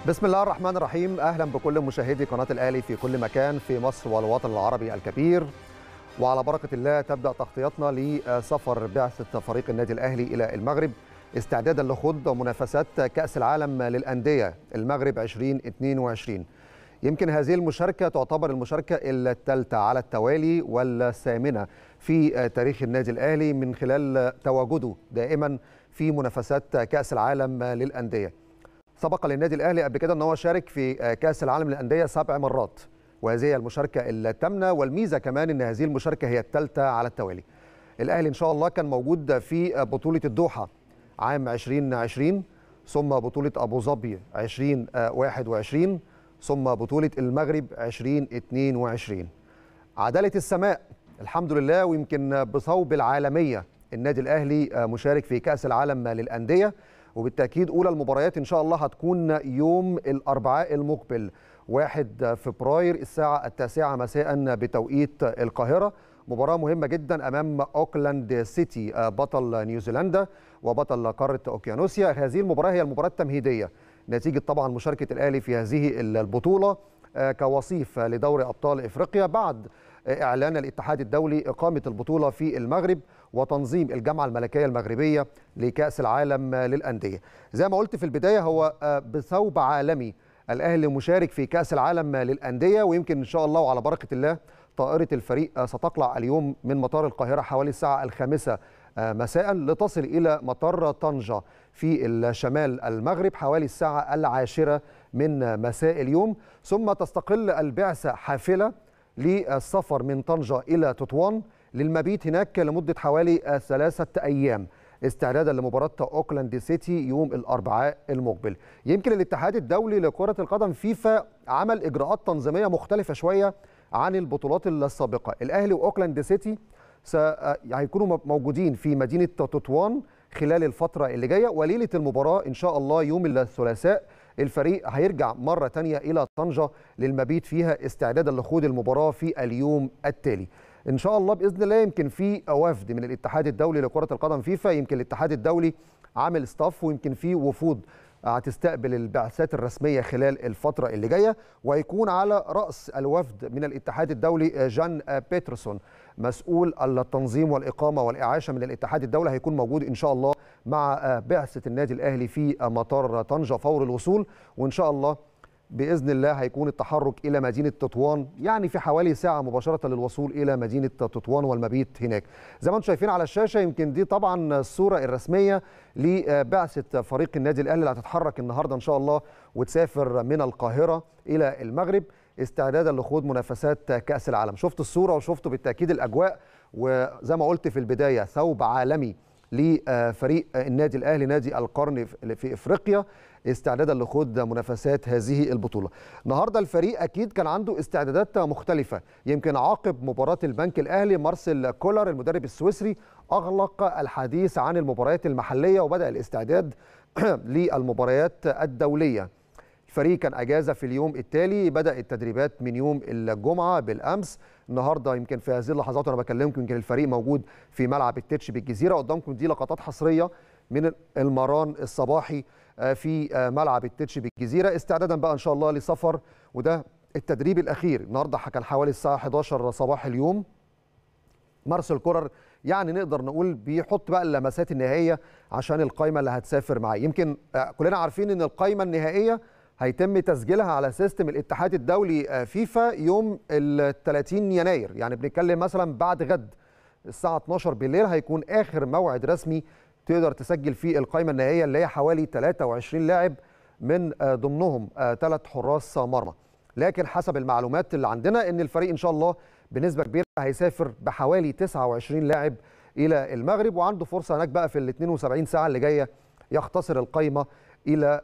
بسم الله الرحمن الرحيم اهلا بكل مشاهدي قناه الاهلي في كل مكان في مصر والوطن العربي الكبير وعلى بركه الله تبدا تغطيتنا لسفر بعثه فريق النادي الاهلي الى المغرب استعدادا لخوض منافسات كاس العالم للانديه المغرب 2022 يمكن هذه المشاركه تعتبر المشاركه الثالثه على التوالي والثامنه في تاريخ النادي الاهلي من خلال تواجده دائما في منافسات كاس العالم للانديه سبق للنادي الاهلي قبل كده ان هو شارك في كاس العالم للانديه سبع مرات وهذه هي المشاركه الثامنه والميزه كمان ان هذه المشاركه هي الثالثه على التوالي. الاهلي ان شاء الله كان موجود في بطوله الدوحه عام 2020 ثم بطوله ابو ظبي 2021 ثم بطوله المغرب 2022. عداله السماء الحمد لله ويمكن بصوب العالميه النادي الاهلي مشارك في كاس العالم للانديه وبالتاكيد اولى المباريات ان شاء الله هتكون يوم الاربعاء المقبل 1 فبراير الساعه التاسعه مساء بتوقيت القاهره مباراه مهمه جدا امام اوكلاند سيتي بطل نيوزيلندا وبطل قاره اوكيانوسيا هذه المباراه هي المباراه التمهيديه نتيجه طبعا مشاركه الاهلي في هذه البطوله كوصيف لدوري ابطال افريقيا بعد اعلان الاتحاد الدولي اقامه البطوله في المغرب وتنظيم الجامعه الملكيه المغربيه لكاس العالم للانديه. زي ما قلت في البدايه هو بثوب عالمي الاهلي مشارك في كاس العالم للانديه ويمكن ان شاء الله وعلى بركه الله طائره الفريق ستطلع اليوم من مطار القاهره حوالي الساعه الخامسه مساء لتصل الى مطار طنجه في الشمال المغرب حوالي الساعه العاشره من مساء اليوم ثم تستقل البعثه حافله للسفر من طنجة إلى تطوان للمبيت هناك لمدة حوالي ثلاثة أيام استعدادا لمباراة أوكلاند سيتي يوم الأربعاء المقبل يمكن الاتحاد الدولي لكرة القدم فيفا عمل إجراءات تنظيمية مختلفة شوية عن البطولات السابقة الأهلي وأوكلاند سيتي هيكونوا موجودين في مدينة تطوان خلال الفترة اللي جاية وليلة المباراة إن شاء الله يوم الثلاثاء الفريق هيرجع مرة تانية إلى طنجة للمبيت فيها استعدادا لخوض المباراة في اليوم التالي إن شاء الله بإذن الله يمكن في وفد من الاتحاد الدولي لكرة القدم فيفا يمكن الاتحاد الدولي عامل ستاف ويمكن في وفود هتستقبل البعثات الرسميه خلال الفتره اللي جايه ويكون على راس الوفد من الاتحاد الدولي جان بيترسون مسؤول التنظيم والاقامه والاعاشه من الاتحاد الدولي هيكون موجود ان شاء الله مع بعثه النادي الاهلي في مطار طنجه فور الوصول وان شاء الله باذن الله هيكون التحرك الى مدينه تطوان يعني في حوالي ساعه مباشره للوصول الى مدينه تطوان والمبيت هناك زي ما انتم شايفين على الشاشه يمكن دي طبعا الصوره الرسميه لبعثه فريق النادي الاهلي اللي هتتحرك النهارده ان شاء الله وتسافر من القاهره الى المغرب استعدادا لخوض منافسات كاس العالم شفت الصوره وشفتوا بالتاكيد الاجواء وزي ما قلت في البدايه ثوب عالمي لفريق النادي الاهلي نادي القرن في افريقيا استعدادا لخوض منافسات هذه البطوله. النهارده الفريق اكيد كان عنده استعدادات مختلفه، يمكن عقب مباراه البنك الاهلي مارسيل كولر المدرب السويسري اغلق الحديث عن المباريات المحليه وبدا الاستعداد للمباريات الدوليه. الفريق كان اجازه في اليوم التالي بدا التدريبات من يوم الجمعه بالامس النهارده يمكن في هذه اللحظات وانا بكلمكم يمكن الفريق موجود في ملعب التتش بالجزيره قدامكم دي لقطات حصريه من المران الصباحي في ملعب التتش بالجزيره استعدادا بقى ان شاء الله لسفر وده التدريب الاخير النهارده كان حوالي الساعه 11 صباح اليوم مارسيل كولر يعني نقدر نقول بيحط بقى اللمسات النهائيه عشان القائمه اللي هتسافر معاه يمكن كلنا عارفين ان القائمه النهائيه هيتم تسجيلها على سيستم الاتحاد الدولي فيفا يوم ال 30 يناير يعني بنتكلم مثلا بعد غد الساعه 12 بالليل هيكون اخر موعد رسمي تقدر تسجل فيه القائمه النهائيه اللي هي حوالي 23 لاعب من ضمنهم ثلاث حراس مرمى لكن حسب المعلومات اللي عندنا ان الفريق ان شاء الله بنسبه كبيره هيسافر بحوالي 29 لاعب الى المغرب وعنده فرصه هناك بقى في ال 72 ساعه اللي جايه يختصر القائمه الى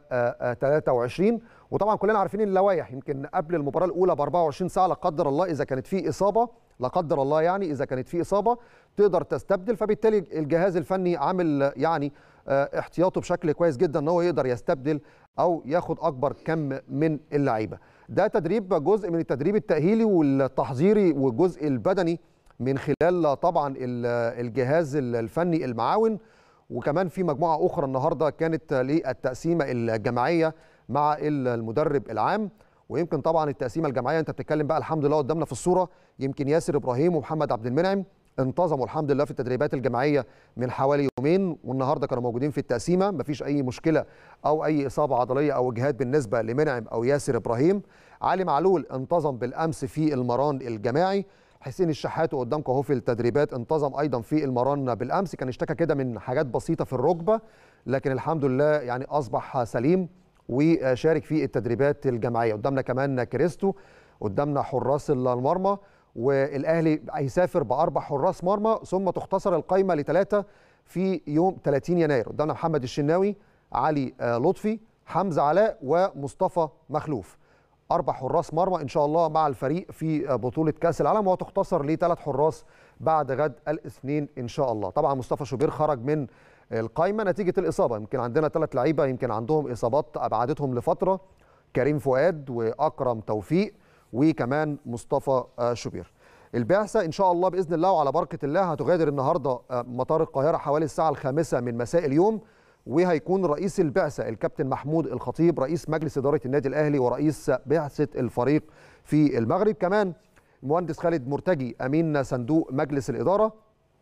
23 وطبعا كلنا عارفين اللوائح يمكن قبل المباراه الاولى ب 24 ساعه لا قدر الله اذا كانت في اصابه لا قدر الله يعني اذا كانت في اصابه تقدر تستبدل فبالتالي الجهاز الفني عامل يعني احتياطه بشكل كويس جدا ان هو يقدر يستبدل او ياخد اكبر كم من اللعيبه ده تدريب جزء من التدريب التاهيلي والتحضيري والجزء البدني من خلال طبعا الجهاز الفني المعاون وكمان في مجموعه اخرى النهارده كانت للتقسيمه الجماعيه مع المدرب العام ويمكن طبعا التقسيمه الجماعيه انت بتتكلم بقى الحمد لله قدامنا في الصوره يمكن ياسر ابراهيم ومحمد عبد المنعم انتظموا الحمد لله في التدريبات الجماعيه من حوالي يومين والنهارده كانوا موجودين في التقسيمه مفيش اي مشكله او اي اصابه عضليه او اجهاد بالنسبه لمنعم او ياسر ابراهيم علي معلول انتظم بالامس في المران الجماعي حسين الشحات قدامكم اهو في التدريبات انتظم ايضا في المران بالامس كان اشتكى كده من حاجات بسيطه في الركبه لكن الحمد لله يعني اصبح سليم وشارك في التدريبات الجماعيه قدامنا كمان كريستو قدامنا حراس المرمى والاهلي هيسافر باربع حراس مرمى ثم تختصر القائمه لثلاثه في يوم 30 يناير قدامنا محمد الشناوي علي لطفي حمزه علاء ومصطفى مخلوف اربع حراس مرمى ان شاء الله مع الفريق في بطوله كاس العالم وتختصر لثلاث حراس بعد غد الاثنين ان شاء الله طبعا مصطفى شوبير خرج من القائمه نتيجه الاصابه يمكن عندنا ثلاث لعيبه يمكن عندهم اصابات ابعدتهم لفتره كريم فؤاد واكرم توفيق وكمان مصطفى شوبير البعثه ان شاء الله باذن الله وعلى بركه الله هتغادر النهارده مطار القاهره حوالي الساعه الخامسه من مساء اليوم وهيكون رئيس البعثه الكابتن محمود الخطيب رئيس مجلس اداره النادي الاهلي ورئيس بعثه الفريق في المغرب كمان المهندس خالد مرتجي امين صندوق مجلس الاداره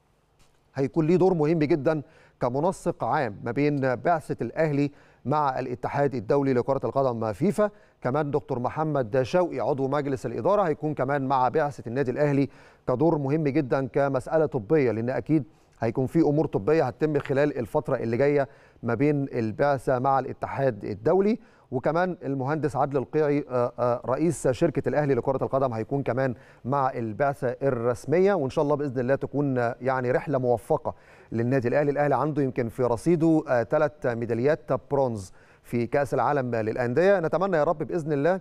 هيكون ليه دور مهم جدا كمنسق عام ما بين بعثه الاهلي مع الاتحاد الدولي لكره القدم فيفا كمان دكتور محمد شوقي عضو مجلس الاداره هيكون كمان مع بعثه النادي الاهلي كدور مهم جدا كمساله طبيه لان اكيد هيكون في امور طبيه هتتم خلال الفتره اللي جايه ما بين البعثه مع الاتحاد الدولي وكمان المهندس عادل القيعي رئيس شركه الاهلي لكره القدم هيكون كمان مع البعثه الرسميه وان شاء الله باذن الله تكون يعني رحله موفقه للنادي الاهلي الاهلي عنده يمكن في رصيده ثلاث ميداليات برونز في كاس العالم للانديه نتمنى يا رب باذن الله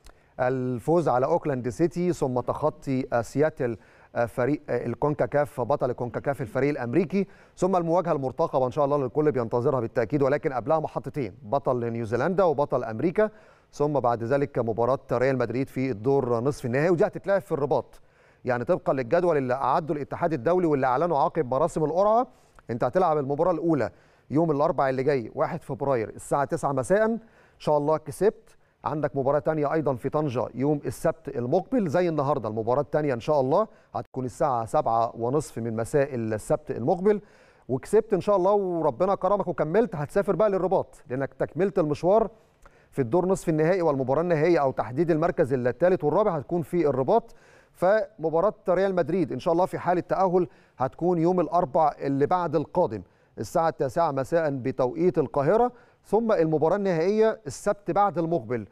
الفوز على اوكلاند سيتي ثم تخطي سياتل فريق الكونكاكاف بطل الكونكاكاف الفريق الامريكي ثم المواجهه المرتقبه ان شاء الله الكل بينتظرها بالتاكيد ولكن قبلها محطتين بطل نيوزيلندا وبطل امريكا ثم بعد ذلك مباراه ريال مدريد في الدور نصف النهائي ودي هتتلعب في الرباط يعني طبقا للجدول اللي اعده الاتحاد الدولي واللي اعلنه عقب مراسم القرعه انت هتلعب المباراه الاولى يوم الاربعاء اللي جاي 1 فبراير الساعه 9 مساء ان شاء الله كسبت عندك مباراة تانية أيضا في طنجة يوم السبت المقبل زي النهاردة المباراة التانية إن شاء الله هتكون الساعة سبعة ونصف من مساء السبت المقبل وكسبت إن شاء الله وربنا كرمك وكملت هتسافر بقى للرباط لأنك تكملت المشوار في الدور نصف النهائي والمباراة النهائية أو تحديد المركز الثالث والرابع هتكون في الرباط فمباراة ريال مدريد إن شاء الله في حالة تأهل هتكون يوم الأربع اللي بعد القادم الساعة التاسعة مساء بتوقيت القاهرة ثم المباراة النهائية السبت بعد المقبل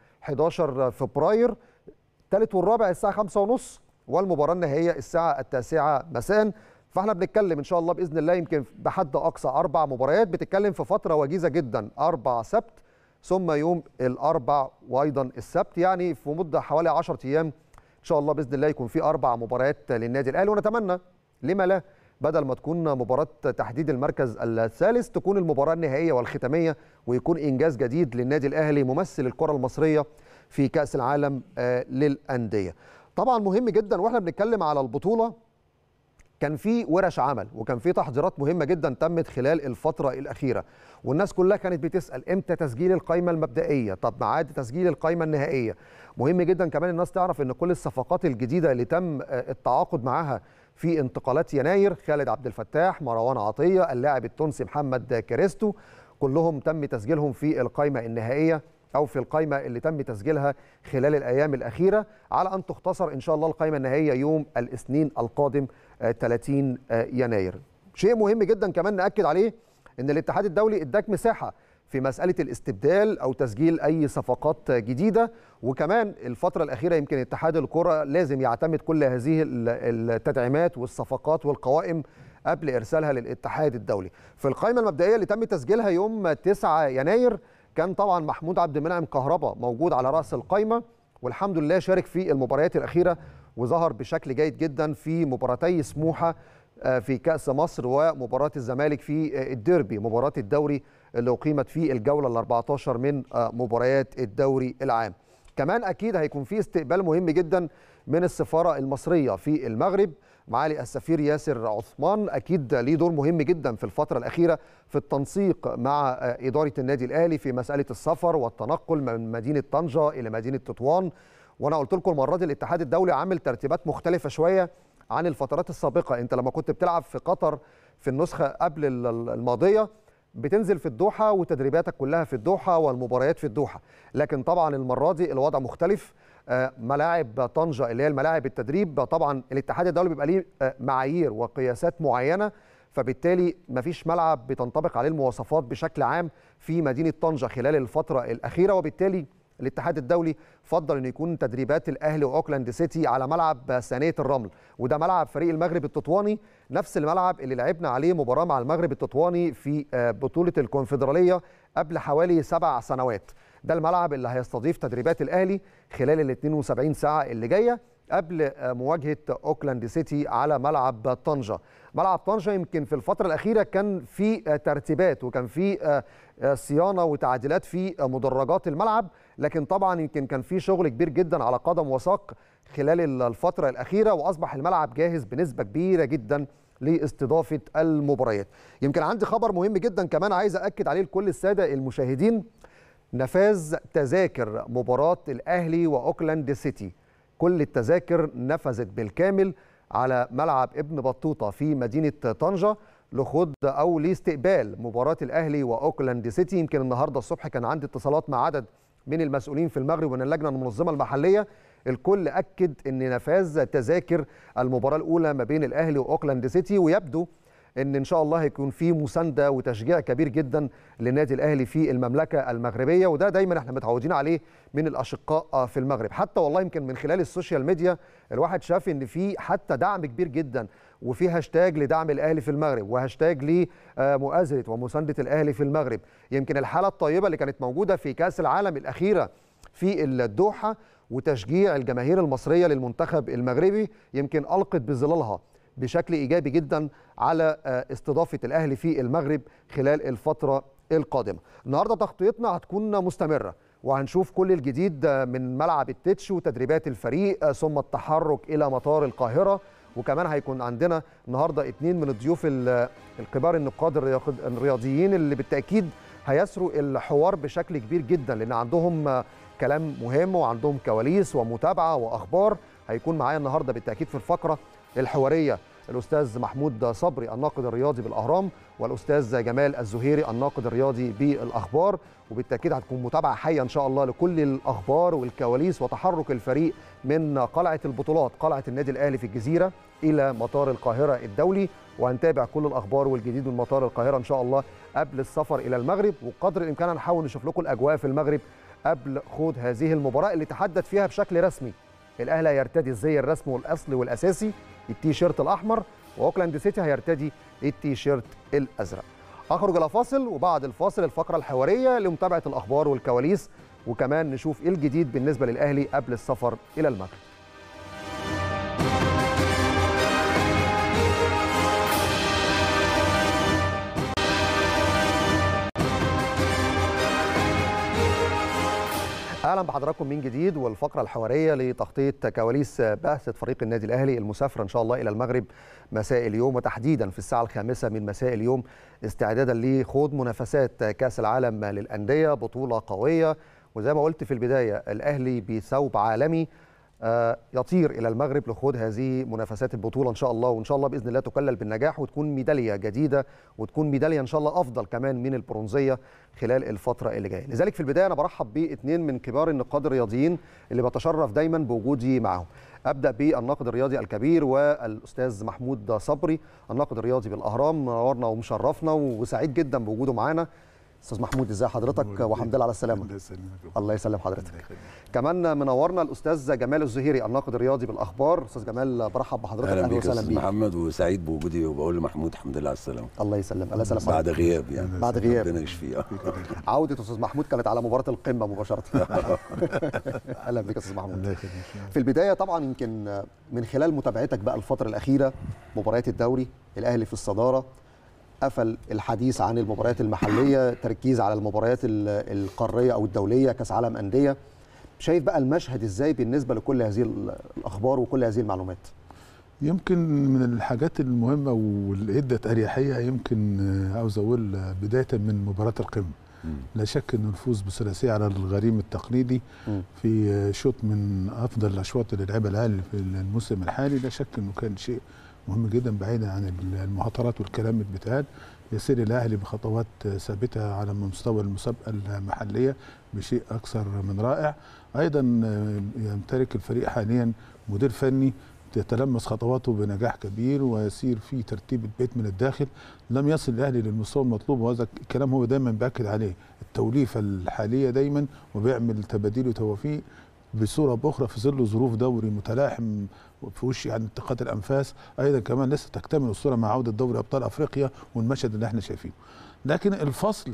11 فبراير الثالث والرابع الساعة 5 ونص والمباراة النهائية الساعة التاسعة مساء فاحنا بنتكلم ان شاء الله باذن الله يمكن بحد اقصى اربع مباريات بتتكلم في فتره وجيزه جدا اربع سبت ثم يوم الاربع وايضا السبت يعني في مده حوالي 10 ايام ان شاء الله باذن الله يكون في اربع مباريات للنادي الاهلي ونتمنى لما لا بدل ما تكون مباراة تحديد المركز الثالث تكون المباراة النهائية والختامية ويكون إنجاز جديد للنادي الأهلي ممثل الكرة المصرية في كأس العالم للأندية طبعا مهم جدا وإحنا بنتكلم على البطولة كان في ورش عمل وكان في تحضيرات مهمه جدا تمت خلال الفتره الاخيره والناس كلها كانت بتسال امتى تسجيل القائمه المبدئيه طب ميعاد تسجيل القائمه النهائيه مهم جدا كمان الناس تعرف ان كل الصفقات الجديده اللي تم التعاقد معاها في انتقالات يناير خالد عبد الفتاح مروان عطيه اللاعب التونسي محمد كريستو كلهم تم تسجيلهم في القائمه النهائيه او في القائمه اللي تم تسجيلها خلال الايام الاخيره على ان تختصر ان شاء الله القائمه النهائيه يوم الاثنين القادم 30 يناير شيء مهم جدا كمان ناكد عليه ان الاتحاد الدولي اداك مساحه في مساله الاستبدال او تسجيل اي صفقات جديده وكمان الفتره الاخيره يمكن اتحاد الكره لازم يعتمد كل هذه التدعيمات والصفقات والقوائم قبل ارسالها للاتحاد الدولي في القائمه المبدئيه اللي تم تسجيلها يوم 9 يناير كان طبعا محمود عبد المنعم كهربا موجود على راس القائمه والحمد لله شارك في المباريات الاخيره وظهر بشكل جيد جدا في مباراتي سموحه في كأس مصر ومباراة الزمالك في الديربي مباراة الدوري اللي أقيمت في الجولة ال 14 من مباريات الدوري العام كمان أكيد هيكون في استقبال مهم جدا من السفارة المصرية في المغرب معالي السفير ياسر عثمان اكيد ليه دور مهم جدا في الفتره الاخيره في التنسيق مع اداره النادي الاهلي في مساله السفر والتنقل من مدينه طنجه الى مدينه تطوان وانا قلت لكم المره دي الاتحاد الدولي عامل ترتيبات مختلفه شويه عن الفترات السابقه انت لما كنت بتلعب في قطر في النسخه قبل الماضيه بتنزل في الدوحه وتدريباتك كلها في الدوحه والمباريات في الدوحه لكن طبعا المره دي الوضع مختلف ملاعب طنجه اللي هي الملاعب التدريب طبعا الاتحاد الدولي بيبقى ليه معايير وقياسات معينه فبالتالي مفيش ملعب بتنطبق عليه المواصفات بشكل عام في مدينه طنجه خلال الفتره الاخيره وبالتالي الاتحاد الدولي فضل انه يكون تدريبات الاهلي واوكلاند سيتي على ملعب ثانيه الرمل وده ملعب فريق المغرب التطواني نفس الملعب اللي لعبنا عليه مباراه مع المغرب التطواني في بطوله الكونفدراليه قبل حوالي سبع سنوات ده الملعب اللي هيستضيف تدريبات الاهلي خلال ال 72 ساعه اللي جايه قبل مواجهه اوكلاند سيتي على ملعب طنجه ملعب طنجه يمكن في الفتره الاخيره كان في ترتيبات وكان في صيانه وتعديلات في مدرجات الملعب لكن طبعا يمكن كان في شغل كبير جدا على قدم وساق خلال الفتره الاخيره واصبح الملعب جاهز بنسبه كبيره جدا لاستضافه المباريات يمكن عندي خبر مهم جدا كمان عايز اكد عليه لكل الساده المشاهدين نفاذ تذاكر مباراه الاهلي واوكلاند سيتي كل التذاكر نفذت بالكامل على ملعب ابن بطوطه في مدينه طنجه لخوض او لاستقبال مباراه الاهلي واوكلاند سيتي يمكن النهارده الصبح كان عندي اتصالات مع عدد من المسؤولين في المغرب ومن اللجنه المنظمه المحليه الكل اكد ان نفاذ تذاكر المباراه الاولى ما بين الاهلي واوكلاند سيتي ويبدو ان ان شاء الله هيكون في مسانده وتشجيع كبير جدا للنادي الاهلي في المملكه المغربيه وده دايما احنا متعودين عليه من الاشقاء في المغرب حتى والله يمكن من خلال السوشيال ميديا الواحد شاف ان في حتى دعم كبير جدا وفي هاشتاج لدعم الاهلي في المغرب وهاشتاج لمؤازره ومسانده الاهلي في المغرب يمكن الحاله الطيبه اللي كانت موجوده في كاس العالم الاخيره في الدوحه وتشجيع الجماهير المصريه للمنتخب المغربي يمكن القت بظلالها بشكل ايجابي جدا على استضافه الاهلي في المغرب خلال الفتره القادمه. النهارده تغطيتنا هتكون مستمره وهنشوف كل الجديد من ملعب التتش وتدريبات الفريق ثم التحرك الى مطار القاهره وكمان هيكون عندنا النهارده اثنين من الضيوف الكبار النقاد الرياضيين اللي بالتاكيد هيسروا الحوار بشكل كبير جدا لان عندهم كلام مهم وعندهم كواليس ومتابعه واخبار هيكون معايا النهارده بالتاكيد في الفقره الحواريه الاستاذ محمود صبري الناقد الرياضي بالاهرام والاستاذ جمال الزهيري الناقد الرياضي بالاخبار وبالتاكيد هتكون متابعه حيه ان شاء الله لكل الاخبار والكواليس وتحرك الفريق من قلعه البطولات قلعه النادي الاهلي في الجزيره الى مطار القاهره الدولي وهنتابع كل الاخبار والجديد من مطار القاهره ان شاء الله قبل السفر الى المغرب وقدر الامكان هنحاول نشوف لكم الاجواء في المغرب قبل خوض هذه المباراه اللي تحدث فيها بشكل رسمي الاهلي هيرتدي الزي الرسمي والاصلي والاساسي التيشيرت الاحمر واوكلاند سيتي هيرتدي التيشيرت الازرق اخرج الى فاصل وبعد الفاصل الفقره الحواريه لمتابعه الاخبار والكواليس وكمان نشوف ايه الجديد بالنسبه للاهلي قبل السفر الى المغرب اهلا بحضراتكم من جديد والفقره الحواريه لتغطيه كواليس بعثه فريق النادي الاهلي المسافره ان شاء الله الى المغرب مساء اليوم وتحديدا في الساعه الخامسه من مساء اليوم استعدادا لخوض منافسات كاس العالم للانديه بطوله قويه وزي ما قلت في البدايه الاهلي بثوب عالمي يطير الى المغرب لخوض هذه منافسات البطوله ان شاء الله وان شاء الله باذن الله تكلل بالنجاح وتكون ميداليه جديده وتكون ميداليه ان شاء الله افضل كمان من البرونزيه خلال الفتره اللي جايه لذلك في البدايه انا برحب باثنين من كبار النقاد الرياضيين اللي بتشرف دايما بوجودي معهم ابدا بالناقد الرياضي الكبير والاستاذ محمود صبري الناقد الرياضي بالاهرام منورنا ومشرفنا وسعيد جدا بوجوده معانا استاذ محمود ازي حضرتك وحمد لله على السلامه الله يسلمك الله يسلم حضرتك الله يخليك. كمان منورنا الاستاذ جمال الزهيري الناقد الرياضي بالاخبار استاذ جمال برحب بحضرتك اهلا اهلا بيك يا وسهلا استاذ بيك محمد وسعيد بوجودي وبقول لمحمود الحمد لله على السلامه الله يسلم الله يسلم بعد حضرتك. غياب يعني بعد غياب. ربنا يشفيه عوده استاذ محمود كانت على مباراه القمه مباشره اهلا بك يا استاذ محمود الله يخليك في البدايه طبعا يمكن من خلال متابعتك بقى الفتره الاخيره مباريات الدوري الاهلي في الصداره قفل الحديث عن المباريات المحليه تركيز على المباريات ال- القاريه او الدوليه كاس عالم انديه شايف بقى المشهد ازاي بالنسبه لكل هذه ال- الاخبار وكل هذه المعلومات يمكن من الحاجات المهمه واللي ادت اريحيه يمكن آه، عاوز اقول آه، بدايه من مباراه القمه مم. لا شك انه الفوز بثلاثيه على الغريم التقليدي مم. في آه، شوط من افضل الاشواط اللي لعبها الاهلي في الموسم الحالي لا شك انه كان شيء مهم جدا بعيدا عن المهاترات والكلام اللي بيتقال يسير الاهلي بخطوات آه، ثابته على مستوى المسابقه المحليه بشيء اكثر من رائع ايضا آه، يمتلك الفريق حاليا مدير فني تتلمس خطواته بنجاح كبير ويسير في ترتيب البيت من الداخل لم يصل الاهلي للمستوى المطلوب وهذا الكلام هو دايما باكد عليه التوليفه الحاليه دايما وبيعمل تباديل وتوافيق بصوره باخرى في ظل ظروف دوري متلاحم في وش يعني انتقاد الانفاس ايضا كمان لسه تكتمل الصوره مع عوده دوري ابطال افريقيا والمشهد اللي احنا شايفينه لكن الفصل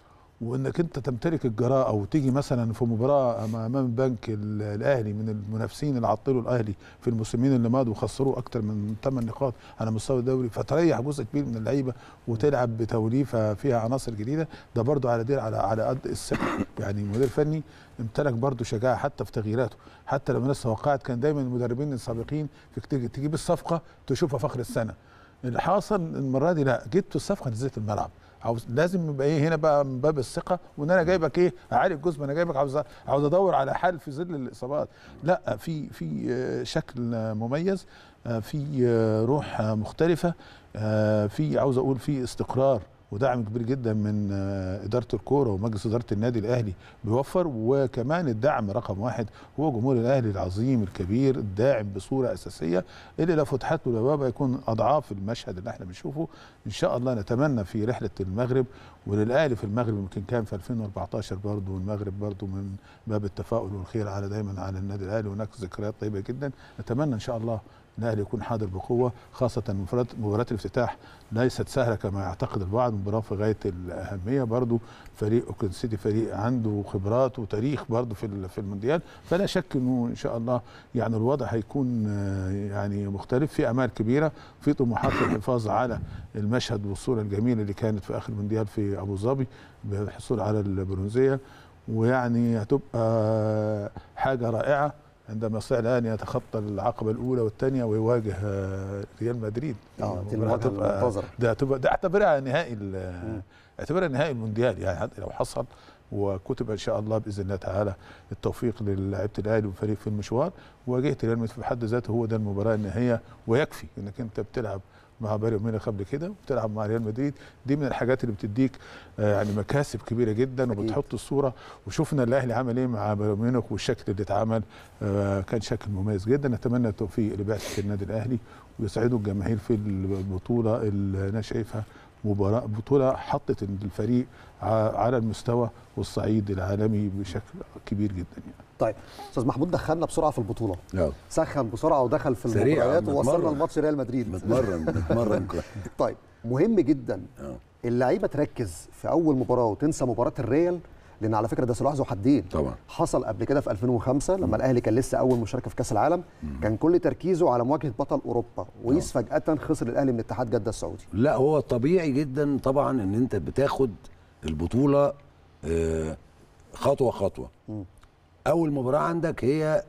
وانك انت تمتلك الجراءه وتيجي مثلا في مباراه أما- امام البنك ال- الاهلي من المنافسين اللي عطلوا الاهلي في الموسمين اللي ماضوا وخسروه اكتر من 8 نقاط على مستوى الدوري فتريح جزء كبير من اللعيبه وتلعب بتوليفه فيها عناصر جديده ده برضو على دير على على قد الثقه يعني مدير فني امتلك برضو شجاعه حتى في تغييراته حتى لما الناس توقعت كان دايما المدربين السابقين في تيجي- تجيب الصفقه تشوفها فخر السنه اللي حاصل المره دي لا جبت الصفقه نزلت الملعب عاوز لازم يبقى ايه هنا بقى من باب الثقه وان انا جايبك ايه اعالج جزء ما انا جايبك عاوز عاوز ادور على حل في ظل الاصابات لا في في آه، شكل آه، مميز آه، في آه، روح آه، مختلفه آه، في عاوز اقول في استقرار ودعم كبير جدا من آه، اداره الكوره ومجلس اداره النادي الاهلي بيوفر وكمان الدعم رقم واحد هو جمهور الاهلي العظيم الكبير الداعم بصوره اساسيه اللي لو فتحت له الابواب هيكون اضعاف المشهد اللي احنا بنشوفه ان شاء الله نتمنى في رحله المغرب وللاهلي في المغرب يمكن كان في 2014 برضه والمغرب برضه من باب التفاؤل والخير على دايما على النادي الاهلي وهناك ذكريات طيبه جدا نتمنى ان شاء الله الاهلي يكون حاضر بقوه خاصه مباراه مباراه الافتتاح ليست سهله كما يعتقد البعض مباراه في غايه الاهميه برضه فريق اوكلاند سيتي فريق عنده خبرات وتاريخ برضه في ال- في المونديال فلا شك انه ان شاء الله يعني الوضع هيكون آه، يعني مختلف في امال كبيره في طموحات للحفاظ على المشهد والصوره الجميله اللي كانت في اخر مونديال في ابو ظبي بالحصول على البرونزيه ويعني هتبقى حاجه رائعه عندما يستطيع الاهلي يتخطى العقبه الاولى والثانيه ويواجه آه، ريال مدريد اه دي المباراة المواجهه هتبقى- المنتظره ده هتبقى ده اعتبرها نهائي ال- اعتبرها نهائي المونديال يعني حتى لو حصل وكتب ان شاء الله باذن الله تعالى التوفيق للاعيبه الاهلي والفريق في المشوار وواجهت ريال مدريد في حد ذاته هو ده المباراه النهائيه ويكفي انك انت بتلعب مع بايرن ميونخ قبل كده وبتلعب مع ريال مدريد دي من الحاجات اللي بتديك آه، يعني مكاسب كبيره جدا أكيد. وبتحط الصوره وشفنا الاهلي عمل ايه مع بايرن ميونخ والشكل اللي اتعمل آه، كان شكل مميز جدا نتمنى التوفيق لبعثه النادي الاهلي ويسعدوا الجماهير في البطوله اللي انا شايفها مباراه بطوله حطت الفريق ع- على المستوى والصعيد العالمي بشكل كبير جدا يعني. طيب استاذ محمود دخلنا بسرعه في البطوله اه سخن بسرعه ودخل في سريع، المباريات ووصلنا متمرن. لماتش ريال مدريد متمرن متمرن كويس. طيب مهم جدا اه اللعيبه تركز في اول مباراه وتنسى مباراه الريال لان على فكره ده سلاح ذو حدين طبعا حصل قبل كده في 2005 لما الاهلي كان لسه اول مشاركه في كاس العالم كان كل تركيزه على مواجهه بطل اوروبا ويس فجاه خسر الاهلي من اتحاد جده السعودي لا هو طبيعي جدا طبعا ان انت بتاخد البطوله آه، خطوه خطوه اول مباراه عندك هي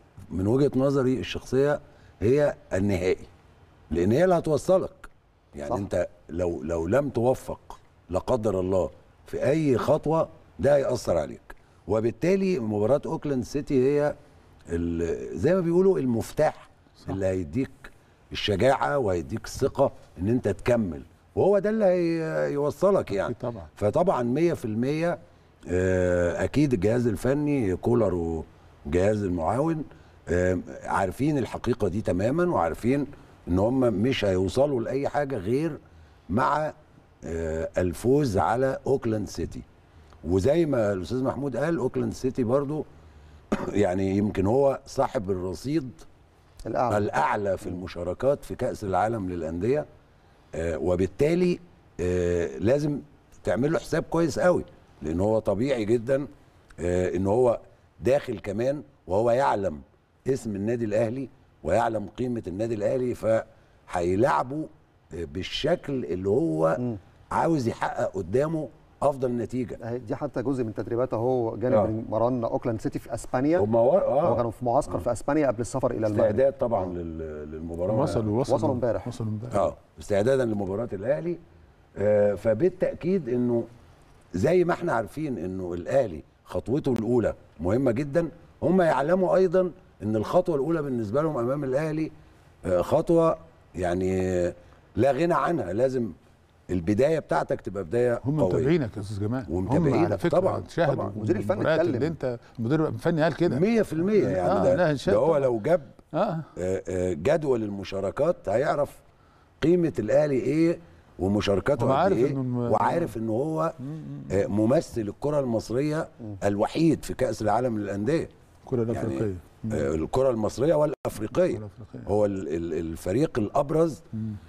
من وجهه نظري الشخصيه هي النهائي لان هي اللي هتوصلك يعني صح. صح. انت لو لو لم توفق لا قدر الله في اي خطوه ده هياثر عليك وبالتالي مباراه اوكلاند سيتي هي ال- زي ما بيقولوا المفتاح صح. اللي هيديك الشجاعه وهيديك الثقه ان انت تكمل وهو ده اللي هيوصلك يعني أكيد طبعا. فطبعا 100% آه، اكيد الجهاز الفني كولر والجهاز المعاون آه، عارفين الحقيقه دي تماما وعارفين ان هم مش هيوصلوا لاي حاجه غير مع آه، الفوز على اوكلاند سيتي وزي ما الاستاذ محمود قال اوكلاند سيتي برضو يعني يمكن هو صاحب الرصيد الاعلى الاعلى في المشاركات في كاس العالم للانديه آه، وبالتالي آه، لازم تعمل له حساب كويس قوي لان هو طبيعي جدا آه، ان هو داخل كمان وهو يعلم اسم النادي الاهلي ويعلم قيمه النادي الاهلي فهيلعبه آه، بالشكل اللي هو عاوز يحقق قدامه افضل نتيجه أهي دي حتى جزء من تدريبات اهو جانب آه. من مران اوكلاند سيتي في اسبانيا هم و... هو اه كانوا في معسكر في اسبانيا قبل السفر الى المغرب استعداد طبعا لل... للمباراه وصلوا وصلوا وصلوا امبارح. وصلوا امبارح اه استعدادا لمباراه الاهلي آه فبالتاكيد انه زي ما احنا عارفين انه الاهلي خطوته الاولى مهمه جدا هم يعلموا ايضا ان الخطوه الاولى بالنسبه لهم امام الاهلي آه خطوه يعني لا غنى عنها لازم البدايه بتاعتك تبقى بدايه هم قويه متابعينك يا استاذ جمال ومتابعينك هم على فكره طبعاً، شاهدوا طبعاً. مدير الفني المباريات اتكلم. اللي انت المدير الفني قال كده 100% يعني آه، ده, لا، ده شاهد هو طبعاً. لو جاب اه آه، آه، جدول المشاركات هيعرف قيمه الاهلي ايه ومشاركاته هو قد عارف ايه إنه الم- وعارف ان هو آه، ممثل الكره المصريه الوحيد في كاس العالم للانديه الكره الافريقيه آه، الكره المصريه والافريقيه الكرة الأفريقية. هو ال- ال- الفريق الابرز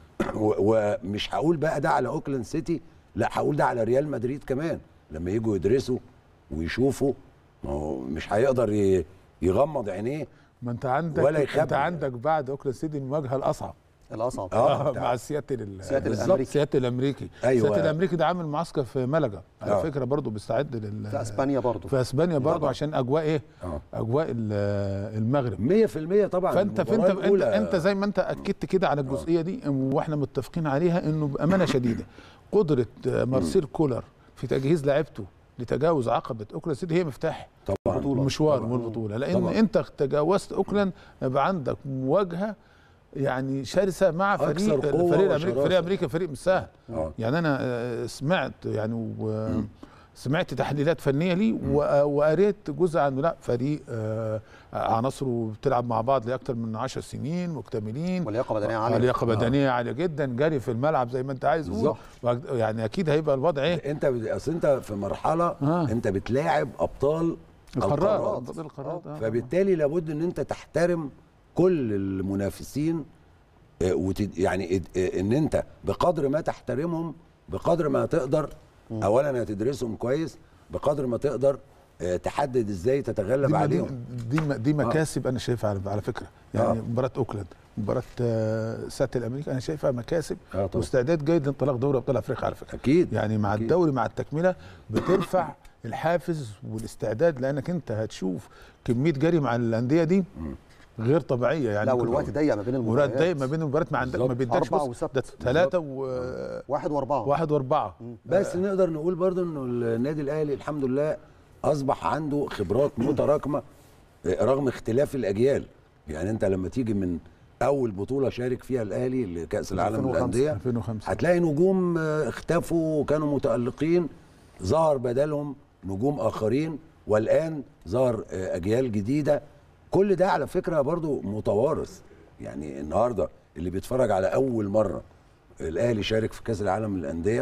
و- ومش هقول بقى ده على اوكلاند سيتي لا هقول ده على ريال مدريد كمان لما يجوا يدرسوا ويشوفوا ما هو مش هيقدر ي- يغمض عينيه ما انت عندك ولا يخبي. انت عندك بعد اوكلاند سيتي المواجهه الاصعب الاصعب آه، مع السياتل ال- سياتل بالظبط، الأمريكي. سياتل الامريكي أيوة. سياتل الامريكي ده عامل معسكر في ملقا على آه. فكره برضه بيستعد لل في اسبانيا برضو في اسبانيا برضه طبعاً. عشان اجواء ايه آه. اجواء ال- المغرب 100% طبعا فانت المباراة فانت انت, الأولى- انت زي ما انت اكدت كده على الجزئيه دي واحنا متفقين عليها انه بامانه شديده قدره مارسيل كولر في تجهيز لعيبته لتجاوز عقبه اوكلاند سيتي هي مفتاح طبعا المشوار والبطوله لان طبعاً. انت تجاوزت اوكلاند يبقى عندك مواجهه يعني شرسه مع فريق أكثر قوة فريق الامريكي وشراسة. فريق امريكا فريق مش سهل آه. يعني انا آه، سمعت يعني و- سمعت تحليلات فنيه ليه و- وقريت جزء عنه لا فريق آه، عناصره بتلعب مع بعض لاكثر من 10 سنين مكتملين ولياقه بدنيه عاليه لياقه بدنيه عاليه جدا جري في الملعب زي ما انت عايز قول بالظبط. يعني اكيد هيبقى الوضع ايه انت بت- اصل انت في مرحله آه. انت بتلاعب ابطال القارات القارات. أبطال القارات آه. فبالتالي لابد ان انت تحترم كل المنافسين آه، وت- يعني اد- آه، ان انت بقدر ما تحترمهم بقدر ما تقدر اولا هتدرسهم كويس بقدر ما تقدر آه، تحدد ازاي تتغلب دي عليهم دي دي, دي مكاسب انا شايفها على, على فكره يعني آه. مباراه اوكلاند مباراه آه، ساتل الامريكا انا شايفها مكاسب آه طبعا. واستعداد جيد لانطلاق دوري ابطال افريقيا على فكره اكيد يعني مع أكيد. الدوري مع التكمله بترفع الحافز والاستعداد لانك انت هتشوف كميه جري مع الانديه دي غير طبيعيه يعني لا كل- والوقت ضيق ما بين ورات المباريات ضيق ما بين المباريات ما عندك ما بالظبط. بيدكش أربعة بص وسبت. ده ثلاثه وواحد واحد واربعه واربعه بس نقدر نقول برضو انه النادي الاهلي الحمد لله اصبح عنده خبرات متراكمه آه، رغم اختلاف الاجيال يعني انت لما تيجي من اول بطوله شارك فيها الاهلي لكاس العالم 2005. للانديه 2005 هتلاقي نجوم آه، اختفوا وكانوا متالقين ظهر بدلهم نجوم اخرين والان ظهر آه، اجيال جديده كل ده على فكره برضو متوارث يعني النهارده اللي بيتفرج على اول مره الاهلي شارك في كاس العالم للانديه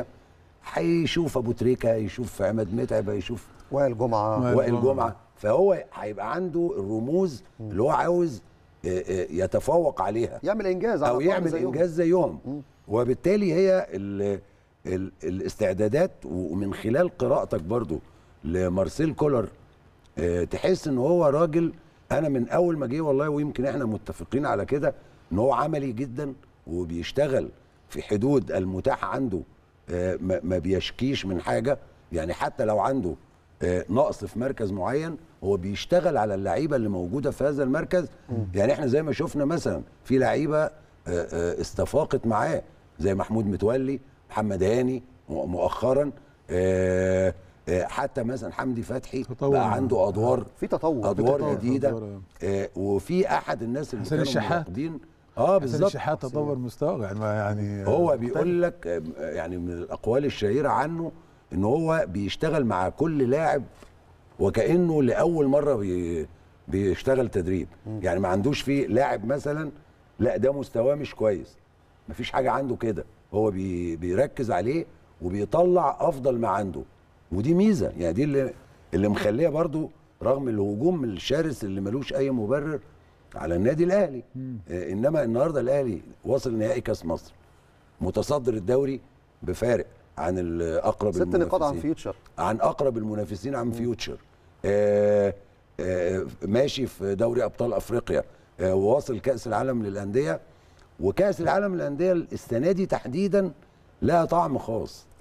هيشوف ابو تريكه هيشوف عماد متعب هيشوف وائل جمعه وائل وائل جمعة. جمعه فهو هيبقى عنده الرموز اللي هو عاوز آه، آه، يتفوق عليها يعمل انجاز على او الأقل يعمل زيهم. انجاز زيهم وبالتالي هي ال ال الاستعدادات ومن خلال قراءتك برضو لمارسيل كولر آه، تحس ان هو راجل انا من اول ما جه والله ويمكن احنا متفقين على كده ان هو عملي جدا وبيشتغل في حدود المتاح عنده آه، ما ما بيشكيش من حاجه يعني حتى لو عنده آه، نقص في مركز معين هو بيشتغل على اللعيبه اللي موجوده في هذا المركز يعني احنا زي ما شفنا مثلا في لعيبه آه، آه، استفاقت معاه زي محمود متولي محمد هاني م- مؤخرا آه، آه، حتى مثلا حمدي فتحي تطور. بقى عنده ادوار في تطور ادوار تطور. جديده أدوار. آه، وفي احد الناس اللي حسين كانوا الشحات. متواجدين اه حسين بالظبط الشحات تطور مستواه يعني ما يعني هو بيقول لك آه، يعني من الاقوال الشهيره عنه ان هو بيشتغل مع كل لاعب وكانه لاول مره بي بيشتغل تدريب يعني ما عندوش فيه لاعب مثلا لا ده مستواه مش كويس مفيش حاجه عنده كده هو بي بيركز عليه وبيطلع افضل ما عنده ودي ميزه يعني دي اللي اللي مخليه برضو رغم الهجوم الشرس اللي ملوش اي مبرر على النادي الاهلي آه، انما النهارده الاهلي وصل نهائي كاس مصر متصدر الدوري بفارق عن الاقرب ست نقاط عن المنافسين. فيوتشر عن اقرب المنافسين عن فيوتشر آه آه ماشي في دوري ابطال افريقيا آه وواصل كاس العالم للانديه وكاس العالم للانديه السنه دي تحديدا لها طعم خاص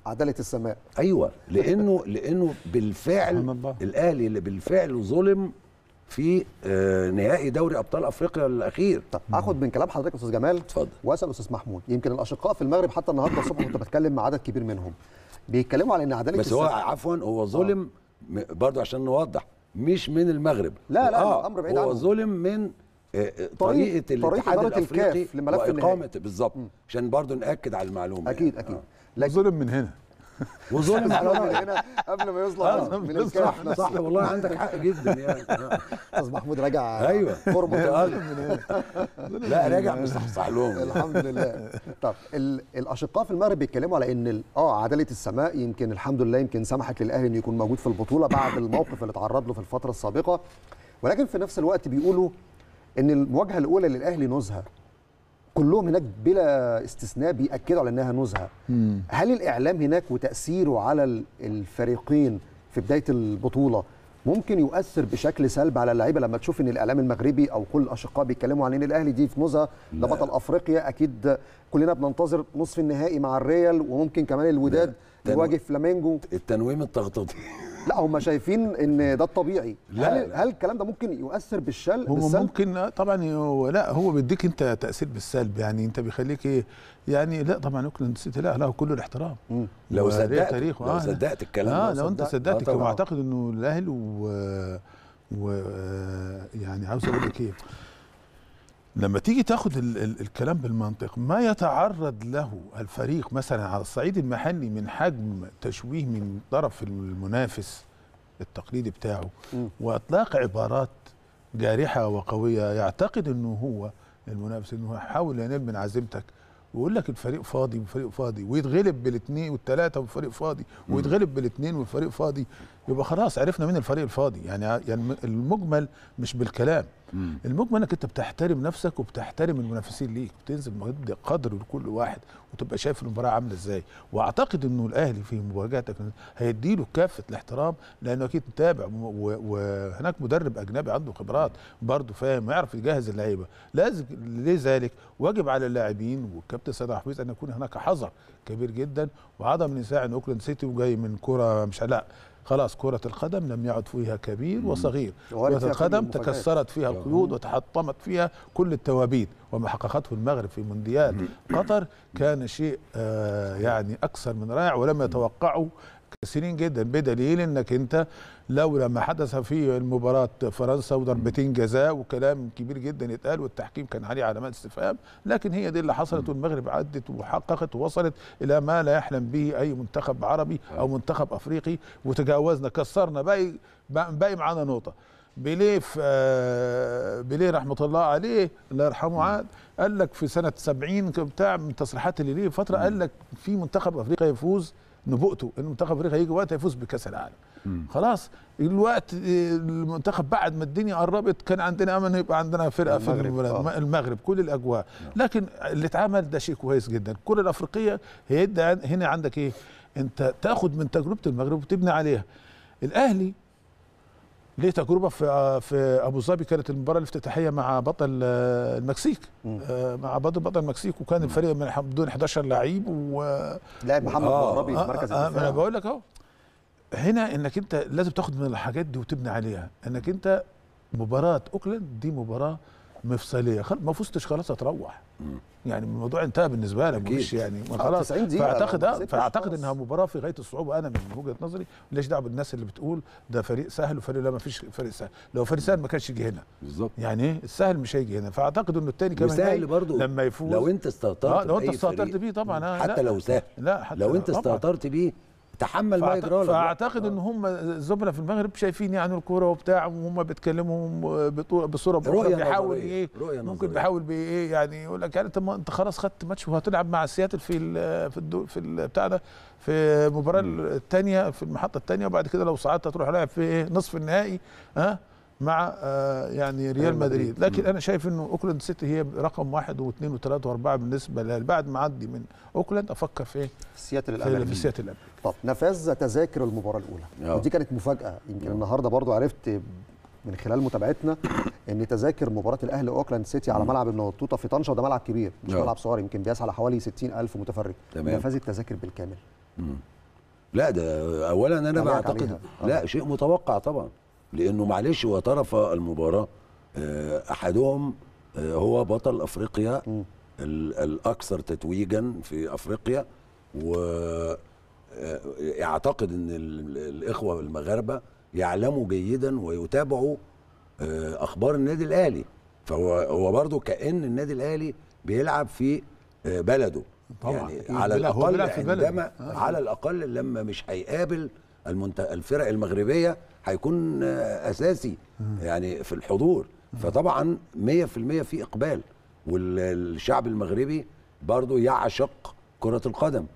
عداله السماء ايوه لانه لانه بالفعل سبحان الله. الاهلي اللي بالفعل ظلم في آه، نهائي دوري ابطال افريقيا الاخير طب اخد من كلام حضرتك يا استاذ جمال اتفضل. واسال استاذ محمود يمكن الاشقاء في المغرب حتى النهارده الصبح كنت بتكلم مع عدد كبير منهم بيتكلموا على ان عداله بس هو السماء عفوا هو ظلم م- برضو عشان نوضح مش من المغرب لا، لا، آه الأمر بعيد هو عنه. ظلم من آه، آه، طريق- طريقه طريق الاتحاد إدارة الافريقي الكاف لملف النهائي. واقامه بالظبط عشان برضو ناكد على المعلومه اكيد يعني. اكيد آه. لكن ظلم من هنا وظلم معلومة من هنا قبل ما يظلم من الكاف صح صح والله عندك حق جدا يعني آه. استاذ محمود راجع ايوه فورمه متألق. لا راجع مصحصح لهم الحمد لله طب ال- الاشقاء في المغرب بيتكلموا على ان ال- اه عداله السماء يمكن الحمد لله يمكن سمحت للاهلي انه يكون موجود في البطوله بعد الموقف اللي تعرض له في الفتره السابقه ولكن في نفس الوقت بيقولوا ان المواجهه الاولى للاهلي نزهه كلهم هناك بلا استثناء بياكدوا على انها نزهه هل الاعلام هناك وتاثيره على ال- الفريقين في بدايه البطوله ممكن يؤثر بشكل سلبي على اللعيبه لما تشوف ان الاعلام المغربي او كل الاشقاء بيتكلموا عن ان الاهلي دي في نزهه ده بطل افريقيا اكيد كلنا بننتظر نصف النهائي مع الريال وممكن كمان الوداد ده- يواجه فلامينجو التنويم التغطيطي لا هم شايفين ان ده الطبيعي لا، هل لا. هل الكلام ده ممكن يؤثر بالشل هو بالسلب ممكن آه، طبعا هو لا هو بيديك انت تاثير بالسلب يعني انت بيخليك ايه يعني لا طبعا اوكلاند سيتي لا له كل الاحترام مم. لو وليه صدقت تاريخه. لو آه، لا. صدقت الكلام اه ده لو انت صدقت. صدقت آه كما طبعاً. اعتقد انه الاهلي و, و... يعني عاوز اقول لك ايه لما تيجي تاخد ال ال الكلام بالمنطق ما يتعرض له الفريق مثلا على الصعيد المحلي من حجم تشويه من طرف المنافس التقليدي بتاعه مم. واطلاق عبارات جارحه وقويه يعتقد انه هو المنافس انه يحاول ينال من عزيمتك ويقول لك الفريق فاضي والفريق فاضي ويتغلب بالاثنين والثلاثه والفريق فاضي ويتغلب بالاثنين والفريق فاضي يبقى خلاص عرفنا مين الفريق الفاضي يعني يعني المجمل مش بالكلام مم. المجمل انك انت بتحترم نفسك وبتحترم المنافسين ليك وتنزل مد قدر لكل واحد وتبقى شايف المباراه عامله ازاي واعتقد انه الاهلي في مواجهتك هيديله كافه الاحترام لانه اكيد متابع و- و- وهناك مدرب اجنبي عنده خبرات برضه فاهم يعرف يجهز اللعيبه لازم لذلك واجب على اللاعبين والكابتن سيد حفيظ ان يكون هناك حذر كبير جدا وعدم نساء ان اوكلاند سيتي وجاي من كره مش لا خلاص كرة القدم لم يعد فيها كبير وصغير وارد كرة فيها كل القدم المفاجآت. تكسرت فيها القيود وتحطمت فيها كل التوابيت وما حققته المغرب في مونديال قطر كان شيء آه يعني اكثر من رائع ولم يتوقعه كثيرين جدا بدليل انك انت لو لما حدث في المباراه فرنسا وضربتين جزاء وكلام كبير جدا يتقال والتحكيم كان عليه علامات استفهام لكن هي دي اللي حصلت والمغرب عدت وحققت ووصلت الى ما لا يحلم به اي منتخب عربي او منتخب افريقي وتجاوزنا كسرنا باقي باقي معانا نقطه بيليه في آه، بيليه رحمه الله عليه الله يرحمه عاد قال لك في سنه 70 كان بتاع من تصريحات اللي ليه فتره قال لك في منتخب افريقيا يفوز نبوءته ان منتخب افريقيا يجي وقت يفوز بكاس العالم خلاص الوقت آه، المنتخب بعد ما الدنيا قربت كان عندنا امل إن يبقى عندنا فرقه في المغرب، المباراة. آه. المغرب كل الاجواء لكن اللي اتعمل ده شيء كويس جدا الكره الافريقيه هي يدي عن- هنا عندك ايه انت تاخد من تجربه المغرب وتبني عليها الاهلي ليه تجربه في في ابو ظبي كانت المباراه الافتتاحيه مع بطل آه، المكسيك آه، مع بطل بطل المكسيك وكان الفريق من بدون 11 لعيب و لاعب محمد آه، مغربي في مركز آه، آه، الدفاع انا بقول لك اهو هنا انك انت لازم تاخد من الحاجات دي وتبني عليها انك انت مباراه اوكلاند دي مباراه مفصليه خل... ما فزتش خلاص هتروح يعني الموضوع انتهى بالنسبه لك أكيد. مش يعني ما آه، خلاص 90 دقيقة فاعتقد لو ما اه كسبتش فاعتقد خلاص. انها مباراه في غايه الصعوبه انا من وجهه نظري ليش دعوه بالناس اللي بتقول ده فريق سهل وفريق لا ما فيش فريق سهل لو فريق سهل ما كانش يجي هنا بالظبط يعني ايه السهل مش هيجي هنا فاعتقد انه الثاني كمان وسهل جاي برضو لما يفوز لو انت استهترت اه لو انت بأي استهترت فريق. بيه طبعا آه حتى لا. لو سهل لا حتى لو انت طبعاً. استهترت بيه تحمل ما فأعت- يجرى لك فاعتقد ان هم الزملاء في المغرب شايفين يعني الكوره وبتاع وهم بيتكلموا بطو- بصوره باخرى رؤية بيحاول نظرية. ايه رؤية ممكن نظرية. بيحاول بايه يعني يقول لك يعني انت ما انت خلاص خدت ماتش وهتلعب مع سياتل في ال في الدو في ال- بتاع ده في المباراه الثانيه في المحطه الثانيه وبعد كده لو صعدت هتروح لاعب في ايه نصف النهائي ها مع آه يعني ريال مدريد لكن انا شايف انه اوكلاند سيتي هي رقم واحد واثنين وثلاثه واربعه بالنسبه لي بعد ما اعدي من اوكلاند افكر في ايه في سياتل في, الامريكي في سياتل الأمريكي. طب نفاذ تذاكر المباراه الاولى آه. ودي كانت مفاجاه يمكن النهارده برضو عرفت من خلال متابعتنا ان تذاكر مباراه الاهلي واوكلاند سيتي على ملعب النطوطه في طنجه وده ملعب كبير مش آه. ملعب صغير يمكن بيسعى على حوالي 60000 متفرج تمام. نفاذ التذاكر بالكامل مم. لا ده اولا انا تعليقك بعتقد عليها. آه. لا شيء متوقع طبعا لانه معلش هو طرف المباراه آه، احدهم آه، هو بطل افريقيا ال- الاكثر تتويجا في افريقيا واعتقد ان ال- الاخوه المغاربه يعلموا جيدا ويتابعوا آه، اخبار النادي الاهلي فهو هو برضه كان النادي الاهلي بيلعب في آه، بلده طبعاً، يعني أكيد. على بيلعب- هو الاقل بيلعب في بلده. عندما آه. على الاقل لما مش هيقابل المنت... الفرق المغربيه هيكون آه، اساسي يعني في الحضور فطبعا 100% في اقبال والشعب المغربي برضه يعشق كره القدم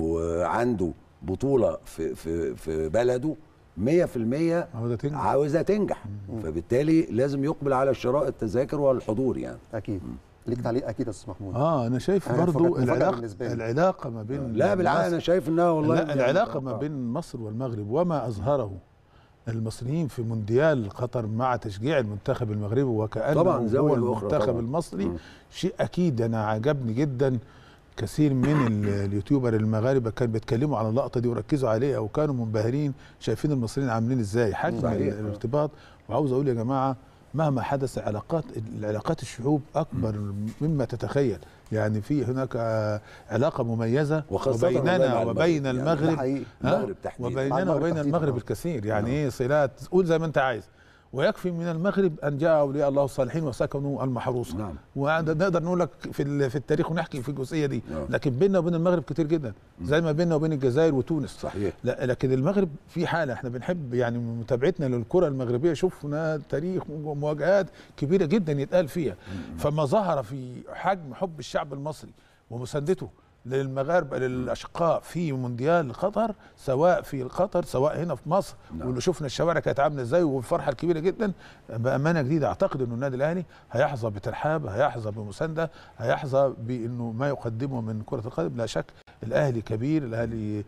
وعنده بطوله في في في بلده 100% عاوزة تنجح. عاوزه تنجح فبالتالي لازم يقبل على شراء التذاكر والحضور يعني اكيد ليك تعليق اكيد يا استاذ محمود اه انا شايف أنا برضو فكرت مفاجأة العلاقه بالنسبة لي. العلاقه ما بين لا بالعكس مصر- انا شايف انها والله لا يعني العلاقه ما متوقع. بين مصر والمغرب وما اظهره المصريين في مونديال قطر مع تشجيع المنتخب المغربي وكانه طبعاً زاوية هو أخرى المنتخب طبعاً. المصري مم. شيء اكيد انا عجبني جدا كثير من ال- اليوتيوبر المغاربه كانوا بيتكلموا على اللقطه دي وركزوا عليها وكانوا منبهرين شايفين المصريين عاملين ازاي حجم صحيح. الارتباط وعاوز اقول يا جماعه مهما حدث علاقات العلاقات الشعوب اكبر مما تتخيل يعني في هناك آه، علاقه مميزه وخاصة والله وبيننا مع المغرب. وبين يعني ده المغرب حقيقي ها؟ المغرب تحديداً. مع وبيننا المغرب وبين تحديداً، المغرب آه. الكثير يعني ايه صلات قول زي ما انت عايز ويكفي من المغرب ان جاء اولياء الله الصالحين وسكنوا المحروسه نعم. ونقدر نقول لك في ال- في التاريخ ونحكي في الجزئيه دي نعم. لكن بيننا وبين المغرب كتير جدا زي ما بيننا وبين الجزائر وتونس صحيح لا لكن المغرب في حاله احنا بنحب يعني من متابعتنا للكره المغربيه شفنا تاريخ ومواجهات كبيره جدا يتقال فيها فما ظهر في حجم حب الشعب المصري ومساندته للمغاربه للاشقاء في مونديال قطر سواء في قطر سواء هنا في مصر نعم. واللي شفنا الشوارع كانت عامله ازاي والفرحه الكبيره جدا بامانه جديده اعتقد انه النادي الاهلي هيحظى بترحاب هيحظى بمسانده هيحظى بانه ما يقدمه من كره القدم لا شك الاهلي كبير الاهلي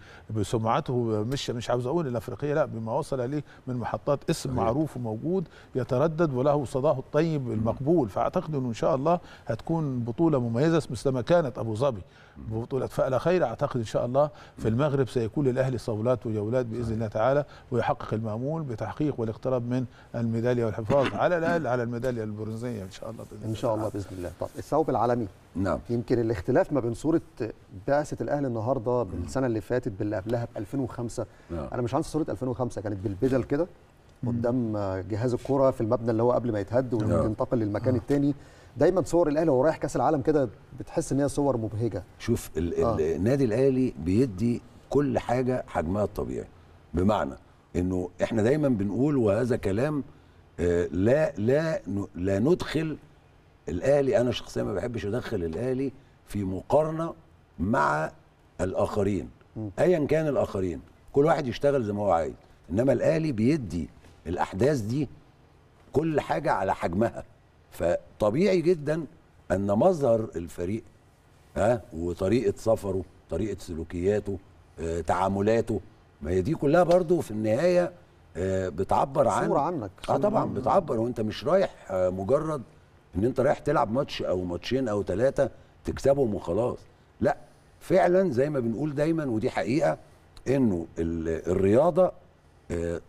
بسمعته مش مش عاوز اقول الافريقيه لا بما وصل اليه من محطات اسم صحيح. معروف وموجود يتردد وله صداه الطيب المقبول فاعتقد انه ان شاء الله هتكون بطوله مميزه مثل ما كانت ابو ظبي بطوله فأل خير اعتقد ان شاء الله في المغرب سيكون للاهلي صولات وجولات باذن الله تعالى ويحقق المامول بتحقيق والاقتراب من الميداليه والحفاظ على الاقل على الميداليه البرونزيه ان شاء الله بإذن ان شاء الله باذن الله طب الثوب العالمي نعم يمكن الاختلاف ما بين صوره بعثه الاهلي النهارده بالسنه اللي فاتت باللي قبلها ب 2005 نعم. انا مش هنسى صوره 2005 كانت بالبدل كده قدام جهاز الكره في المبنى اللي هو قبل ما يتهد وينتقل للمكان الثاني دايما صور الاهلي وهو رايح كاس العالم كده بتحس ان هي صور مبهجه شوف ال- آه. ال- النادي الاهلي بيدي كل حاجه حجمها الطبيعي بمعنى انه احنا دايما بنقول وهذا كلام آه، لا لا ن- لا ندخل الاهلي انا شخصيا ما بحبش ادخل الاهلي في مقارنه مع الاخرين ايا كان الاخرين كل واحد يشتغل زي ما هو عايز انما الاهلي بيدي الاحداث دي كل حاجه على حجمها فطبيعي جدا ان مظهر الفريق ها وطريقه سفره طريقه سلوكياته آه، تعاملاته ما هي دي كلها برضو في النهايه آه، بتعبر عن صورة عنك. اه صورة طبعا عنك. بتعبر وانت مش رايح آه، مجرد ان انت رايح تلعب ماتش او ماتشين او ثلاثه تكسبهم وخلاص لا فعلا زي ما بنقول دايما ودي حقيقه انه ال- الرياضه آه،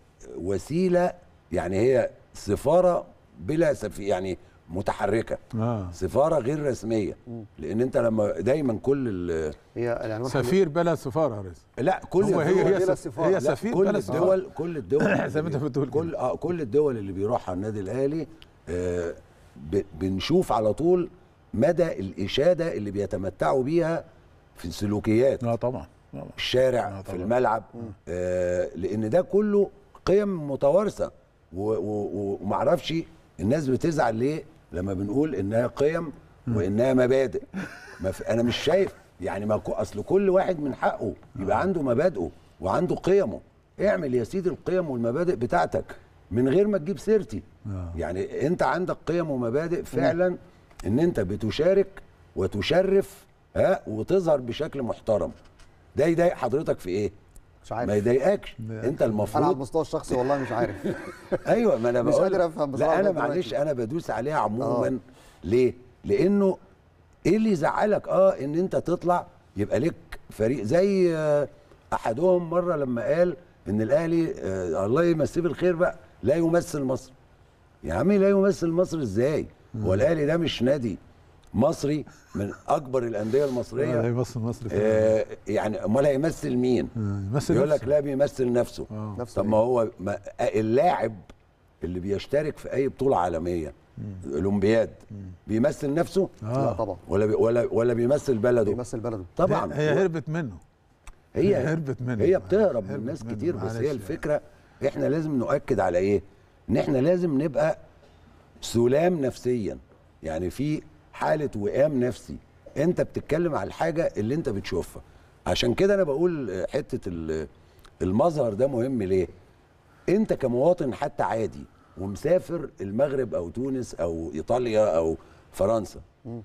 وسيله يعني هي سفاره بلا سفي يعني متحركه اه سفاره غير رسميه لان انت لما دايما كل ال- هي يعني واحد- سفير بلا سفاره يا ريس لا كل هو هي الدول- هي بلا سف- سفارة. هي لا، سفير كل بلا سفاره الدول كل الدول زي ما انت بتقول كل اه كل الدول اللي بيروحها النادي الاهلي آه ب- بنشوف على طول مدى الاشاده اللي بيتمتعوا بيها في السلوكيات اه طبعا طبعا. الشارع آه في طبعا. الملعب آه لان ده كله قيم متوارثه و- و- و- ومعرفش الناس بتزعل ليه لما بنقول انها قيم وانها مبادئ ما في انا مش شايف يعني ما كو- اصل كل واحد من حقه يبقى عنده مبادئه وعنده قيمه اعمل يا سيدي القيم والمبادئ بتاعتك من غير ما تجيب سيرتي آه. يعني انت عندك قيم ومبادئ فعلا ان انت بتشارك وتشرف ها وتظهر بشكل محترم ده يضايق حضرتك في ايه مش ما عارف يضايقكش انت انا على المفروض المستوى الشخصي والله مش عارف ايوه ما انا مش بقول قادر أفهم بصراحة لا انا لغاية معلش دلوقتي. انا بدوس عليها عموما آه. ليه لانه ايه اللي يزعلك اه ان انت تطلع يبقى لك فريق زي آه، احدهم مره لما قال ان الاهلي آه الله يمسيه بالخير بقى لا يمثل مصر يا عمي لا يمثل مصر ازاي هو الاهلي ده مش نادي مصري من اكبر الانديه لا المصريه يمثل مصر آه يعني امال هيمثل مين يمثل يقول لك نفسه. لا بيمثل نفسه آه. نفسه طب ما هو ما اللاعب اللي بيشترك في اي بطوله عالميه اولمبياد بيمثل نفسه لا طبعا ولا بي ولا ولا بيمثل بلده بيمثل بلده طبعا هي هربت منه هي هربت منه هي بتهرب من هربت ناس منه، كتير بس معلش هي يعني. الفكره احنا لازم نؤكد على ايه ان احنا لازم نبقى سلام نفسيا يعني في حاله وئام نفسي انت بتتكلم على الحاجه اللي انت بتشوفها عشان كده انا بقول حته ال- المظهر ده مهم ليه انت كمواطن حتى عادي ومسافر المغرب او تونس او ايطاليا او فرنسا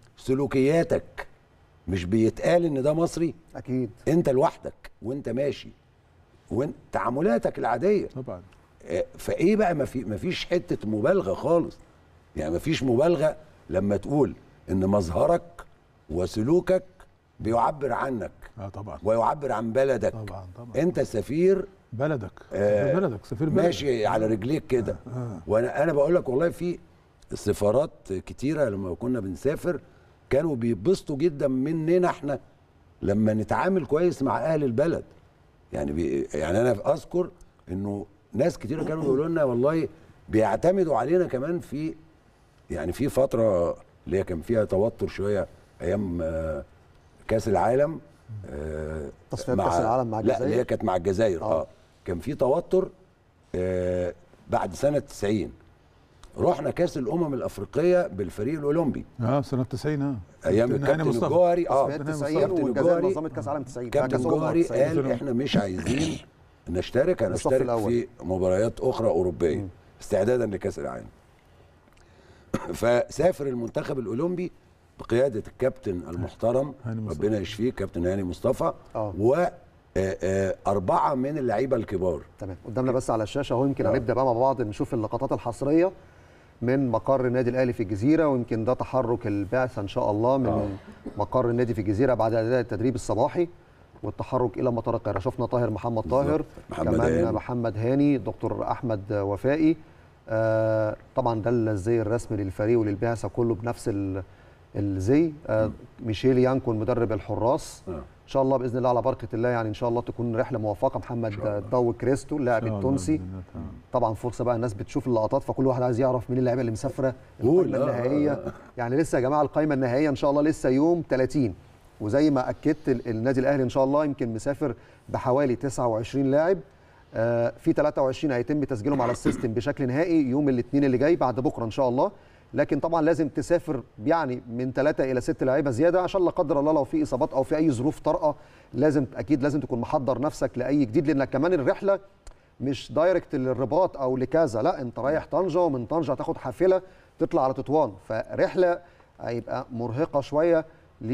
سلوكياتك مش بيتقال ان ده مصري اكيد انت لوحدك وانت ماشي وانت تعاملاتك العاديه طبعا آه، فايه بقى ما في ما فيش حته مبالغه خالص يعني ما فيش مبالغه لما تقول ان مظهرك وسلوكك بيعبر عنك اه طبعا ويعبر عن بلدك طبعا طبعا انت سفير بلدك آه، سفير بلدك سفير بلدك ماشي على رجليك كده آه. وانا انا بقول لك والله في سفارات كتيره لما كنا بنسافر كانوا بيتبسطوا جدا مننا احنا لما نتعامل كويس مع اهل البلد يعني بي يعني انا اذكر انه ناس كتيره كانوا يقولوا لنا والله بيعتمدوا علينا كمان في يعني في فتره اللي هي كان فيها توتر شويه ايام آه، كاس العالم آه، تصفيات كأس العالم مع لا اللي الجزائر؟ هي كانت مع الجزائر آه. اه كان في توتر آه بعد سنه 90 رحنا كاس الامم الافريقيه بالفريق الاولمبي اه سنه 90 اه ايام كابتن هاني الكابتن مصطفى. الجوهري اه تصفيات كابتن 90 كابتن والجزائر الجوهري- نظمت كاس عالم 90 كابتن كأس أمم جوهري 90. قال احنا مش عايزين نشترك الصف هنشترك الأول. في مباريات اخرى اوروبيه استعدادا لكاس العالم فسافر المنتخب الاولمبي بقياده الكابتن المحترم هاني مصطفى. ربنا يشفيه كابتن هاني مصطفى آه. و آه، آه، أربعة من اللعيبة الكبار تمام قدامنا بس على الشاشه اهو يمكن آه. هنبدا بقى مع بعض نشوف اللقطات الحصريه من مقر النادي الاهلي في الجزيره ويمكن ده تحرك البعثه ان شاء الله من مقر النادي في الجزيره بعد اداء التدريب الصباحي والتحرك الى مطار القاهره شفنا طاهر محمد طاهر محمد كمان هاني. محمد هاني دكتور احمد وفائي آه طبعا ده الزي الرسمي للفريق وللبعثه كله بنفس ال- الزي آه ميشيل يانكون مدرب الحراس آه. ان شاء الله باذن الله على بركه الله يعني ان شاء الله تكون رحله موفقه محمد ضو كريستو اللاعب إن شاء الله التونسي بإذن الله تعالى. طبعا فرصه بقى الناس بتشوف اللقطات فكل واحد عايز يعرف مين اللعيبه اللي مسافره قول، القائمه آه، النهائيه آه. يعني لسه يا جماعه القائمه النهائيه ان شاء الله لسه يوم 30 وزي ما اكدت ال- النادي الاهلي ان شاء الله يمكن مسافر بحوالي 29 لاعب آه، في 23 هيتم تسجيلهم على السيستم بشكل نهائي يوم الاثنين اللي جاي بعد بكره ان شاء الله لكن طبعا لازم تسافر يعني من ثلاثة الى ست لعيبه زياده عشان لا قدر الله لو في اصابات او في اي ظروف طارئه لازم اكيد لازم تكون محضر نفسك لاي جديد لانك كمان الرحله مش دايركت للرباط او لكذا لا انت رايح طنجه ومن طنجه هتاخد حافله تطلع على تطوان فرحله هيبقى مرهقه شويه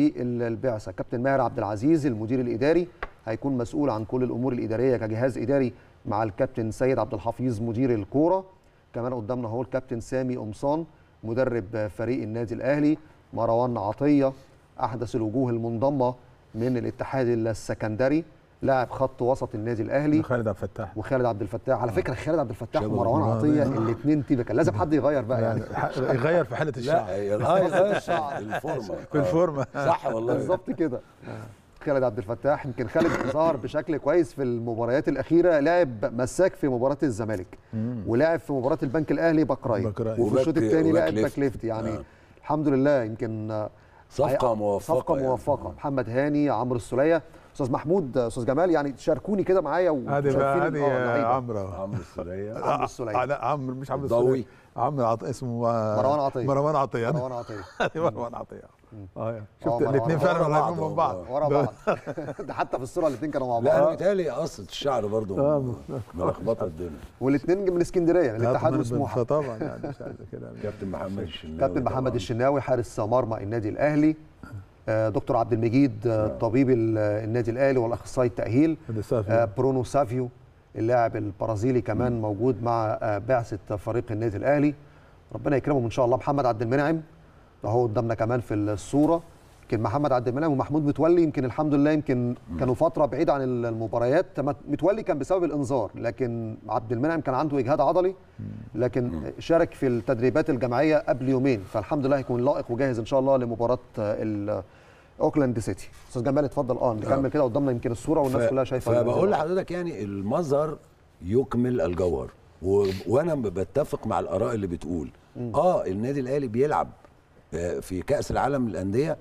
للبعثه كابتن ماهر عبد العزيز المدير الاداري هيكون مسؤول عن كل الامور الاداريه كجهاز اداري مع الكابتن سيد عبد الحفيظ مدير الكوره كمان قدامنا هو الكابتن سامي قمصان مدرب فريق النادي الاهلي مروان عطيه احدث الوجوه المنضمه من الاتحاد السكندري لاعب خط وسط النادي الاهلي خالد عبد الفتاح وخالد عبد الفتاح على فكره خالد عبد الفتاح شبه ومروان مروان. عطيه الاثنين تيبه كان لازم حد يغير بقى يعني يعني ح- يغير في حاله لا الشعب اه يغير الشعر الفورمه في الفورمه صح والله بالظبط كده خالد عبد الفتاح يمكن خالد ظهر بشكل كويس في المباريات الاخيره لعب مساك في مباراه الزمالك ولعب في مباراه البنك الاهلي باك رايت باك رايت. وفي الشوط وباك- الثاني وباك لعب باك ليفت. ليفت يعني آه. الحمد لله يمكن آه، صفقة هي- موفقة صفقه يعني. موفقه محمد هاني عمرو السوليه استاذ محمود استاذ جمال يعني شاركوني كده معايا هذه بقى وشايفين هذه ال- آه، لعيبة. عمرو عمرو السولية عمرو السولية. آه، لا عمرو مش عمرو الضوي. السولية عمرو عط... اسمه آه، مروان عطية. مروان عطيه مروان عطيه هذه مروان عطيه اه آه، شفت مروان الاثنين عطية. فعلا ورا بعض قريبين من بعض والله. ورا بعض ده حتى في الصوره الاثنين كانوا مع لا انا بعض متهيألي قصة الشعر برضو آه، ملخبطة الدنيا والاثنين من اسكندريه من الاتحاد وسموحه طبعا يعني مش عايز كده كابتن محمد الشناوي كابتن محمد طبعاً. الشناوي حارس مرمى النادي الاهلي آه، دكتور عبد المجيد آه، طبيب ال- النادي الاهلي والاخصائي التاهيل هذا سافي. آه، برونو سافيو اللاعب البرازيلي كمان موجود مع آه، بعثه فريق النادي الاهلي ربنا يكرمهم ان شاء الله محمد عبد المنعم اهو قدامنا كمان في الصوره يمكن محمد عبد المنعم ومحمود متولي يمكن الحمد لله يمكن كانوا فتره بعيده عن المباريات متولي كان بسبب الانذار لكن عبد المنعم كان عنده اجهاد عضلي لكن شارك في التدريبات الجماعيه قبل يومين فالحمد لله هيكون لائق وجاهز ان شاء الله لمباراه ال- اوكلاند سيتي استاذ جمال اتفضل اه نكمل كده قدامنا يمكن الصوره والناس كلها شايفه فبقول المنظر. لحضرتك يعني المظهر يكمل الجوهر و... وانا بتفق مع الاراء اللي بتقول اه النادي الاهلي بيلعب آه، في كاس العالم للانديه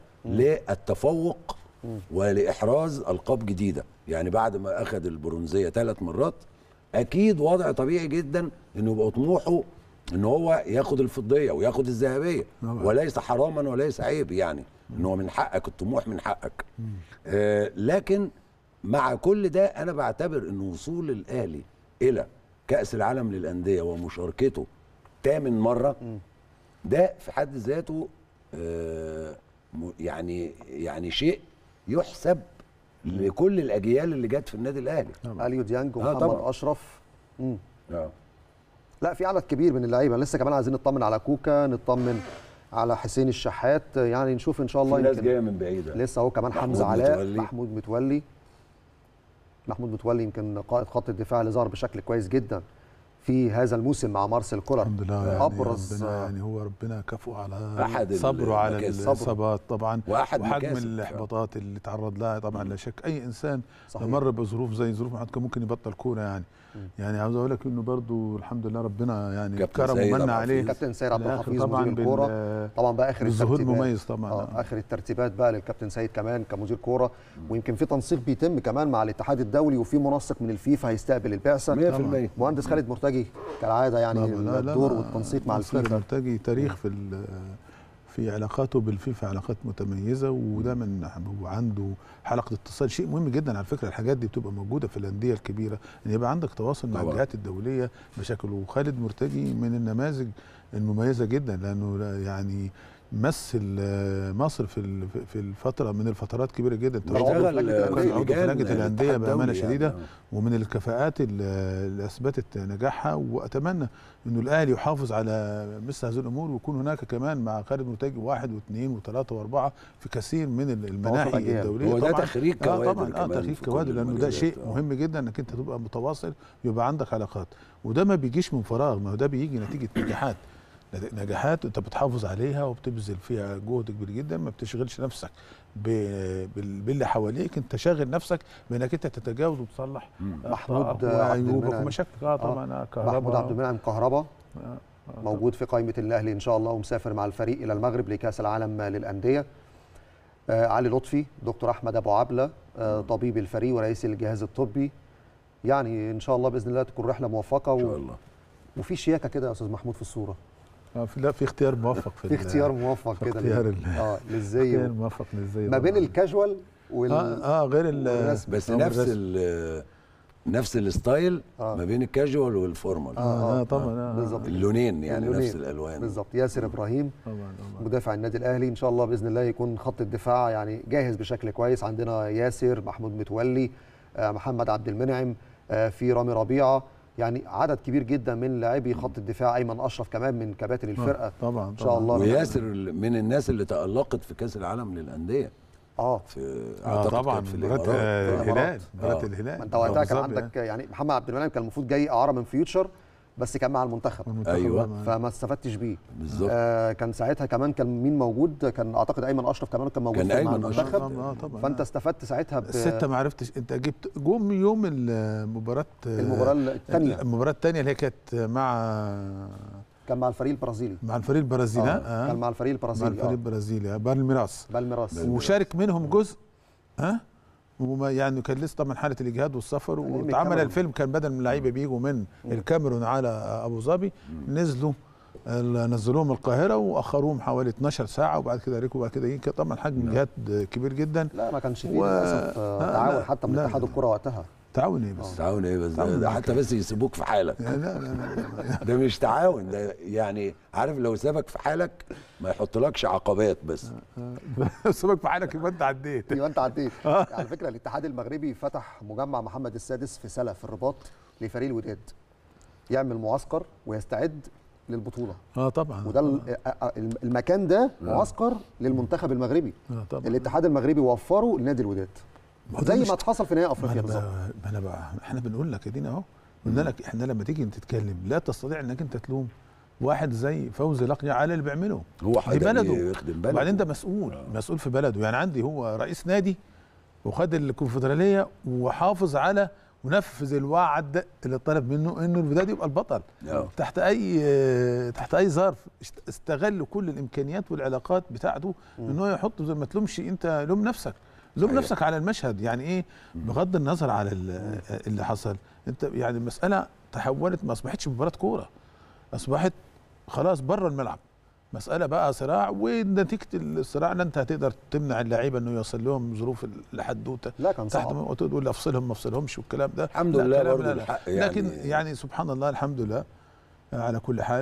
للتفوق ولاحراز القاب جديده يعني بعد ما اخذ البرونزيه ثلاث مرات اكيد وضع طبيعي جدا انه يبقى طموحه ان هو ياخد الفضيه وياخد الذهبيه طبعا. وليس حراما وليس عيب يعني ان هو من حقك الطموح من حقك آه لكن مع كل ده انا بعتبر ان وصول الاهلي الى كاس العالم للانديه ومشاركته تامن مره ده في حد ذاته آه م- يعني يعني شيء يحسب لكل الاجيال اللي جت في النادي الاهلي اليو ديانج آه، ومحمد طبعا. اشرف مم. آه. لا في عدد كبير من اللعيبه لسه كمان عايزين نطمن على كوكا نطمن على حسين الشحات يعني نشوف ان شاء الله في ناس يمكن جايه من بعيد لسه اهو كمان محمود حمزه علاء متولي. محمود متولي محمود متولي يمكن قائد خط الدفاع اللي ظهر بشكل كويس جدا في هذا الموسم مع مارسيل كولر الحمد لله يعني ابرز ربنا يعني هو ربنا كفؤ على أحد صبره على المكاسب. الاصابات طبعا واحد وحجم مكاسب. الاحباطات اللي تعرض لها طبعا لا شك اي انسان صحيح. مر بظروف زي ظروف محمد كان ممكن يبطل كوره يعني يعني عاوز اقول لك انه برضو الحمد لله ربنا يعني كابتن كرم سيد ومن عبد عليه كابتن سيد عبد الآخر الحفيظ طبعا مدير الكوره بال- طبعا بقى اخر بالظهور الترتيبات مميز طبعا اه اخر الترتيبات بقى للكابتن سيد كمان كمدير كوره ويمكن في تنسيق بيتم كمان مع الاتحاد الدولي وفي منسق من الفيفا هيستقبل البعثه 100% مهندس خالد مرتجي كالعاده يعني لا، لا، لا، الدور لا. والتنسيق مع مصر الفيفا مرتجي تاريخ في ال- في علاقاته بالفيفا علاقات متميزه وده من هو عنده حلقه اتصال شيء مهم جدا على فكره الحاجات دي بتبقى موجوده في الانديه الكبيره ان يبقى عندك تواصل مع طبعا. الجهات الدوليه بشكل وخالد مرتجي من النماذج المميزه جدا لانه لا- يعني مثل آه، مصر في ال- في الفتره من الفترات كبيره جدا كان عضو في لجنة كان الأندية. عضو في لجنه الانديه بامانه يعني. شديده ومن الكفاءات اللي اللي اثبتت نجاحها واتمنى انه الاهلي يحافظ على مثل هذه الامور ويكون هناك كمان مع خالد مرتجي واحد واثنين وثلاثه واربعه في كثير من المناحي أجيال. الدوليه هو ده طبعا تخريج اه كوادر طبعا اه كمان تخريج في كل كوادر لانه ده المجالات. شيء آه. مهم جدا انك انت تبقى متواصل يبقى عندك علاقات وده ما بيجيش من فراغ ما هو ده بيجي نتيجه نجاحات نجاحات انت بتحافظ عليها وبتبذل فيها جهد كبير جدا ما بتشغلش نفسك ب- بال- باللي حواليك انت شاغل نفسك بانك انت تتجاوز وتصلح محمود أخطائك عبد وعيوبك المنعم. ومشاكلك اه طبعا آه كهرباء محمود عبد المنعم كهربا آه، آه، موجود في قائمه الاهلي ان شاء الله ومسافر مع الفريق الى المغرب لكاس العالم للانديه آه علي لطفي دكتور احمد ابو عبله آه طبيب الفريق ورئيس الجهاز الطبي يعني ان شاء الله باذن الله تكون رحله موفقه ان شاء و... الله وفي شياكه كده يا استاذ محمود في الصوره آه في لا في اختيار موفق في في ال- اختيار موفق في كده اختيار لل- ال- اه للزي اختيار و- موفق للزي ما بين طبعاً. الكاجوال وال اه اه غير ال والرسم. بس آه، نفس بالرسم. ال نفس الستايل آه. ما بين الكاجوال والفورمال آه، اه, آه، آه طبعا آه بالظبط. اللونين يعني اللونين. نفس الالوان بالظبط ياسر ابراهيم طبعا طبعا مدافع النادي الاهلي ان شاء الله باذن الله يكون خط الدفاع يعني جاهز بشكل كويس عندنا ياسر محمود متولي آه، محمد عبد المنعم آه، في رامي ربيعه يعني عدد كبير جدا من لاعبي خط الدفاع ايمن اشرف كمان من كباتن الفرقه طبعا ان شاء الله وياسر من الناس اللي تالقت في كاس العالم للانديه اه في اه اعتقد طبعا كان في مباراة الامارات آه، في الهلال الإمارات. مباراة آه. الهلال ما انت وقتها كان أبو ظبي، عندك يعني محمد عبد المنعم كان المفروض جاي اعاره من فيوتشر بس كان مع المنتخب والمنتخب أيوة. طبعاً. فما استفدتش بيه بالظبط آه كان ساعتها كمان كان مين موجود كان اعتقد ايمن اشرف كمان كان موجود كان في- مع أيمن أشرف. المنتخب طبعا آه، طبعا فانت استفدت ساعتها ب- الستة ما عرفتش انت جبت جم يوم المباراة المباراه الثانيه المباراة الثانية اللي هي كانت مع كان مع الفريق البرازيلي مع الفريق البرازيلي آه. آه. كان مع الفريق مع البرازيلي الفريق آه. البرازيلي بالميراس بالميراس وشارك منهم جزء ها وما يعني كان لسه طبعا حاله الاجهاد والسفر من واتعمل الكاميرون. الفيلم كان بدل من اللعيبه بيجوا من الكاميرون على ابو ظبي نزلوا ال- نزلوهم القاهره واخروهم حوالي 12 ساعه وبعد كده ركبوا وبعد كده يجي كان طبعا حجم اجهاد كبير جدا لا ما كانش فيه و- للاسف آه، آه، تعاون لا، حتى من لا، اتحاد لا. الكره وقتها تعاون ايه بس تعاون ايه بس تعاون ده, ده معاك. حتى بس يسيبوك في حالك لا لا لا, لا. ده مش تعاون ده يعني عارف لو سابك في حالك ما يحطلكش عقبات بس سيبك في حالك يبقى انت عديت يبقى انت عديت على فكره الاتحاد المغربي فتح مجمع محمد السادس في سلا في الرباط لفريق الوداد يعمل معسكر ويستعد للبطوله اه طبعا وده ال- آه، المكان ده معسكر للمنتخب المغربي آه طبعا الاتحاد المغربي وفره لنادي الوداد ما هو ده زي مش- ما اتحصل في نهائي ما افريقيا انا بالظبط بقى ما انا بقى احنا بنقول لك ادينا اهو قلنا لك احنا لما تيجي تتكلم لا تستطيع انك انت تلوم واحد زي فوزي لقجع على اللي بيعمله هو دي حد بلده يخدم بلده وبعدين ده مسؤول مسؤول في بلده يعني عندي هو رئيس نادي وخد الكونفدراليه وحافظ على ونفذ الوعد اللي طلب منه انه الوداد يبقى البطل آه. تحت اي تحت اي ظرف اشت- استغل كل الامكانيات والعلاقات بتاعته ان هو يحط زي ما تلومش انت لوم نفسك لوم صحيح. نفسك على المشهد يعني ايه بغض النظر على ال- اللي حصل انت يعني المساله تحولت ما اصبحتش مباراه كوره اصبحت خلاص بره الملعب مسألة بقى صراع ونتيجة الصراع لا انت هتقدر تمنع اللعيبة انه يوصل لهم ظروف الحدوتة لا كان تحت صعب ما تقول افصلهم ما افصلهمش والكلام ده الحمد لا لله كلام برضه لا لا. الحق يعني لكن يعني سبحان الله الحمد لله آه، على كل حال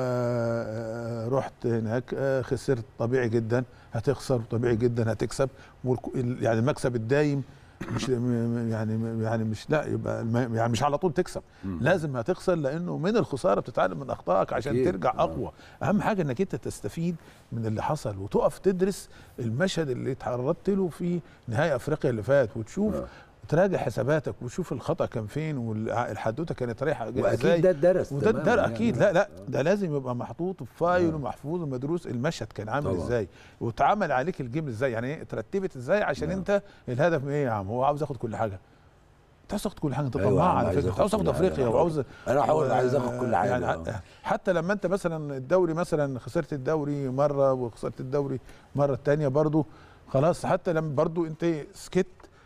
آه، آه، رحت هناك آه، خسرت طبيعي جدا هتخسر طبيعي جدا هتكسب والك- ال- يعني المكسب الدايم مش م- م- يعني يعني مش لا يبقى الم- يعني مش على طول تكسب لازم هتخسر لانه من الخساره بتتعلم من اخطائك عشان أكيد. ترجع آه. اقوى اهم حاجه انك انت تستفيد من اللي حصل وتقف تدرس المشهد اللي تعرضت له في نهائي افريقيا اللي فات وتشوف آه. تراجع حساباتك وتشوف الخطا كان فين والحدوته كانت رايحه ازاي واكيد ده اتدرس وده تماماً ده يعني. اكيد لا لا ده لازم يبقى محطوط في فايل ومحفوظ ومدروس المشهد كان عامل طبعاً. ازاي واتعمل عليك الجيم ازاي يعني ايه اترتبت ازاي عشان نعم. انت الهدف ايه يا عم هو عاوز ياخد كل حاجه انت عاوز تاخد كل حاجه انت أيوة يا طماع عم، على عايز فكره آخد عاوز تاخد كل حاجة. افريقيا أنا وعاوز أنا حاول و- عايز آخد كل حاجة، يعني آه. ح- حتى لما انت مثلا الدوري مثلا خسرت الدوري مره وخسرت الدوري مره الثانيه برضو خلاص حتى لما برضو انت سكت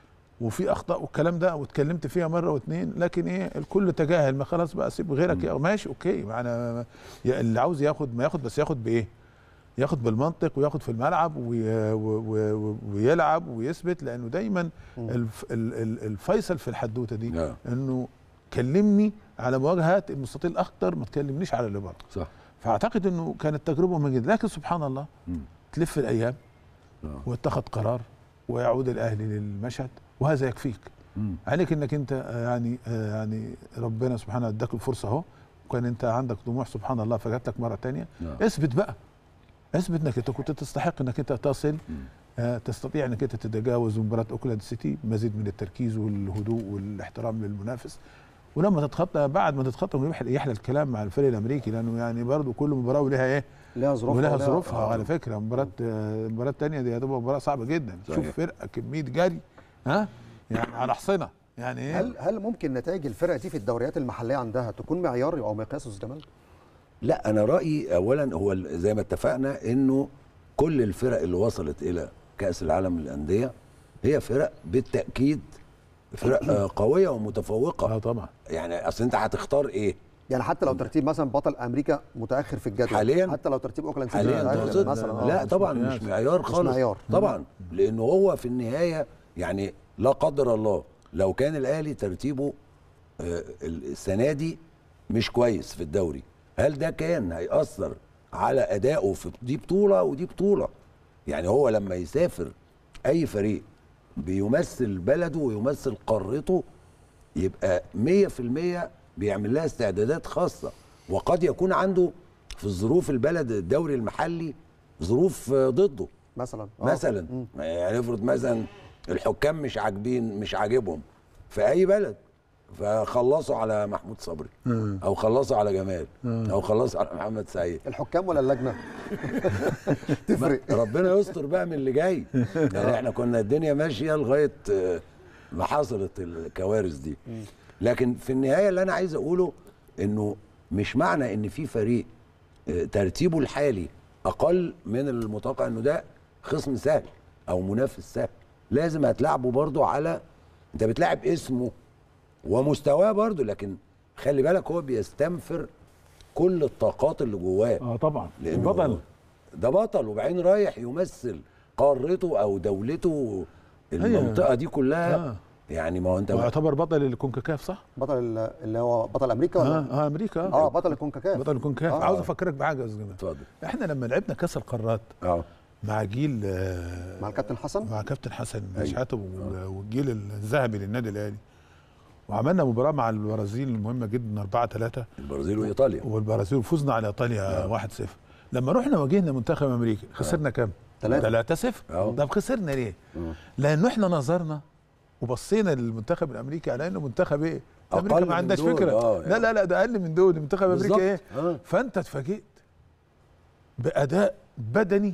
وفي اخطاء والكلام ده واتكلمت فيها مره واثنين لكن ايه الكل تجاهل ما خلاص بقى سيب غيرك يا ماشي اوكي معنا اللي عاوز ياخد ما ياخد بس ياخد بايه؟ ياخد بالمنطق وياخد في الملعب وي و و ويلعب ويثبت لانه دايما الف ال ال الفيصل في الحدوته دي نعم. انه كلمني على مواجهات المستطيل الاخضر ما تكلمنيش على اللي بره صح فاعتقد انه كانت تجربه مهمه جدا لكن سبحان الله مم. تلف الايام آه. واتخذ قرار ويعود الاهلي للمشهد وهذا يكفيك مم. عليك انك انت آه، يعني آه، يعني ربنا سبحانه اداك الفرصه اهو وكان انت عندك طموح سبحان الله فجات لك مره تانية نعم. اثبت بقى اثبت انك انت كنت تستحق انك انت تصل مم. آه، تستطيع انك انت تتجاوز مباراه اوكلاند سيتي بمزيد من التركيز والهدوء والاحترام للمنافس ولما تتخطى بعد ما تتخطى يحلى, يحلى الكلام مع الفريق الامريكي لانه يعني برضو كل مباراه ولها ايه لها ظروفها ولها ولها- ظروفها آه. على فكره مباراه آه، المباراه الثانيه دي هتبقى مباراه صعبه جدا صحيح. شوف فرقه كميه جري ها يعني على حصنه يعني ايه هل هل ممكن نتائج الفرق دي في الدوريات المحليه عندها تكون معيار او مقياس استاذ جمال؟ لا انا رايي اولا هو ال- زي ما اتفقنا انه كل الفرق اللي وصلت الى كاس العالم للانديه هي فرق بالتاكيد فرق آه، قويه ومتفوقه اه طبعا يعني اصل انت هتختار ايه يعني حتى لو ترتيب مثلا بطل امريكا متاخر في الجدول حالياً؟ حتى لو ترتيب اوكلاند سيتي حاليا متأخر تقصد مثلا آه. لا مش طبعا مقياس. مش معيار مش خالص معيار. طبعا لانه هو في النهايه يعني لا قدر الله لو كان الاهلي ترتيبه آه، السنه دي مش كويس في الدوري هل ده كان هيأثر على ادائه في دي بطوله ودي بطوله يعني هو لما يسافر اي فريق بيمثل بلده ويمثل قارته يبقى 100% بيعمل لها استعدادات خاصة وقد يكون عنده في الظروف البلد الدوري المحلي ظروف آه، ضده مثلا آه. مثلا مم. يعني افرض مثلا الحكام مش عاجبين مش عاجبهم في اي بلد فخلصوا على محمود صبري او خلصوا على جمال او خلصوا على محمد سعيد الحكام ولا اللجنه؟ تفرق ربنا يستر بقى من اللي جاي يعني احنا كنا الدنيا ماشيه لغايه آه، ما حصلت الكوارث دي لكن في النهايه اللي انا عايز اقوله انه مش معنى ان في فريق آه، ترتيبه الحالي اقل من المتوقع انه ده خصم سهل او منافس سهل لازم هتلعبه برضو على انت بتلعب اسمه ومستواه برضو لكن خلي بالك هو بيستنفر كل الطاقات اللي جواه اه طبعا لأنه بطل ده بطل وبعدين رايح يمثل قارته او دولته المنطقه دي كلها آه. يعني ما هو انت ويعتبر بطل الكونكاكاف صح؟ بطل ال- اللي هو بطل امريكا اه ولا؟ اه امريكا اه بطل الكونكاكاف بطل الكونكاكاف آه. عاوز افكرك بحاجه يا استاذ جمال اتفضل احنا لما لعبنا كاس القارات اه مع جيل آه، مع الكابتن حسن مع كابتن حسن أيوة. شحاته وال- والجيل الذهبي للنادي الاهلي وعملنا مباراه مع البرازيل المهمه جدا 4 3 البرازيل وايطاليا والبرازيل فزنا على ايطاليا 1 0 لما رحنا واجهنا منتخب امريكا خسرنا كام؟ تلاتة. 3 0 أهو. طب خسرنا ليه؟ مم. لانه احنا نظرنا وبصينا للمنتخب الامريكي على انه منتخب ايه؟ أقل امريكا من ما عندهاش دول، فكره آه، لا يعني. لا لا ده اقل من دول منتخب امريكا بالظبط. ايه؟ آه. فانت اتفاجئت باداء بدني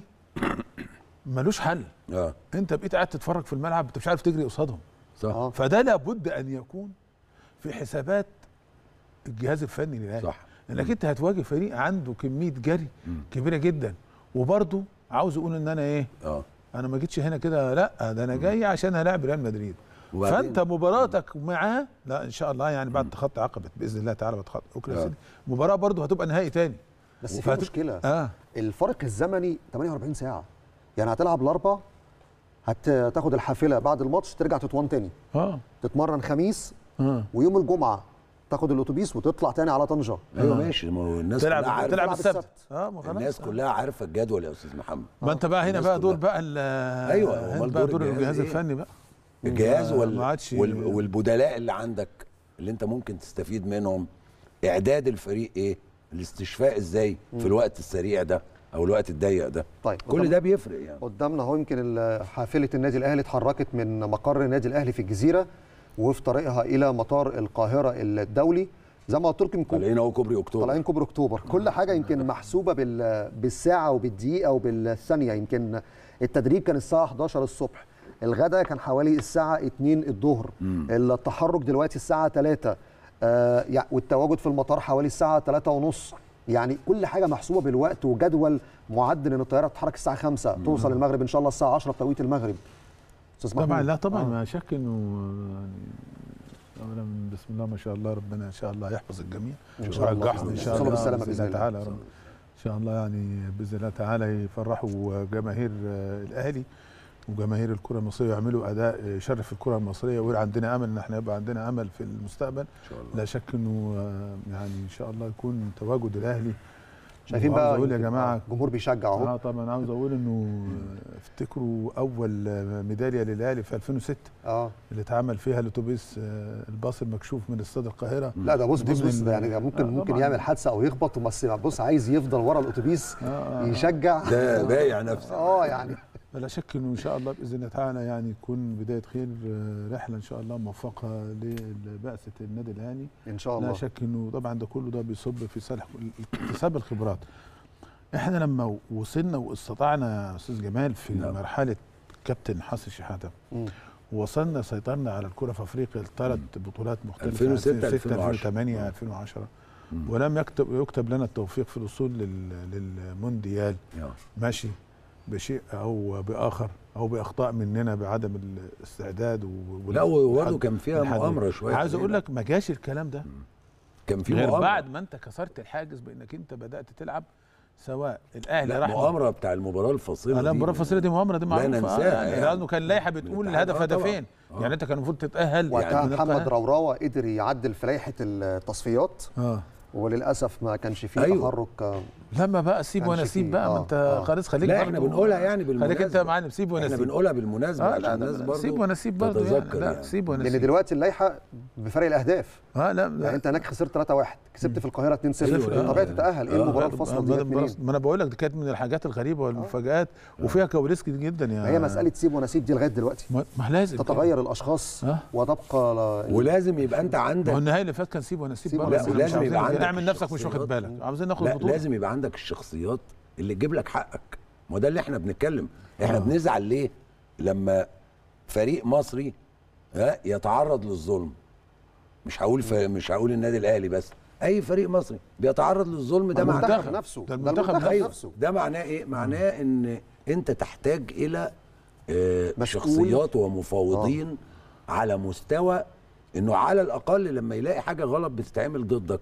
ملوش حل اه انت بقيت قاعد تتفرج في الملعب انت مش عارف تجري قصادهم صح اه فده لابد ان يكون في حسابات الجهاز الفني للاهلي صح انك انت هتواجه فريق عنده كميه جري مم. كبيره جدا وبرضه عاوز اقول ان انا ايه اه انا ما جيتش هنا كده لا ده انا جاي عشان هلاعب ريال مدريد وبعدين- فانت مباراتك معاه لا ان شاء الله يعني بعد تخطي عقبه باذن الله تعالى بتخطي بكره آه. يا سيدي مباراه برضه هتبقى نهائي تاني بس في وفات- مشكله اه الفرق الزمني 48 ساعه يعني هتلعب الاربع هتاخد الحافله بعد الماتش ترجع تتوان تاني اه تتمرن خميس اه ويوم الجمعه تاخد الاتوبيس وتطلع تاني على طنجه ايوه آه. ماشي ما هو الناس كلها تلعب عارفه تلعب تلعب السبت السبت. اه ما خلاص الناس آه. كلها عارفه الجدول يا استاذ محمد ما انت بقى هنا الناس بقى دور كلها. بقى ال- أيوة، هنا أمال بقى دور دور الجهاز الجهاز إيه؟ الفني بقى الجهاز ما- وال... ما عادش- وال... والبدلاء اللي عندك اللي انت ممكن تستفيد منهم اعداد الفريق ايه الاستشفاء ازاي في الوقت السريع ده او الوقت الضيق ده طيب كل ده بيفرق يعني قدامنا اهو يمكن ال- حافله النادي الاهلي اتحركت من مقر النادي الاهلي في الجزيره وفي طريقها الى مطار القاهره الدولي زي ما قلت لكم يمكن طالعين اهو كوبري اكتوبر طالعين كوبري اكتوبر كل حاجه يمكن محسوبه بال- بالساعه وبالدقيقه وبالثانيه يمكن التدريب كان الساعه 11 الصبح الغداء كان حوالي الساعه 2 الظهر التحرك دلوقتي الساعه 3 آه يع- والتواجد في المطار حوالي الساعه 3 ونص يعني كل حاجه محسوبه بالوقت وجدول معد ان الطياره تتحرك الساعه 5 توصل المغرب ان شاء الله الساعه 10 بتوقيت المغرب استاذ طبعا محمود. لا طبعا آه. ما شك انه يعني اولا بسم الله ما شاء الله ربنا ان شاء الله يحفظ الجميع إن شاء الله. ويرجعهم ان شاء يوصلوا الله بالسلامة بإذن بإذن الله. تعالى يا رب ان شاء الله يعني باذن الله تعالى يفرحوا جماهير آه، الاهلي وجماهير الكره المصريه ويعملوا اداء يشرف الكره المصريه وعندنا امل ان احنا يبقى عندنا امل في المستقبل ان شاء الله لا شك انه آه، يعني ان شاء الله يكون تواجد الاهلي شايفين وعاوز بقى اقول يا يمكن جماعه الجمهور بيشجع اهو اه طبعا عاوز اقول انه آه، افتكروا اول آه، ميداليه للاهلي في 2006 اه اللي اتعمل فيها الاتوبيس آه، الباص المكشوف من استاد القاهره لا ده بص دي بص من بص ال- ده يعني ده ممكن آه ممكن طبعاً. يعمل حادثه او يخبط بس بص عايز يفضل ورا الاتوبيس آه، آه. يشجع ده بايع نفسه اه يعني لا شك انه ان شاء الله باذن الله تعالى يعني يكون بدايه خير آه، رحله ان شاء الله موفقه لبعثه النادي الاهلي ان شاء لا الله شك انه طبعا ده كله ده بيصب في صالح اكتساب الخبرات احنا لما وصلنا واستطعنا يا استاذ جمال في نعم. مرحله كابتن حسن شحاته مم. وصلنا سيطرنا على الكره في افريقيا ثلاث بطولات مختلفه 2006 2006 2010. 2008 آه. 2010 مم. ولم يكتب يكتب لنا التوفيق في الوصول لل- للمونديال يا. ماشي بشيء او باخر او باخطاء مننا بعدم الاستعداد و- لا وبرضه والحد- كان فيها الحد- مؤامره شويه عايز اقول لك ما جاش الكلام ده كان في غير مؤامره بعد ما انت كسرت الحاجز بانك انت بدات تلعب سواء الاهلي لا راح مؤامره بتاع المباراه الفاصله لا دي. المباراه الفاصله دي مؤامره دي لا معروفه ننساها آه، يعني يعني. لانه كان لائحه بتقول الاتحاد، الهدف آه طبعاً. هدفين آه. يعني انت كان المفروض تتاهل وقتها من محمد القاهرة. روراوه قدر يعدل في لائحه التصفيات اه وللاسف ما كانش فيه أيوة. تحرك آه، لما بقى سيب كانش وانا سيب فيه. بقى ما آه، انت آه. خلاص خليك لا احنا برضو- بنقولها يعني بالمناسبه خليك انت يا معلم سيب وانا احنا سيب بنقولها بالمناسبه اه عشان لا الناس لا برضه سيب وانا سيب برضه يعني تتذكر لا يعني. سيب وانا لان سيب دلوقتي اللائحه بفرق الاهداف اه لا يعني لا انت هناك خسرت 3-1 كسبت في القاهره 2-0 أيوة، طبيعي آه. تتاهل ايه آه. المباراه ما- الفاصله ما- دي ما- منين ما انا بقول لك دي كانت من الحاجات الغريبه والمفاجات وفيها كواليس كتير جدا يا ما هي مساله سيب ونسيب دي لغايه دلوقتي ما ما لازم تتغير الاشخاص آه. وتبقى ل- ولازم يبقى انت ما هو عندك النهائي اللي فات كان سيب وانا سيب سيب برضه وأنا بس سيب. إحنا مش لازم يبقى عاوزين عندك نعمل نفسك مش واخد الشخصيات. بالك عاوزين ناخد لا البطوله لازم يبقى عندك الشخصيات اللي تجيب لك حقك ما ده اللي احنا بنتكلم احنا آه. بنزعل ليه لما فريق مصري ها يتعرض للظلم مش هقول ف... مش هقول النادي الاهلي بس اي فريق مصري بيتعرض للظلم ده معناه المنتخب نفسه ده ده المنتخب المنتخب أيوة. نفسه ده معناه ايه معناه ان انت تحتاج الى آه، مسؤول. شخصيات ومفاوضين على مستوى انه على الاقل لما يلاقي حاجه غلط بتتعمل ضدك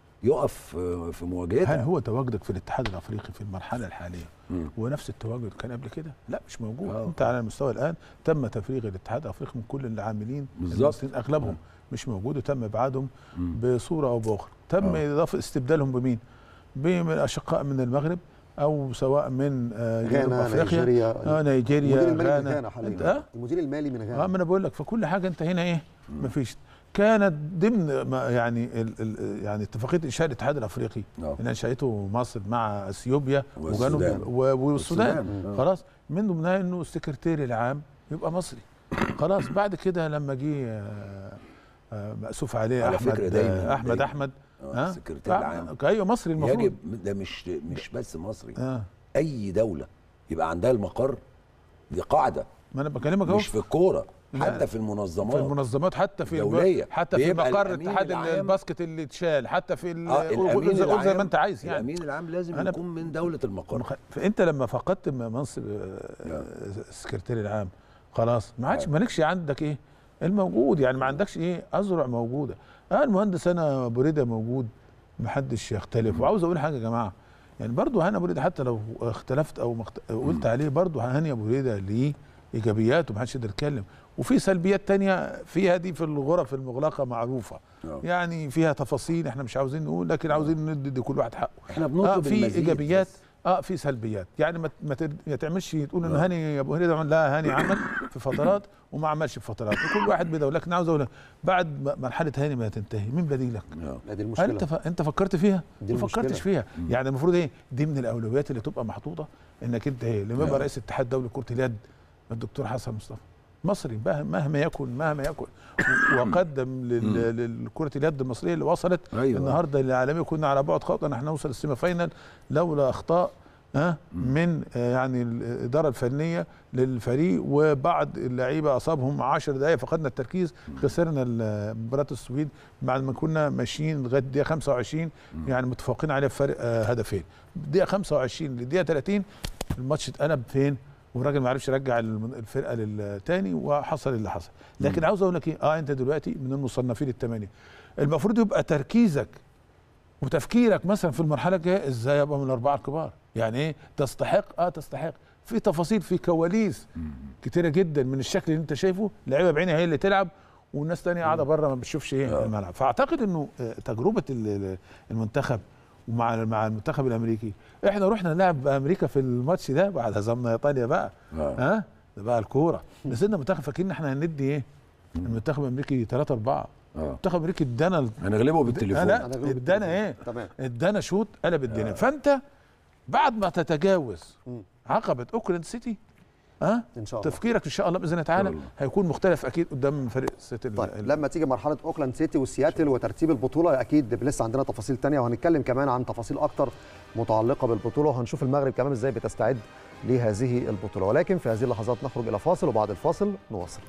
يقف آه، في هل مواجهتها هو تواجدك في الاتحاد الافريقي في المرحله الحاليه مم. هو نفس التواجد كان قبل كده؟ لا مش موجود آه. انت على المستوى الان تم تفريغ الاتحاد الافريقي من كل العاملين بالظبط. المصريين اغلبهم مش موجود وتم ابعادهم مم. بصوره او باخرى تم آه. اضافه استبدالهم بمين؟ باشقاء من المغرب او سواء من آه، جنوب غانا افريقيا نيجيريا اه نيجيريا المدير المالي من غانا غانا أنت- حاليا اه المدير المالي من اه غانا ما انا بقول لك فكل حاجه انت هنا ايه مفيش كانت ضمن ما يعني ال ال يعني اتفاقيه انشاء الاتحاد الافريقي آه. اللي انشاته مصر مع اثيوبيا والسودان. وجنوب و- والسودان والسودان، آه. خلاص من ضمنها انه السكرتير العام يبقى مصري خلاص بعد كده لما جه آه، آه، مأسوف عليه على احمد فكرة دايماً- آه، احمد دايماً. احمد آه، السكرتير العام ايوه مصري المفروض يجب ده مش مش بس مصري اه اي دوله يبقى عندها المقر دي قاعده ما انا بكلمك اهو مش في الكوره لا. حتى في المنظمات في المنظمات حتى في الب- الدولية. حتى في بيبقى مقر الأمين اتحاد العام- الباسكت اللي اتشال حتى في ال- اه قول- الامين قول- قول زي ما العام انت عايز يعني الامين العام لازم أنا ب- يكون من دوله المقر مخ- فانت لما فقدت م- منصب آه، نعم. السكرتير العام خلاص ما عادش مالكش عندك ايه الموجود يعني ما عندكش ايه اذرع موجوده اه المهندس انا ابو ريده موجود محدش يختلف وعاوز اقول حاجه يا جماعه يعني برضو هاني ابو ريده حتى لو اختلفت او مخت... قلت عليه برضو هاني ابو ريده ليه ايجابيات ومحدش يقدر يتكلم وفي سلبيات تانية فيها دي في الغرف المغلقه معروفه آه. يعني فيها تفاصيل احنا مش عاوزين نقول لكن عاوزين ندي ندي كل واحد حقه احنا اه بنطلب في المزيد ايجابيات بس. اه في سلبيات يعني ما ما تر- ما تعملش تقول ان آه. هاني يا ابو هريره عمل- لا هاني عمل في فترات وما عملش في فترات وكل واحد بدوله لكن عاوز اقول لك بعد ما مرحله هاني ما تنتهي مين بديلك؟ آه. لا دي هل المشكله انت ف... انت فكرت فيها؟ دي ما المشكلة. فكرتش فيها يعني المفروض ايه دي من الاولويات اللي تبقى محطوطه انك انت ايه لما يبقى آه. رئيس اتحاد دولي كره اليد الدكتور حسن مصطفى مصري مه- مهما يكن مهما يكن و- وقدم لل- لكره اليد المصريه اللي وصلت أيوة. النهارده للعالميه كنا على بعد خطوه ان احنا نوصل السيمي فاينل لولا اخطاء ها من آه، يعني الاداره الفنيه للفريق وبعض اللعيبه اصابهم 10 دقائق فقدنا التركيز خسرنا ال- مباراه السويد بعد ما كنا ماشيين لغايه الدقيقه 25 يعني متفوقين عليه بفرق آه، هدفين الدقيقه 25 للدقيقه 30 الماتش اتقلب فين والراجل ما عرفش يرجع الم- الفرقه للتاني وحصل اللي حصل لكن عاوز اقول لك ايه اه انت دلوقتي من المصنفين الثمانيه المفروض يبقى تركيزك وتفكيرك مثلا في المرحله الجايه ازاي ابقى من الاربعه الكبار يعني ايه تستحق اه تستحق في تفاصيل في كواليس كتيره جدا من الشكل اللي انت شايفه لعيبه بعينها هي اللي تلعب والناس تانية قاعده بره ما بتشوفش ايه آه. الملعب فاعتقد انه آه، تجربه ال- ال- المنتخب ومع مع المنتخب الامريكي احنا رحنا نلعب امريكا في الماتش ده بعد هزمنا ايطاليا بقى آه. ها ده بقى الكوره نزلنا منتخب فاكرين ان احنا هندي ايه المنتخب الامريكي 3 4 اه المنتخب الامريكي ادانا ال- هنغلبه آه بالتليفون لا أنا غلبت ادانا بالتليفون. ايه تمام ادانا شوط قلب الدنيا فانت بعد ما تتجاوز مم. عقبه اوكلاند سيتي ها ان شاء الله تفكيرك ان شاء الله باذن الله تعالى الله. هيكون مختلف اكيد قدام فريق سيتي طيب ال- لما تيجي مرحله اوكلاند سيتي وسياتل وترتيب البطوله اكيد لسه عندنا تفاصيل تانية وهنتكلم كمان عن تفاصيل اكتر متعلقه بالبطوله وهنشوف المغرب كمان ازاي بتستعد لهذه البطوله ولكن في هذه اللحظات نخرج الى فاصل وبعد الفاصل نواصل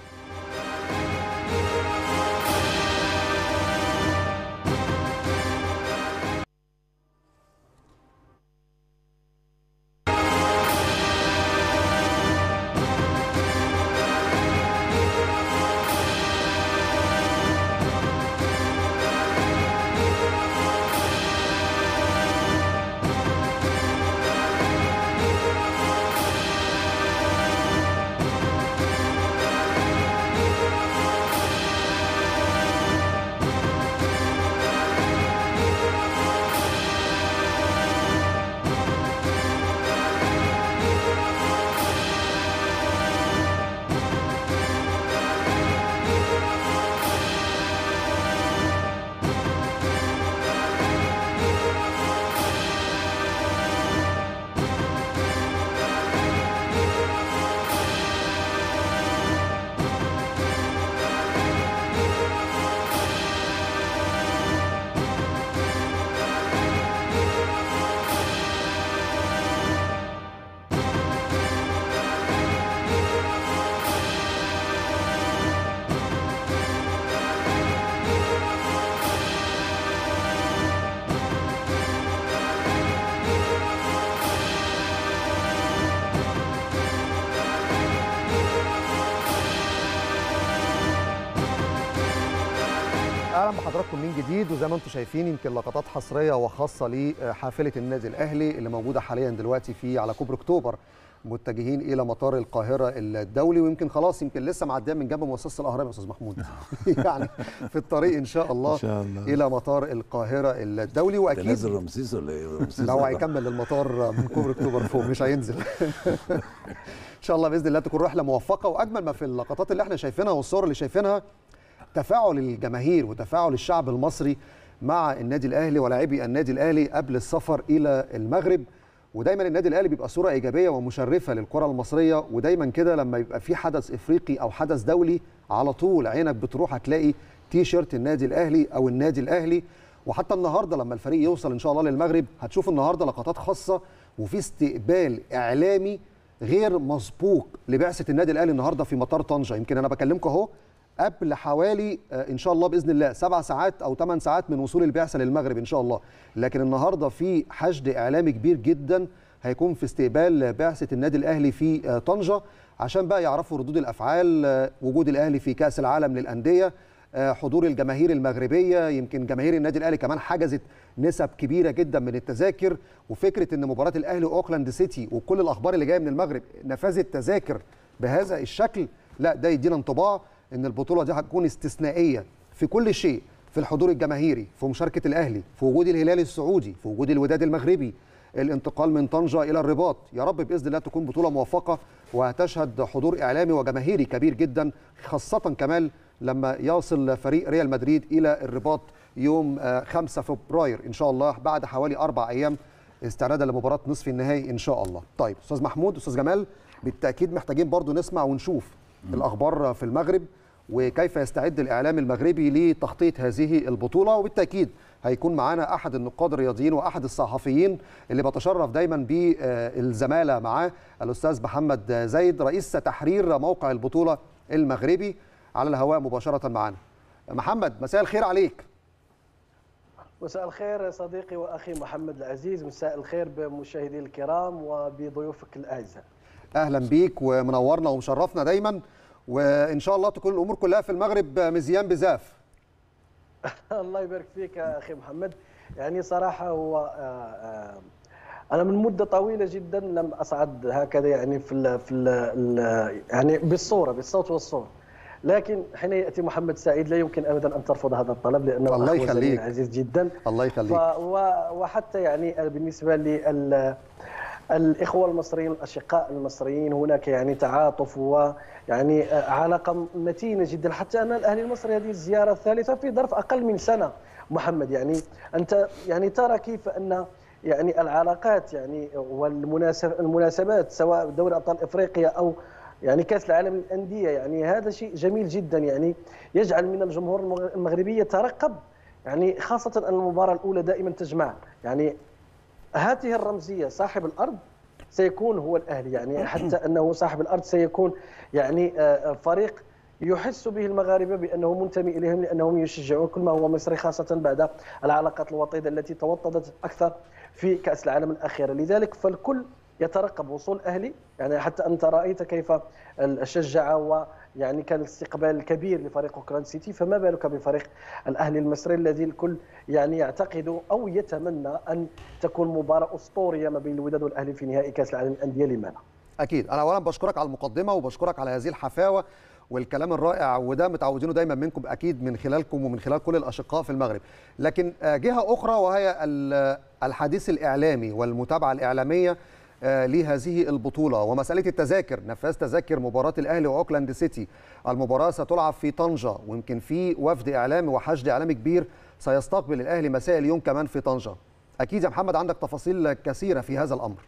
اهلا بحضراتكم من جديد وزي ما انتم شايفين يمكن لقطات حصريه وخاصه لحافله النادي الاهلي اللي موجوده حاليا دلوقتي في على كوبري اكتوبر متجهين الى مطار القاهره الدولي ويمكن خلاص يمكن لسه معديه من جنب مؤسسه الاهرام يا استاذ محمود يعني في الطريق ان شاء الله ان شاء الله الى مطار القاهره الدولي ده واكيد نازل رمسيس ولا ايه رمسيس لو ده- هيكمل المطار من كوبري اكتوبر فوق مش هينزل ان شاء الله باذن الله تكون رحله موفقه واجمل ما في اللقطات اللي احنا شايفينها والصور اللي شايفينها تفاعل الجماهير وتفاعل الشعب المصري مع النادي الاهلي ولاعبي النادي الاهلي قبل السفر الى المغرب ودايما النادي الاهلي بيبقى صوره ايجابيه ومشرفه للكره المصريه ودايما كده لما يبقى في حدث افريقي او حدث دولي على طول عينك بتروح هتلاقي تي شيرت النادي الاهلي او النادي الاهلي وحتى النهارده لما الفريق يوصل ان شاء الله للمغرب هتشوف النهارده لقطات خاصه وفي استقبال اعلامي غير مسبوق لبعثه النادي الاهلي النهارده في مطار طنجه يمكن انا بكلمكم اهو قبل حوالي آه، ان شاء الله باذن الله سبع ساعات او ثمان ساعات من وصول البعثه للمغرب ان شاء الله لكن النهارده في حشد اعلامي كبير جدا هيكون في استقبال بعثه النادي الاهلي في آه، طنجه عشان بقى يعرفوا ردود الافعال آه، وجود الاهلي في كاس العالم للانديه آه، حضور الجماهير المغربيه يمكن جماهير النادي الاهلي كمان حجزت نسب كبيره جدا من التذاكر وفكره ان مباراه الاهلي واوكلاند سيتي وكل الاخبار اللي جايه من المغرب نفذت تذاكر بهذا الشكل لا ده يدينا انطباع ان البطوله دي هتكون استثنائيه في كل شيء في الحضور الجماهيري في مشاركه الاهلي في وجود الهلال السعودي في وجود الوداد المغربي الانتقال من طنجه الى الرباط يا رب باذن الله تكون بطوله موفقه وهتشهد حضور اعلامي وجماهيري كبير جدا خاصه كمان لما يصل فريق ريال مدريد الى الرباط يوم آه، 5 فبراير ان شاء الله بعد حوالي اربع ايام استعدادا لمباراه نصف النهائي ان شاء الله طيب استاذ محمود استاذ جمال بالتاكيد محتاجين برضو نسمع ونشوف الاخبار في المغرب وكيف يستعد الاعلام المغربي لتغطيه هذه البطوله وبالتاكيد هيكون معانا احد النقاد الرياضيين واحد الصحفيين اللي بتشرف دايما بالزماله معاه الاستاذ محمد زايد رئيس تحرير موقع البطوله المغربي على الهواء مباشره معنا محمد مساء الخير عليك مساء الخير صديقي واخي محمد العزيز مساء الخير بمشاهدي الكرام وبضيوفك الاعزاء اهلا بيك ومنورنا ومشرفنا دايما وان شاء الله تكون الامور كلها في المغرب مزيان بزاف الله يبارك فيك يا اخي محمد يعني صراحه هو آه، آه، انا من مده طويله جدا لم اصعد هكذا يعني في ال في ال يعني بالصوره بالصوت والصوره لكن حين ياتي محمد سعيد لا يمكن ابدا ان ترفض هذا الطلب لانه الله أخ وزميل يخليك. عزيز جدا الله يخليك ف- و- وحتى يعني بالنسبه لل الاخوه المصريين الاشقاء المصريين هناك يعني تعاطف ويعني علاقه متينه جدا حتى ان الاهلي المصري هذه الزياره الثالثه في ظرف اقل من سنه محمد يعني انت يعني ترى كيف ان يعني العلاقات يعني والمناسب المناسبات سواء دوري ابطال افريقيا او يعني كاس العالم للانديه يعني هذا شيء جميل جدا يعني يجعل من الجمهور المغربي يترقب يعني خاصه ان المباراه الاولى دائما تجمع يعني هذه الرمزيه صاحب الارض سيكون هو الاهلي يعني حتى انه صاحب الارض سيكون يعني آه، فريق يحس به المغاربه بانه منتمي اليهم لانهم يشجعون كل ما هو مصري خاصه بعد العلاقات الوطيده التي توطدت اكثر في كاس العالم الاخيره لذلك فالكل يترقب وصول الاهلي يعني حتى انت رايت كيف شجع ويعني كان الاستقبال كبير لفريق اوكلاند سيتي فما بالك بفريق الاهلي المصري الذي الكل يعني يعتقد او يتمنى ان تكون مباراه اسطوريه ما بين الوداد والاهلي في نهائي كاس العالم للانديه لماذا؟ اكيد انا اولا بشكرك على المقدمه وبشكرك على هذه الحفاوه والكلام الرائع وده متعودينه دايما منكم اكيد من خلالكم ومن خلال كل الاشقاء في المغرب لكن آه، جهه اخرى وهي ال- الحديث الاعلامي والمتابعه الاعلاميه آه، لهذه البطوله ومساله التذاكر نفاذ تذاكر مباراه الاهلي واوكلاند سيتي المباراه ستلعب في طنجه ويمكن في وفد اعلامي وحشد اعلامي كبير سيستقبل الاهلي مساء اليوم كمان في طنجه اكيد يا محمد عندك تفاصيل كثيره في هذا الامر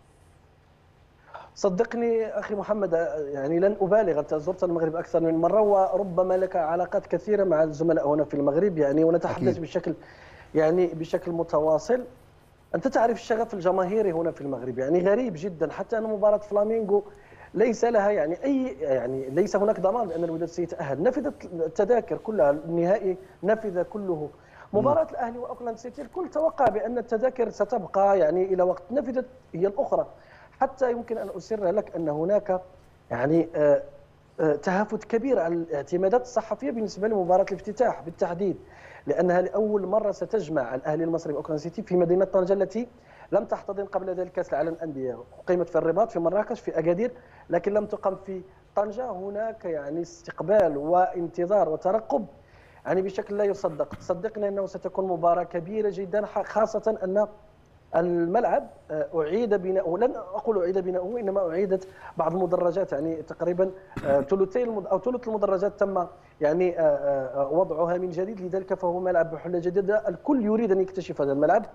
صدقني اخي محمد يعني لن ابالغ انت زرت المغرب اكثر من مره وربما لك علاقات كثيره مع الزملاء هنا في المغرب يعني ونتحدث أكيد. بشكل يعني بشكل متواصل انت تعرف الشغف الجماهيري هنا في المغرب يعني غريب جدا حتى ان مباراه فلامينغو ليس لها يعني اي يعني ليس هناك ضمان بان الوداد سيتاهل نفذت التذاكر كلها النهائي نفذ كله مباراة الأهلي وأوكلاند سيتي الكل توقع بأن التذاكر ستبقى يعني إلى وقت نفذت هي الأخرى حتى يمكن أن أسر لك أن هناك يعني آه، آه، تهافت كبير على الاعتمادات الصحفية بالنسبة لمباراة الافتتاح بالتحديد لأنها لأول مرة ستجمع الأهلي المصري وأوكلاند سيتي في مدينة طنجة التي لم تحتضن قبل ذلك كأس العالم للأندية أقيمت في الرباط في مراكش في أكادير لكن لم تقم في طنجة هناك يعني استقبال وانتظار وترقب يعني بشكل لا يصدق صدقني أنه ستكون مباراة كبيرة جدا خاصة أن الملعب آه، اعيد بناؤه لن اقول اعيد بناؤه انما اعيدت بعض المدرجات يعني تقريبا آه، ثلثي المد- او ثلث المدرجات تم يعني آه، آه، وضعها من جديد لذلك فهو ملعب بحله جديده الكل يريد ان يكتشف هذا الملعب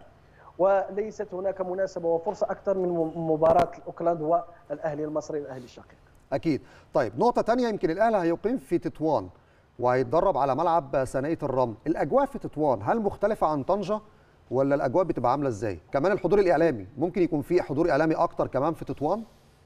وليست هناك مناسبه وفرصه اكثر من م- مباراه اوكلاند والاهلي المصري الاهلي الشقيق اكيد طيب نقطه تانية يمكن الاهلي هيقيم في تطوان وهيتدرب على ملعب ثنائيه الرمل الاجواء في تطوان هل مختلفه عن طنجه ولا الاجواء بتبقى عامله ازاي كمان الحضور الاعلامي ممكن يكون في حضور اعلامي اكتر كمان في تطوان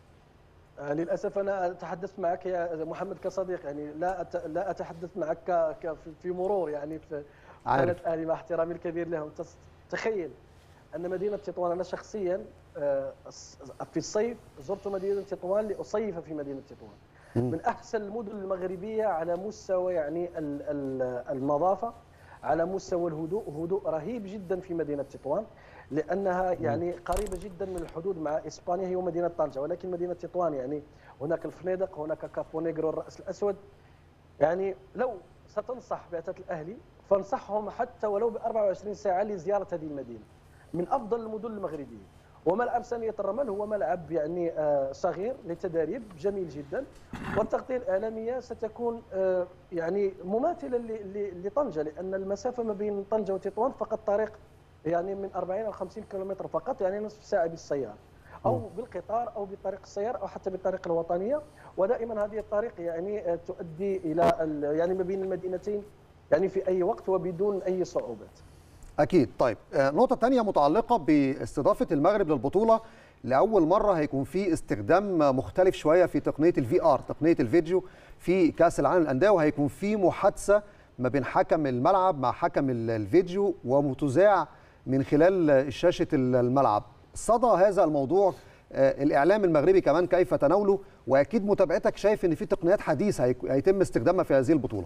آه، للاسف انا تحدثت معك يا محمد كصديق يعني لا أت... لا اتحدث معك ك... ك... في- في مرور يعني في عارف. قناه اهلي مع احترامي الكبير لهم تس- تخيل ان مدينه تطوان انا شخصيا آه، الص- في الصيف زرت مدينه تطوان لاصيف في مدينه تطوان من احسن المدن المغربيه على مستوى يعني ال- ال- النظافه على مستوى الهدوء هدوء رهيب جدا في مدينه تطوان لانها يعني قريبه جدا من الحدود مع اسبانيا هي مدينه طنجه ولكن مدينه تطوان يعني هناك الفنادق هناك كابو نيجرو الراس الاسود يعني لو ستنصح بعثه الاهلي فانصحهم حتى ولو ب 24 ساعه لزياره هذه المدينه من افضل المدن المغربيه وملعب ثانية الرمل هو ملعب يعني آه، صغير للتدريب جميل جدا والتغطية الإعلامية ستكون آه، يعني مماثلة ل- ل- لطنجة لأن المسافة ما بين طنجة وتطوان فقط طريق يعني من 40 أو 50 كيلومتر فقط يعني نصف ساعة بالسيارة أو بالقطار أو بطريق السيارة أو حتى بالطريق الوطنية ودائما هذه الطريق يعني آه، تؤدي إلى ال- يعني ما بين المدينتين يعني في أي وقت وبدون أي صعوبات اكيد طيب آه، نقطه تانية متعلقه باستضافه المغرب للبطوله لاول مره هيكون في استخدام مختلف شويه في تقنيه الفي ار تقنيه الفيديو في كاس العالم للانديه وهيكون في محادثه ما بين حكم الملعب مع حكم ال- الفيديو ومتذاع من خلال شاشه ال- الملعب صدى هذا الموضوع آه، الاعلام المغربي كمان كيف تناوله واكيد متابعتك شايف ان في تقنيات حديثه هيك- هيتم استخدامها في هذه البطوله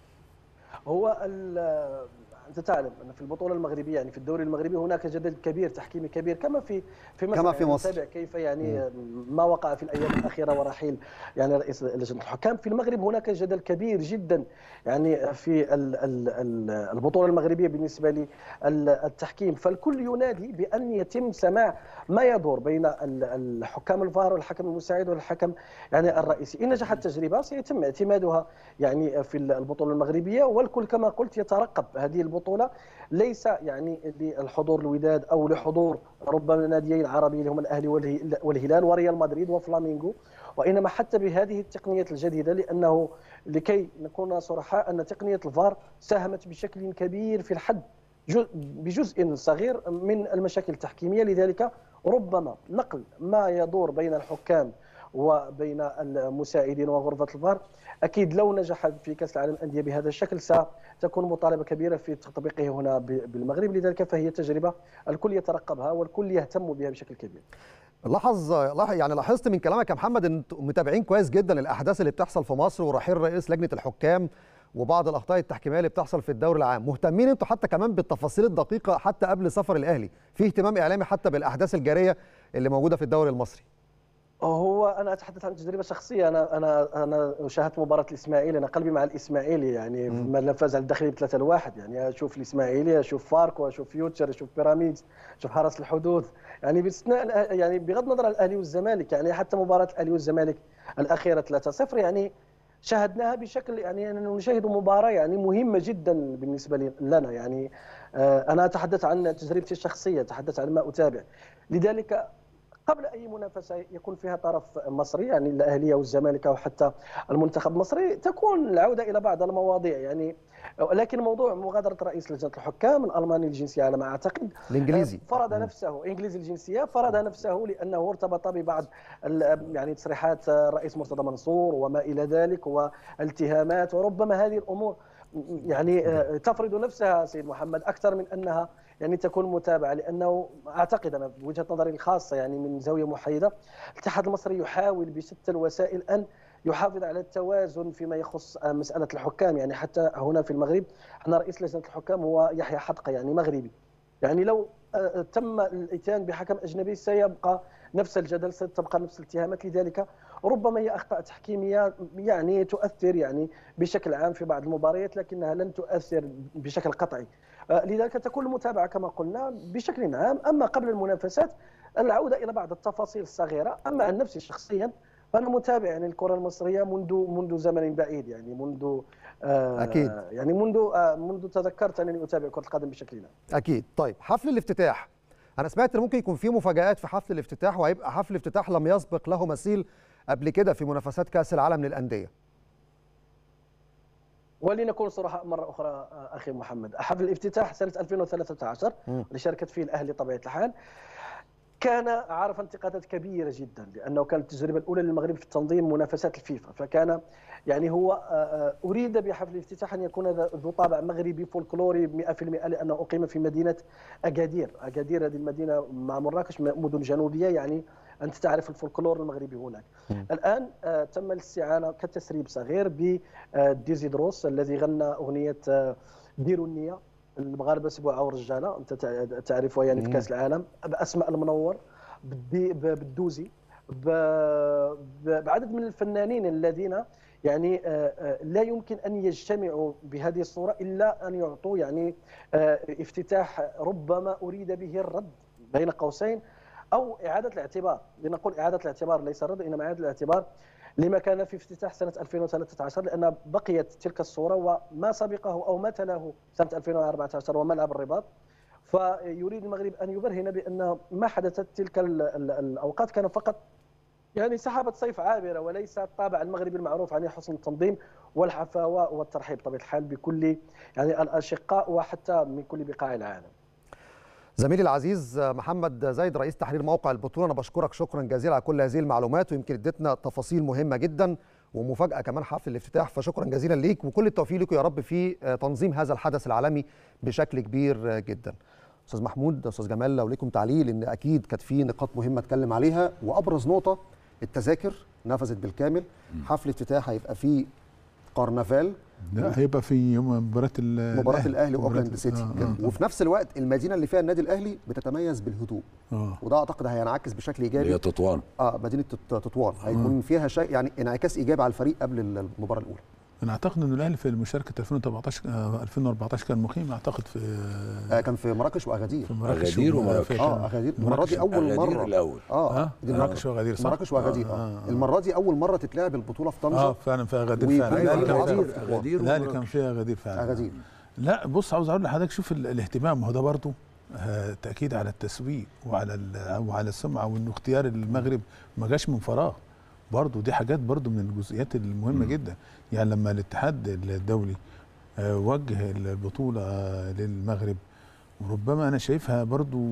هو ال- انت تعلم ان في البطوله المغربيه يعني في الدوري المغربي هناك جدل كبير تحكيمي كبير كما في في مصر كما في يعني مصر. نتابع كيف يعني ما وقع في الايام الاخيره ورحيل يعني رئيس لجنه الحكام في المغرب هناك جدل كبير جدا يعني في ال- ال- ال- البطوله المغربيه بالنسبه للتحكيم فالكل ينادي بان يتم سماع ما يدور بين ال- الحكام الفار والحكم المساعد والحكم يعني الرئيسي ان نجحت التجربه سيتم اعتمادها يعني في البطوله المغربيه والكل كما قلت يترقب هذه البطوله ليس يعني للحضور الوداد او لحضور ربما ناديين عربيين هم الاهلي والهي- والهلال وريال مدريد وفلامينغو وانما حتى بهذه التقنيات الجديده لانه لكي نكون صرحاء ان تقنيه الفار ساهمت بشكل كبير في الحد جو- بجزء صغير من المشاكل التحكيميه لذلك ربما نقل ما يدور بين الحكام وبين المساعدين وغرفه الفار اكيد لو نجح في كاس العالم للانديه بهذا الشكل ستكون مطالبه كبيره في تطبيقه هنا ب- بالمغرب لذلك فهي تجربه الكل يترقبها والكل يهتم بها بشكل كبير لاحظ لاحظ يعني لاحظت من كلامك يا محمد ان انتوا متابعين كويس جدا الاحداث اللي بتحصل في مصر ورحيل رئيس لجنه الحكام وبعض الاخطاء التحكيميه اللي بتحصل في الدوري العام مهتمين انتوا حتى كمان بالتفاصيل الدقيقه حتى قبل سفر الاهلي في اهتمام اعلامي حتى بالاحداث الجاريه اللي موجوده في الدوري المصري هو انا اتحدث عن تجربه شخصيه انا انا انا شاهدت مباراه الاسماعيلي انا قلبي مع الاسماعيلي يعني لما فاز على الداخلي ب 3 لواحد يعني اشوف الاسماعيلي اشوف فاركو اشوف فيوتشر اشوف بيراميدز اشوف حرس الحدود يعني باستثناء الأه- يعني بغض النظر عن الاهلي والزمالك يعني حتى مباراه الاهلي والزمالك الاخيره 3-0 يعني شاهدناها بشكل يعني أننا نشاهد مباراه يعني مهمه جدا بالنسبه لي- لنا يعني آه، انا اتحدث عن تجربتي الشخصيه اتحدث عن ما اتابع لذلك قبل اي منافسه يكون فيها طرف مصري يعني الاهليه والزمالك او حتى المنتخب المصري تكون العوده الى بعض المواضيع يعني لكن موضوع مغادره رئيس لجنه الحكام الالماني الجنسيه على ما اعتقد الانجليزي فرض نفسه انجليزي الجنسيه فرض نفسه لانه ارتبط ببعض ال- يعني تصريحات الرئيس مرتضى منصور وما الى ذلك والتهامات وربما هذه الامور يعني آه، تفرض نفسها سيد محمد اكثر من انها يعني تكون متابعه لانه اعتقد انا بوجهه نظري الخاصه يعني من زاويه محايده الاتحاد المصري يحاول بشتى الوسائل ان يحافظ على التوازن فيما يخص آه، مساله الحكام يعني حتى هنا في المغرب احنا رئيس لجنه الحكام هو يحيى حدقه يعني مغربي يعني لو آه، تم الاتيان بحكم اجنبي سيبقى نفس الجدل ستبقى نفس الاتهامات لذلك ربما هي اخطاء تحكيميه يعني تؤثر يعني بشكل عام في بعض المباريات لكنها لن تؤثر بشكل قطعي آه، لذلك تكون المتابعه كما قلنا بشكل عام اما قبل المنافسات العوده الى بعض التفاصيل الصغيره اما عن نفسي شخصيا فانا متابع يعني الكره المصريه منذ منذ زمن بعيد يعني منذ آه أكيد. يعني منذ آه منذ تذكرت انني اتابع كره القدم بشكل عام اكيد طيب حفل الافتتاح انا سمعت ان ممكن يكون في مفاجات في حفل الافتتاح وهيبقى حفل افتتاح لم يسبق له مثيل قبل كده في منافسات كاس العالم للانديه ولنكون صراحة مرة أخرى آه، أخي محمد حفل الافتتاح سنة 2013 مم. اللي شاركت فيه الأهلي طبيعة الحال كان عرف انتقادات كبيرة جدا لأنه كانت التجربة الأولى للمغرب في تنظيم منافسات الفيفا فكان يعني هو آه، آه، أريد بحفل الافتتاح أن يكون ذا- ذو طابع مغربي فولكلوري 100% لأنه أقيم في مدينة أكادير أكادير هذه المدينة مع مراكش م- مدن جنوبية يعني أنت تعرف الفولكلور المغربي هناك الآن آه، تم الاستعانة كتسريب صغير بديزيدروس الذي غنى أغنية آه، ديروا النية المغاربه سبوعه ورجاله انت تع- تعرفها يعني في مم. كاس العالم باسماء المنور بالدي- ب- بالدوزي ب- ب- بعدد من الفنانين الذين يعني آه، آه، لا يمكن ان يجتمعوا بهذه الصوره الا ان يعطوا يعني آه، افتتاح ربما اريد به الرد بين قوسين او اعاده الاعتبار لنقول اعاده الاعتبار ليس الرد انما اعاده الاعتبار لما كان في افتتاح سنه 2013 لان بقيت تلك الصوره وما سبقه او ما تلاه سنه 2014 وملعب الرباط فيريد المغرب ان يبرهن بان ما حدثت تلك ال- ال- الاوقات كان فقط يعني سحابه صيف عابره وليس الطابع المغربي المعروف عن حسن التنظيم والحفاوه والترحيب بطبيعه الحال بكل يعني الاشقاء وحتى من كل بقاع العالم. زميلي العزيز محمد زايد رئيس تحرير موقع البطوله انا بشكرك شكرا جزيلا على كل هذه المعلومات ويمكن اديتنا تفاصيل مهمه جدا ومفاجاه كمان حفل الافتتاح فشكرا جزيلا ليك وكل التوفيق لكم يا رب في تنظيم هذا الحدث العالمي بشكل كبير جدا استاذ محمود استاذ جمال لو ليكم تعليل ان اكيد كانت في نقاط مهمه اتكلم عليها وابرز نقطه التذاكر نفذت بالكامل حفل افتتاح هيبقى فيه قرنفال لا هيبقى في يوم مباراه ال- مباراه الاهلي مباراة- واوكلاند سيتي آه، آه، وفي نفس الوقت المدينه اللي فيها النادي الاهلي بتتميز بالهدوء اه وده اعتقد هينعكس بشكل اللي هي ايجابي تطوان اه مدينه تط- تطوان هيكون فيها شيء يعني انعكاس ايجابي على الفريق قبل المباراه الاولى انا اعتقد ان الاهلي في مشاركه 2014 آه، 2014 كان مقيم اعتقد في آه كان في مراكش واغادير في مراكش أغادير و- ومراكش. في- اه اغادير المره دي اول أغادير مره الاول اه اه دي مراكش وغدير صح؟ مراكش واغادير آه، اه, آه، آه. المره دي اول مره تتلعب البطوله في طنجه اه فعلا في اغادير ويكون فعلا أيوة، الاهلي كان أغادير. فيها- أغادير الاهلي كان ومراكش. فيها غدير فعلا اغادير لا بص عاوز اقول لحضرتك شوف ال- الاهتمام ما هو ده برضه آه، تاكيد على التسويق وعلى ال- وعلى السمعه وانه اختيار المغرب ما جاش من فراغ برضه دي حاجات برضه من الجزئيات المهمه جدا يعني لما الاتحاد الدولي آه، وجه البطوله آه، للمغرب وربما انا شايفها برضو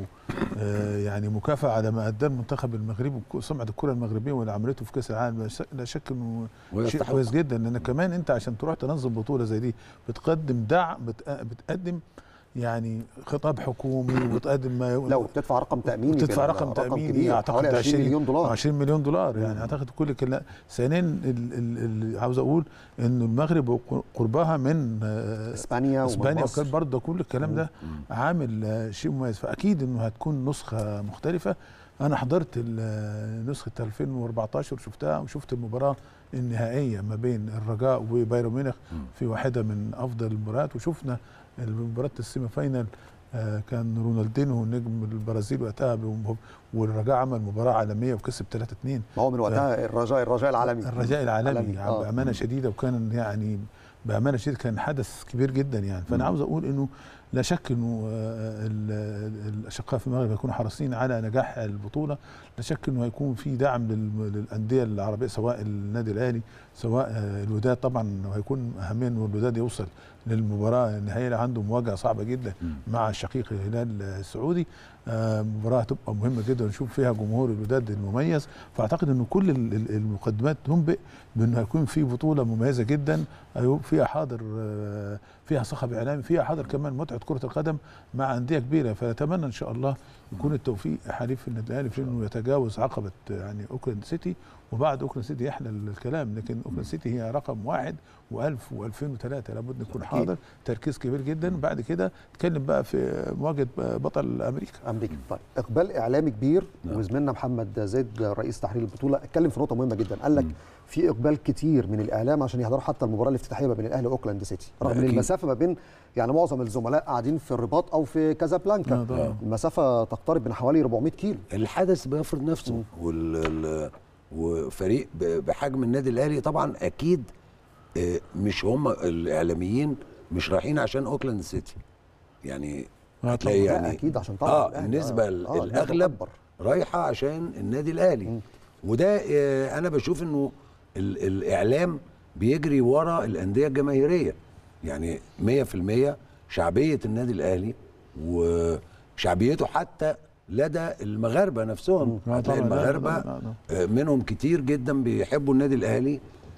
آه، يعني مكافاه على ما اداه المنتخب المغربي وسمعه الكره المغربيه واللي عملته في كاس العالم لا شك- لا شك انه شيء ويستحق. كويس جدا لان كمان انت عشان تروح تنظم بطوله زي دي بتقدم دعم بت- بتقدم يعني خطاب حكومي وبتقدم ما لو بتدفع رقم تأميني بتدفع بال- رقم تاميني كبير اعتقد حوالي 20 مليون دولار 20 مليون دولار يعني اعتقد كل كلا ثانيا ال- ال- ال- عاوز اقول ان المغرب قربها من آه، اسبانيا اسبانيا ومصر. وكان برضه كل الكلام ده عامل آه، شيء مميز فاكيد انه هتكون نسخه مختلفه انا حضرت ال- آه، نسخه 2014 شفتها وشفت المباراه النهائيه ما بين الرجاء وبايرن ميونخ في واحده من افضل المباريات وشفنا المباراه السيمي فاينال آه، كان رونالدينو نجم البرازيل وقتها بم- والرجاء عمل مباراه عالميه وكسب 3 2 ما هو من وقتها الرجاء الرجاء العالمي الرجاء العالمي عالمي، يعني آه. بامانه شديده وكان يعني بامانه شديده كان حدث كبير جدا يعني فانا عاوز اقول انه لا شك انه آه، ال- ال- الاشقاء في المغرب هيكونوا حريصين على نجاح البطوله لا شك انه هيكون في دعم لل- للانديه العربيه سواء النادي الاهلي سواء آه، الوداد طبعا هيكون اهميه انه الوداد يوصل للمباراه النهائيه اللي عنده مواجهه صعبه جدا مع الشقيق الهلال السعودي آه، مباراه هتبقى مهمه جدا ونشوف فيها جمهور الوداد المميز فاعتقد انه كل ال- ال- المقدمات تنبئ بانه هيكون في بطوله مميزه جدا هيبقى فيها حاضر آه، فيها صخب اعلامي فيها حاضر كمان متعه كره القدم مع انديه كبيره فنتمنى ان شاء الله يكون التوفيق حليف النادي الاهلي في انه يتجاوز عقبه يعني اوكلاند سيتي وبعد اوكلاند سيتي يحلى الكلام لكن اوكلاند سيتي هي رقم واحد و1000 و2003 لابد نكون حاضر تركيز كبير جدا بعد كده نتكلم بقى في مواجهه بطل امريكا امريكا طيب اقبال اعلامي كبير نعم. وزميلنا محمد زيد رئيس تحرير البطوله اتكلم في نقطه مهمه جدا قال لك في اقبال كتير من الاعلام عشان يحضروا حتى المباراه الافتتاحيه ما بين الاهلي واوكلاند سيتي رغم ان أكيد. المسافه ما بين يعني معظم الزملاء قاعدين في الرباط او في كازابلانكا آه، طبعاً. المسافه تقترب من حوالي 400 كيلو الحدث بيفرض نفسه وال ال- وفريق ب- بحجم النادي الاهلي طبعا اكيد آه، مش هم الاعلاميين مش رايحين عشان اوكلاند سيتي يعني آه، هتلاقي طبعاً. لا، يعني اكيد عشان طبعا اه الأهلي. النسبه آه، ال- آه، النسبة الاغلب الأكبر. رايحه عشان النادي الاهلي وده آه، انا بشوف انه ال- الاعلام بيجري ورا الانديه الجماهيريه يعني 100% شعبيه النادي الاهلي وشعبيته حتى لدى المغاربه نفسهم آه، هتلاقي طبعاً. لا، لا، المغاربه لا، لا. آه، منهم كتير جدا بيحبوا النادي الاهلي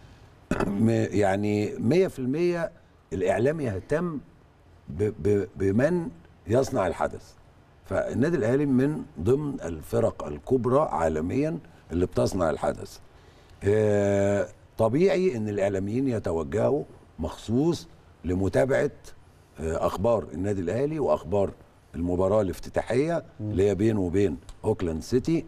م- يعني 100% الاعلام يهتم ب- ب- بمن يصنع الحدث فالنادي الاهلي من ضمن الفرق الكبرى عالميا اللي بتصنع الحدث آه، طبيعي ان الاعلاميين يتوجهوا مخصوص لمتابعه آه، اخبار النادي الاهلي واخبار المباراه الافتتاحيه اللي هي بينه وبين اوكلاند سيتي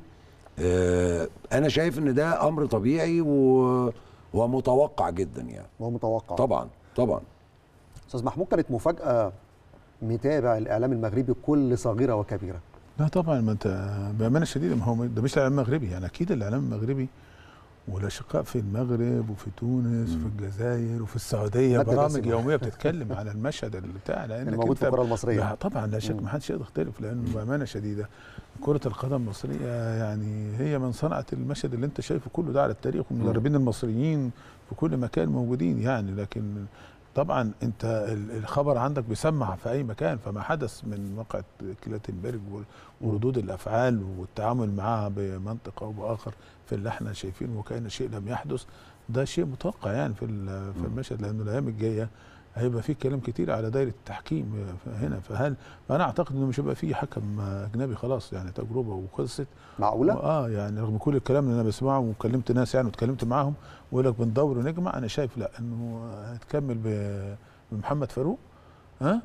آه، انا شايف ان ده امر طبيعي و- ومتوقع جدا يعني وهو متوقع طبعا طبعا استاذ محمود كانت مفاجاه متابع الاعلام المغربي كل صغيره وكبيره لا طبعا ما انت بامانه شديده ما هو ده مش الاعلام المغربي يعني اكيد الاعلام المغربي والاشقاء في المغرب وفي تونس وفي الجزائر وفي السعوديه مادة برامج دسمة. يوميه بتتكلم على المشهد اللي بتاع لانك اللي موجود في انت- الكره المصريه لا طبعا لا شك ما حدش يقدر يختلف لانه بامانه شديده كره القدم المصريه يعني هي من صنعت المشهد اللي انت شايفه كله ده على التاريخ والمدربين المصريين في كل مكان موجودين يعني لكن طبعا انت ال- الخبر عندك بيسمع في اي مكان فما حدث من واقعة كلاتنبرج وال- وردود الافعال والتعامل معها بمنطق او باخر في اللي احنا شايفينه وكان شيء لم يحدث ده شيء متوقع يعني في ال- في المشهد لانه الايام الجايه هيبقى في كلام كتير على دايره التحكيم هنا فهل فانا اعتقد انه مش هيبقى في حكم اجنبي خلاص يعني تجربه وخلصت معقوله اه يعني رغم كل الكلام اللي انا بسمعه وكلمت ناس يعني واتكلمت معاهم ويقول لك بندور ونجمع انا شايف لا انه هتكمل ب- بمحمد فاروق ها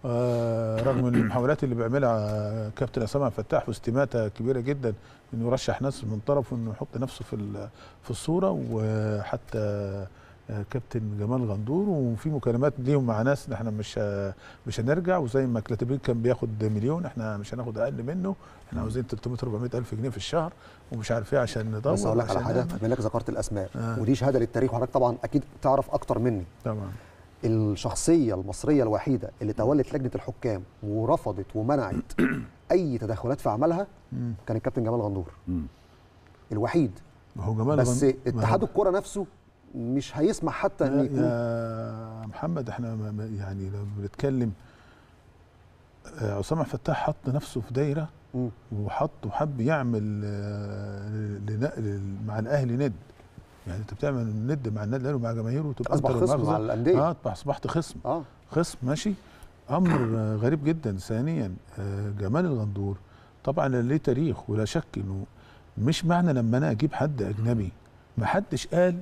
آه رغم المحاولات اللي بيعملها كابتن عصام عبد الفتاح واستماته كبيره جدا انه يرشح ناس من طرفه انه يحط نفسه في ال- في الصوره وحتى آه، كابتن جمال غندور وفي مكالمات ليهم مع ناس إن احنا مش ه- مش هنرجع وزي ما كلاتبريك كان بياخد مليون احنا مش هناخد اقل منه احنا عاوزين 300 400 الف جنيه في الشهر ومش عارف ايه عشان ندور بس اقول لك على عشان حاجه نعمل. بما انك ذكرت الاسماء آه. ودي شهاده للتاريخ وحضرتك طبعا اكيد تعرف اكتر مني طبعا الشخصيه المصريه الوحيده اللي تولت لجنه الحكام ورفضت ومنعت اي تدخلات في عملها مم. كان الكابتن جمال غندور مم. الوحيد ما هو جمال بس غن- ما اتحاد هو- الكره نفسه مش هيسمح حتى ان يا- يكون يا محمد احنا ما- ما- يعني لو بنتكلم آه، عصام عبد الفتاح حط نفسه في دايره مم. وحط وحب يعمل آه، لنقل مع الاهلي ند يعني انت بتعمل ند مع النادي الاهلي ومع جماهيره وتبقى اصبح انت خصم المغزى. مع الانديه اه تبقى اصبحت خصم اه خصم ماشي امر آه، غريب جدا ثانيا آه، جمال الغندور طبعا ليه تاريخ ولا شك انه مش معنى لما انا اجيب حد اجنبي ما حدش قال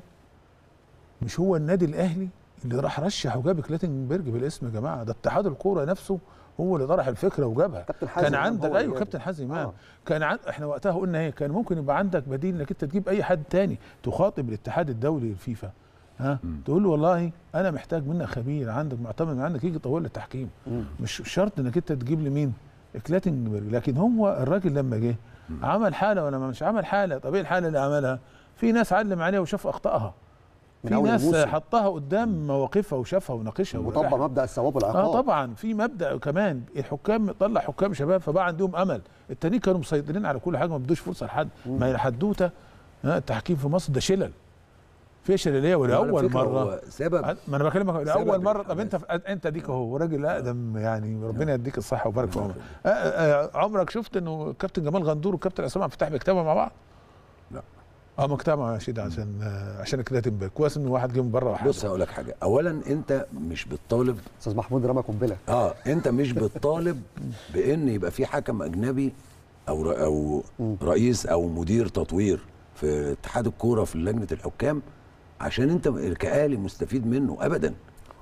مش هو النادي الاهلي اللي راح رشح وجاب كلاتنبرج بالاسم يا جماعه ده اتحاد الكوره نفسه هو اللي طرح الفكره وجابها كابتن حازم كان إمام عندك هو اللي ايوه جابه. كابتن حازم امام آه. كان عند احنا وقتها قلنا ايه كان ممكن يبقى عندك بديل انك انت تجيب اي حد تاني تخاطب الاتحاد الدولي الفيفا ها تقول له والله انا محتاج منك خبير عندك معتمد من عندك يجي يطور لي التحكيم مم. مش شرط انك انت تجيب لي مين كلاتنبرج لكن هو الراجل لما جه عمل حاله ولا مش عمل حاله طب ايه الحاله اللي عملها في ناس علم عليها وشاف اخطائها من في أول ناس الموسم. حطها قدام مواقفها وشافها وناقشها وطبق وراجعها. مبدا الثواب والعقاب اه طبعا في مبدا كمان الحكام طلع حكام شباب فبقى عندهم امل التانيين كانوا مسيطرين على كل حاجه ما بدوش فرصه لحد ما هي الحدوته ها، التحكيم في مصر ده شلل في شلاليه وعلى ولاول فكرة مره هو سبب ما انا بكلمك سبب لاول مره طب الحماس. انت انت ديك اهو راجل اقدم يعني ربنا يديك الصحه ويبارك في عمرك آه، آه، عمرك شفت انه الكابتن جمال غندور والكابتن عصام عبد الفتاح بيجتمعوا مع بعض؟ لا. اه ما اجتمعوا يا شيد عشان آه، عشان كلاتنبرج كويس ان واحد جه من بره واحد بص هقول لك حاجه اولا انت مش بتطالب استاذ محمود رمى قنبله اه انت مش بتطالب بان يبقى في حكم اجنبي او ر- او رئيس او مدير تطوير في اتحاد الكوره في لجنه الحكام عشان انت كاهلي مستفيد منه ابدا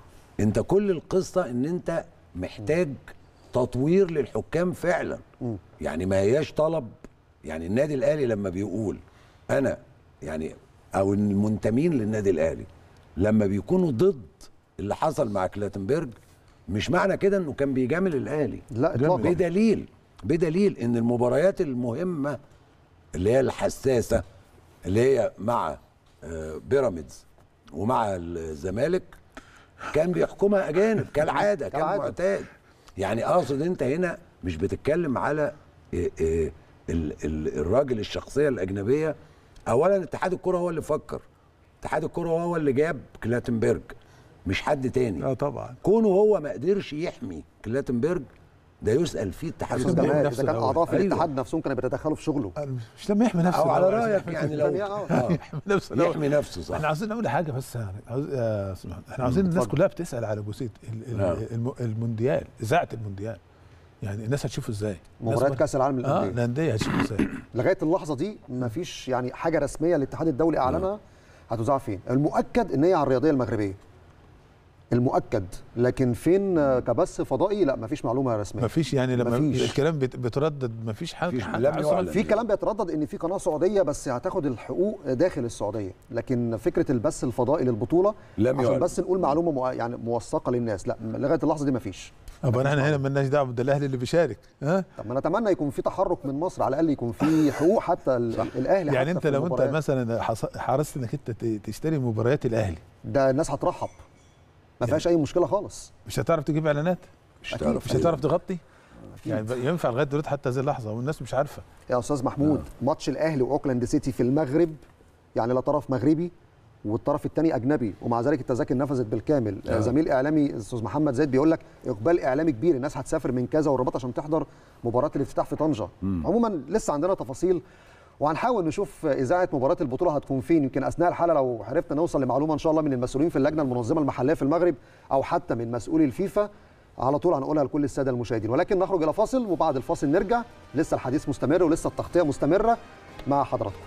انت كل القصه ان انت محتاج تطوير للحكام فعلا يعني ما هياش طلب يعني النادي الاهلي لما بيقول انا يعني او المنتمين للنادي الاهلي لما بيكونوا ضد اللي حصل مع كلاتنبرج مش معنى كده انه كان بيجامل الاهلي لا اطلاقا بدليل بدليل ان المباريات المهمه اللي هي الحساسه اللي هي مع آه، بيراميدز ومع الزمالك كان بيحكمها اجانب كالعاده كان كالعادة. معتاد يعني اقصد انت هنا مش بتتكلم على آه، آه، ال- ال- الراجل الشخصيه الاجنبيه اولا اتحاد الكره هو اللي فكر اتحاد الكره هو اللي جاب كلاتنبرج مش حد تاني اه طبعا كونه هو ما قدرش يحمي كلاتنبرج ده يسال فيه اتحاد عشان استاذ بيعمل جمال نفسه اذا كان الأول. اعضاء في أيوة. الاتحاد نفسهم كانوا بيتدخلوا في شغله مش لما يحمي نفسه او على الأول. رايك يعني لو يعني آه. آه. يحمي نفسه الأول. يحمي نفسه صح احنا عاوزين نقول حاجه بس يعني عاوز يا أستاذ محمد، احنا عاوزين الناس اتفضل. كلها بتسال على جزئيه ال- ال- نعم. الم- المونديال اذاعه المونديال يعني الناس هتشوفه ازاي؟ الناس مباريات بر- كاس العالم اه للانديه الانديه هتشوفه ازاي؟ لغايه اللحظه دي ما فيش يعني حاجه رسميه الاتحاد الدولي اعلنها هتذاع فين المؤكد ان هي على الرياضيه المغربيه المؤكد لكن فين آه، كبث فضائي لا ما فيش معلومه رسميه ما فيش يعني لما مفيش. الكلام بت- بتردد ما فيش حاجه مفيش، حاجة لم حصلت. يعلن. في كلام بيتردد ان في قناه سعوديه بس هتاخد الحقوق داخل السعوديه لكن فكره البث الفضائي للبطوله لم عشان يعلن. بس نقول معلومه مو... يعني موثقه للناس لا لغايه اللحظه دي ما فيش طب احنا هنا مالناش دعوه ده الاهلي اللي بيشارك ها طب ما نتمنى يكون في تحرك من مصر على الاقل يكون في حقوق حتى ال- الاهلي يعني حتى انت في لو انت المباريات. مثلا حص- حرصت انك انت ت- تشتري مباريات الاهلي ده الناس هترحب ما فيهاش اي مشكله خالص مش هتعرف تجيب اعلانات مش أكيد. هتعرف مش هتعرف تغطي يعني ب- ينفع لغايه دلوقتي حتى هذه اللحظه والناس مش عارفه يا استاذ محمود ماتش الاهلي واوكلاند سيتي في المغرب يعني لا طرف مغربي والطرف الثاني اجنبي ومع ذلك التذاكر نفذت بالكامل آه. زميل اعلامي الاستاذ محمد زيد بيقول لك اقبال اعلامي كبير الناس هتسافر من كذا والرباط عشان تحضر مباراه الافتتاح في طنجه عموما لسه عندنا تفاصيل وهنحاول نشوف اذاعه مباراه البطوله هتكون فين يمكن اثناء الحلقه لو عرفنا نوصل لمعلومه ان شاء الله من المسؤولين في اللجنه المنظمه المحليه في المغرب او حتى من مسؤولي الفيفا على طول هنقولها لكل الساده المشاهدين ولكن نخرج الى فاصل وبعد الفاصل نرجع لسه الحديث مستمر ولسه التغطيه مستمره مع حضراتكم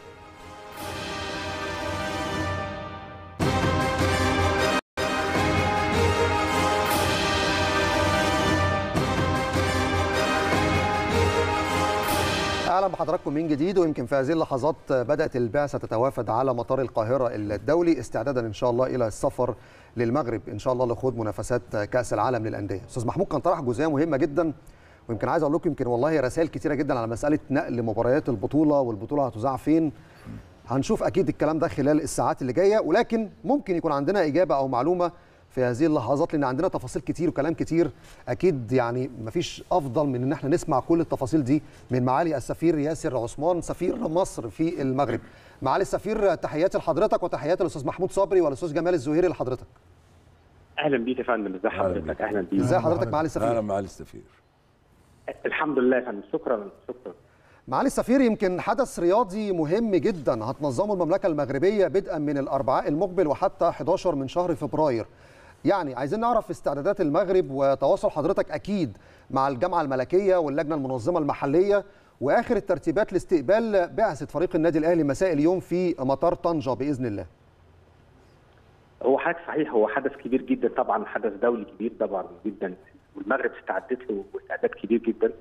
اهلا بحضراتكم من جديد ويمكن في هذه اللحظات بدات البعثه تتوافد على مطار القاهره الدولي استعدادا ان شاء الله الى السفر للمغرب ان شاء الله لخوض منافسات كاس العالم للانديه استاذ محمود كان طرح جزئيه مهمه جدا ويمكن عايز اقول لكم يمكن والله رسائل كتيره جدا على مساله نقل مباريات البطوله والبطوله هتذاع فين هنشوف اكيد الكلام ده خلال الساعات اللي جايه ولكن ممكن يكون عندنا اجابه او معلومه في هذه اللحظات لان عندنا تفاصيل كتير وكلام كتير اكيد يعني مفيش افضل من ان احنا نسمع كل التفاصيل دي من معالي السفير ياسر عثمان سفير مصر في المغرب معالي السفير تحياتي لحضرتك وتحياتي للاستاذ محمود صبري والاستاذ جمال الزهيري لحضرتك اهلا بيك يا فندم ازي أهلا بيك. حضرتك اهلا بيك ازي حضرتك معالي السفير اهلا معالي السفير الحمد لله يا فندم شكرا شكرا معالي السفير يمكن حدث رياضي مهم جدا هتنظمه المملكه المغربيه بدءا من الاربعاء المقبل وحتى 11 من شهر فبراير يعني عايزين نعرف استعدادات المغرب وتواصل حضرتك اكيد مع الجامعه الملكيه واللجنه المنظمه المحليه واخر الترتيبات لاستقبال بعثه فريق النادي الاهلي مساء اليوم في مطار طنجه باذن الله هو حدث صحيح هو حدث كبير جدا طبعا حدث دولي كبير طبعا جدا والمغرب استعدت له استعداد كبير جدا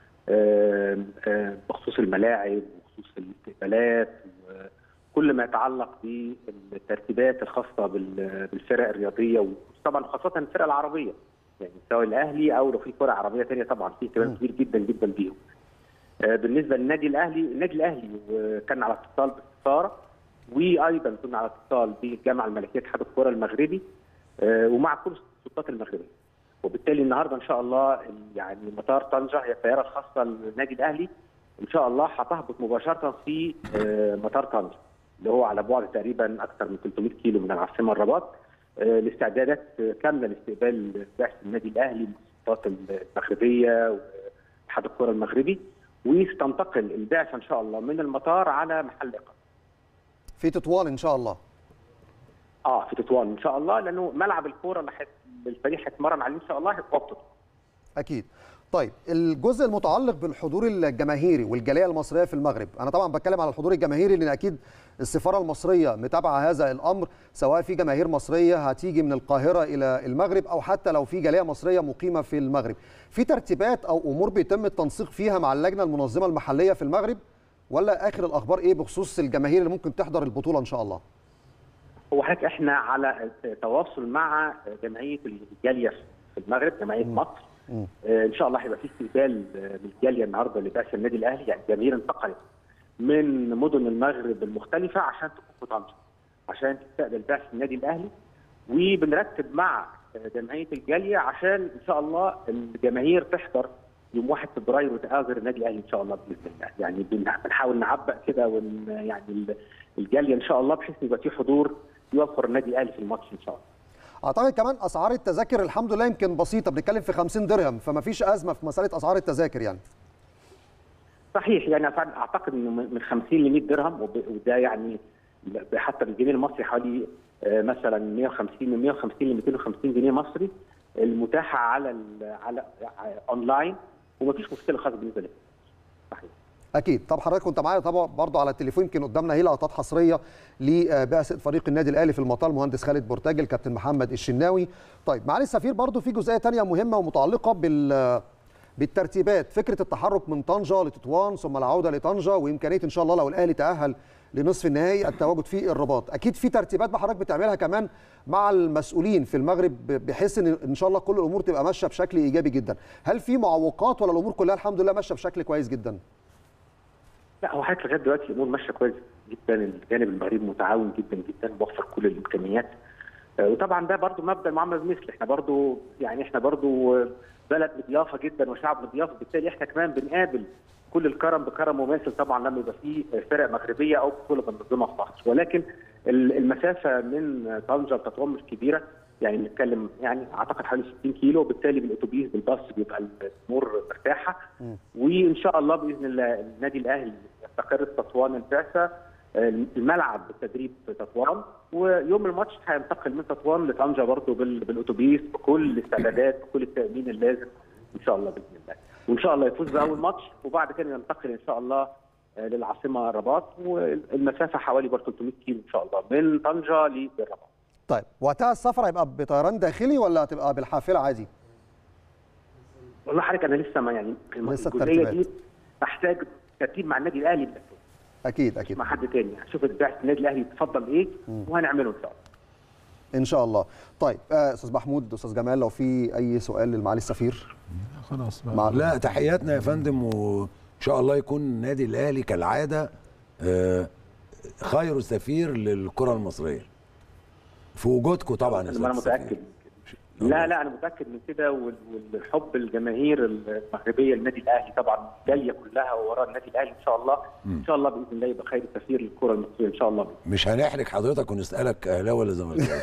آم، آم، بخصوص الملاعب وبخصوص الاستقبالات وكل ما يتعلق بالترتيبات الخاصه بال- بالفرق الرياضيه وطبعا خاصه الفرق العربيه يعني سواء الاهلي او لو في فرق عربيه ثانيه طبعا في اهتمام كبير جدا جدا بيهم. آه، بالنسبه للنادي الاهلي النادي الاهلي آه، كان على اتصال بالسفاره وايضا كنا على اتصال بالجامعه الملكيه اتحاد الكره المغربي آه، ومع كل السلطات المغربيه وبالتالي النهارده ان شاء الله يعني مطار طنجه هي الطياره الخاصه للنادي الاهلي ان شاء الله هتهبط مباشره في آه، مطار طنجه اللي هو على بعد تقريبا اكثر من 300 كيلو من العاصمه الرباط آه، لاستعدادات آه، كامله لاستقبال بعثه النادي الاهلي من السلطات المغربيه واتحاد الكره المغربي وستنتقل البعثه ان شاء الله من المطار على محل اقامه في تطوان ان شاء الله اه في تطوان ان شاء الله لانه ملعب الكوره اللي حت... الفريق هيتمرن عليه ان شاء الله هيبقى في تطوان اكيد طيب الجزء المتعلق بالحضور الجماهيري والجاليه المصريه في المغرب انا طبعا بتكلم على الحضور الجماهيري لان اكيد السفاره المصريه متابعه هذا الامر سواء في جماهير مصريه هتيجي من القاهره الى المغرب او حتى لو في جاليه مصريه مقيمه في المغرب في ترتيبات او امور بيتم التنسيق فيها مع اللجنه المنظمه المحليه في المغرب ولا اخر الاخبار ايه بخصوص الجماهير اللي ممكن تحضر البطوله ان شاء الله هو حضرتك احنا على تواصل مع جمعيه الجاليه في المغرب جمعيه مصر آه، ان شاء الله هيبقى في استقبال آه، من الجاليه النهارده لبعث النادي الاهلي يعني جماهير انتقلت من مدن المغرب المختلفه عشان تكون في طنجه عشان تستقبل بعث النادي الاهلي وبنرتب مع آه، جمعيه الجاليه عشان ان شاء الله الجماهير تحضر يوم 1 فبراير وتآزر النادي الاهلي ان شاء الله باذن الله يعني بن- بنحاول نعبأ كده ون يعني ال- الجاليه ان شاء الله بحيث يبقى في حضور يوفر النادي الاهلي في الماتش ان شاء الله اعتقد كمان اسعار التذاكر الحمد لله يمكن بسيطه بنتكلم في 50 درهم فما فيش ازمه في مساله اسعار التذاكر يعني صحيح يعني أعتقد- اعتقد انه من من 50 ل 100 درهم وب- وده يعني ب- حتى بالجنيه المصري حوالي آه، مثلا 150 من 150 ل 250 جنيه مصري المتاحه على ال- على ع- اونلاين ومفيش مشكله خالص بالنسبه لي صحيح اكيد طب حضرتك كنت معايا طبعا برضو على التليفون يمكن قدامنا هي لقطات حصريه لبعثه فريق النادي الاهلي في المطار المهندس خالد بورتاج الكابتن محمد الشناوي طيب معالي السفير برضو في جزئيه تانية مهمه ومتعلقه بال بالترتيبات فكره التحرك من طنجه لتطوان ثم العوده لطنجه وامكانيه ان شاء الله لو الاهلي تاهل لنصف النهائي التواجد في الرباط اكيد في ترتيبات بقى حضرتك بتعملها كمان مع المسؤولين في المغرب بحيث ان ان شاء الله كل الامور تبقى ماشيه بشكل ايجابي جدا هل في معوقات ولا الامور كلها الحمد لله ماشيه بشكل كويس جدا لا هو حضرتك لغايه دلوقتي الامور ماشيه كويس جدا الجانب المغربي متعاون جدا جدا موفر كل الامكانيات آه، وطبعا ده برضو مبدا المعامله بمثل احنا برضو يعني احنا برضو آه، بلد مضيافه جدا وشعب مضياف بالتالي احنا كمان بنقابل كل الكرم بكرم مماثل طبعا لما يبقى في فرق مغربيه او بطوله بننظمها في مصر ولكن ال- المسافه من طنجه لتطوان مش كبيره يعني بنتكلم يعني اعتقد حوالي 60 كيلو وبالتالي بالاتوبيس بالباص بيبقى الامور مرتاحه وان شاء الله باذن الله النادي الاهلي يستقر في تطوان البعثه الملعب بالتدريب في تطوان ويوم الماتش هينتقل من تطوان لطنجه برضه بال- بالاتوبيس بكل الاستعدادات بكل التامين اللازم ان شاء الله باذن الله وان شاء الله يفوز باول ماتش وبعد كده ينتقل ان شاء الله آه، للعاصمه الرباط والمسافه حوالي برضه 300 كيلو ان شاء الله من طنجه للرباط طيب وقتها السفر هيبقى بطيران داخلي ولا هتبقى بالحافله عادي والله حضرتك انا لسه ما يعني لسه الجزئيه الترتيبات. دي تحتاج ترتيب مع النادي الاهلي بنفسه اكيد اكيد مع حد تاني هشوف بعثه النادي الاهلي تفضل ايه وهنعمله ان شاء الله ان شاء الله طيب آه، استاذ محمود استاذ جمال لو في اي سؤال للمعالي السفير خلاص بقى مع لا تحياتنا يا فندم وان شاء الله يكون النادي الاهلي كالعاده آه، خير سفير للكره المصريه في وجودكم طبعا يا انا أنا أستاذ متاكد سفير. لا لا انا متاكد من كده وال- والحب الجماهير المغربيه للنادي الاهلي طبعا جايه كلها وراء النادي الاهلي ان شاء الله ان شاء الله باذن الله يبقى خير سفير للكره المصريه ان شاء الله مش هنحرج حضرتك ونسالك اهلاوي ولا زملكاوي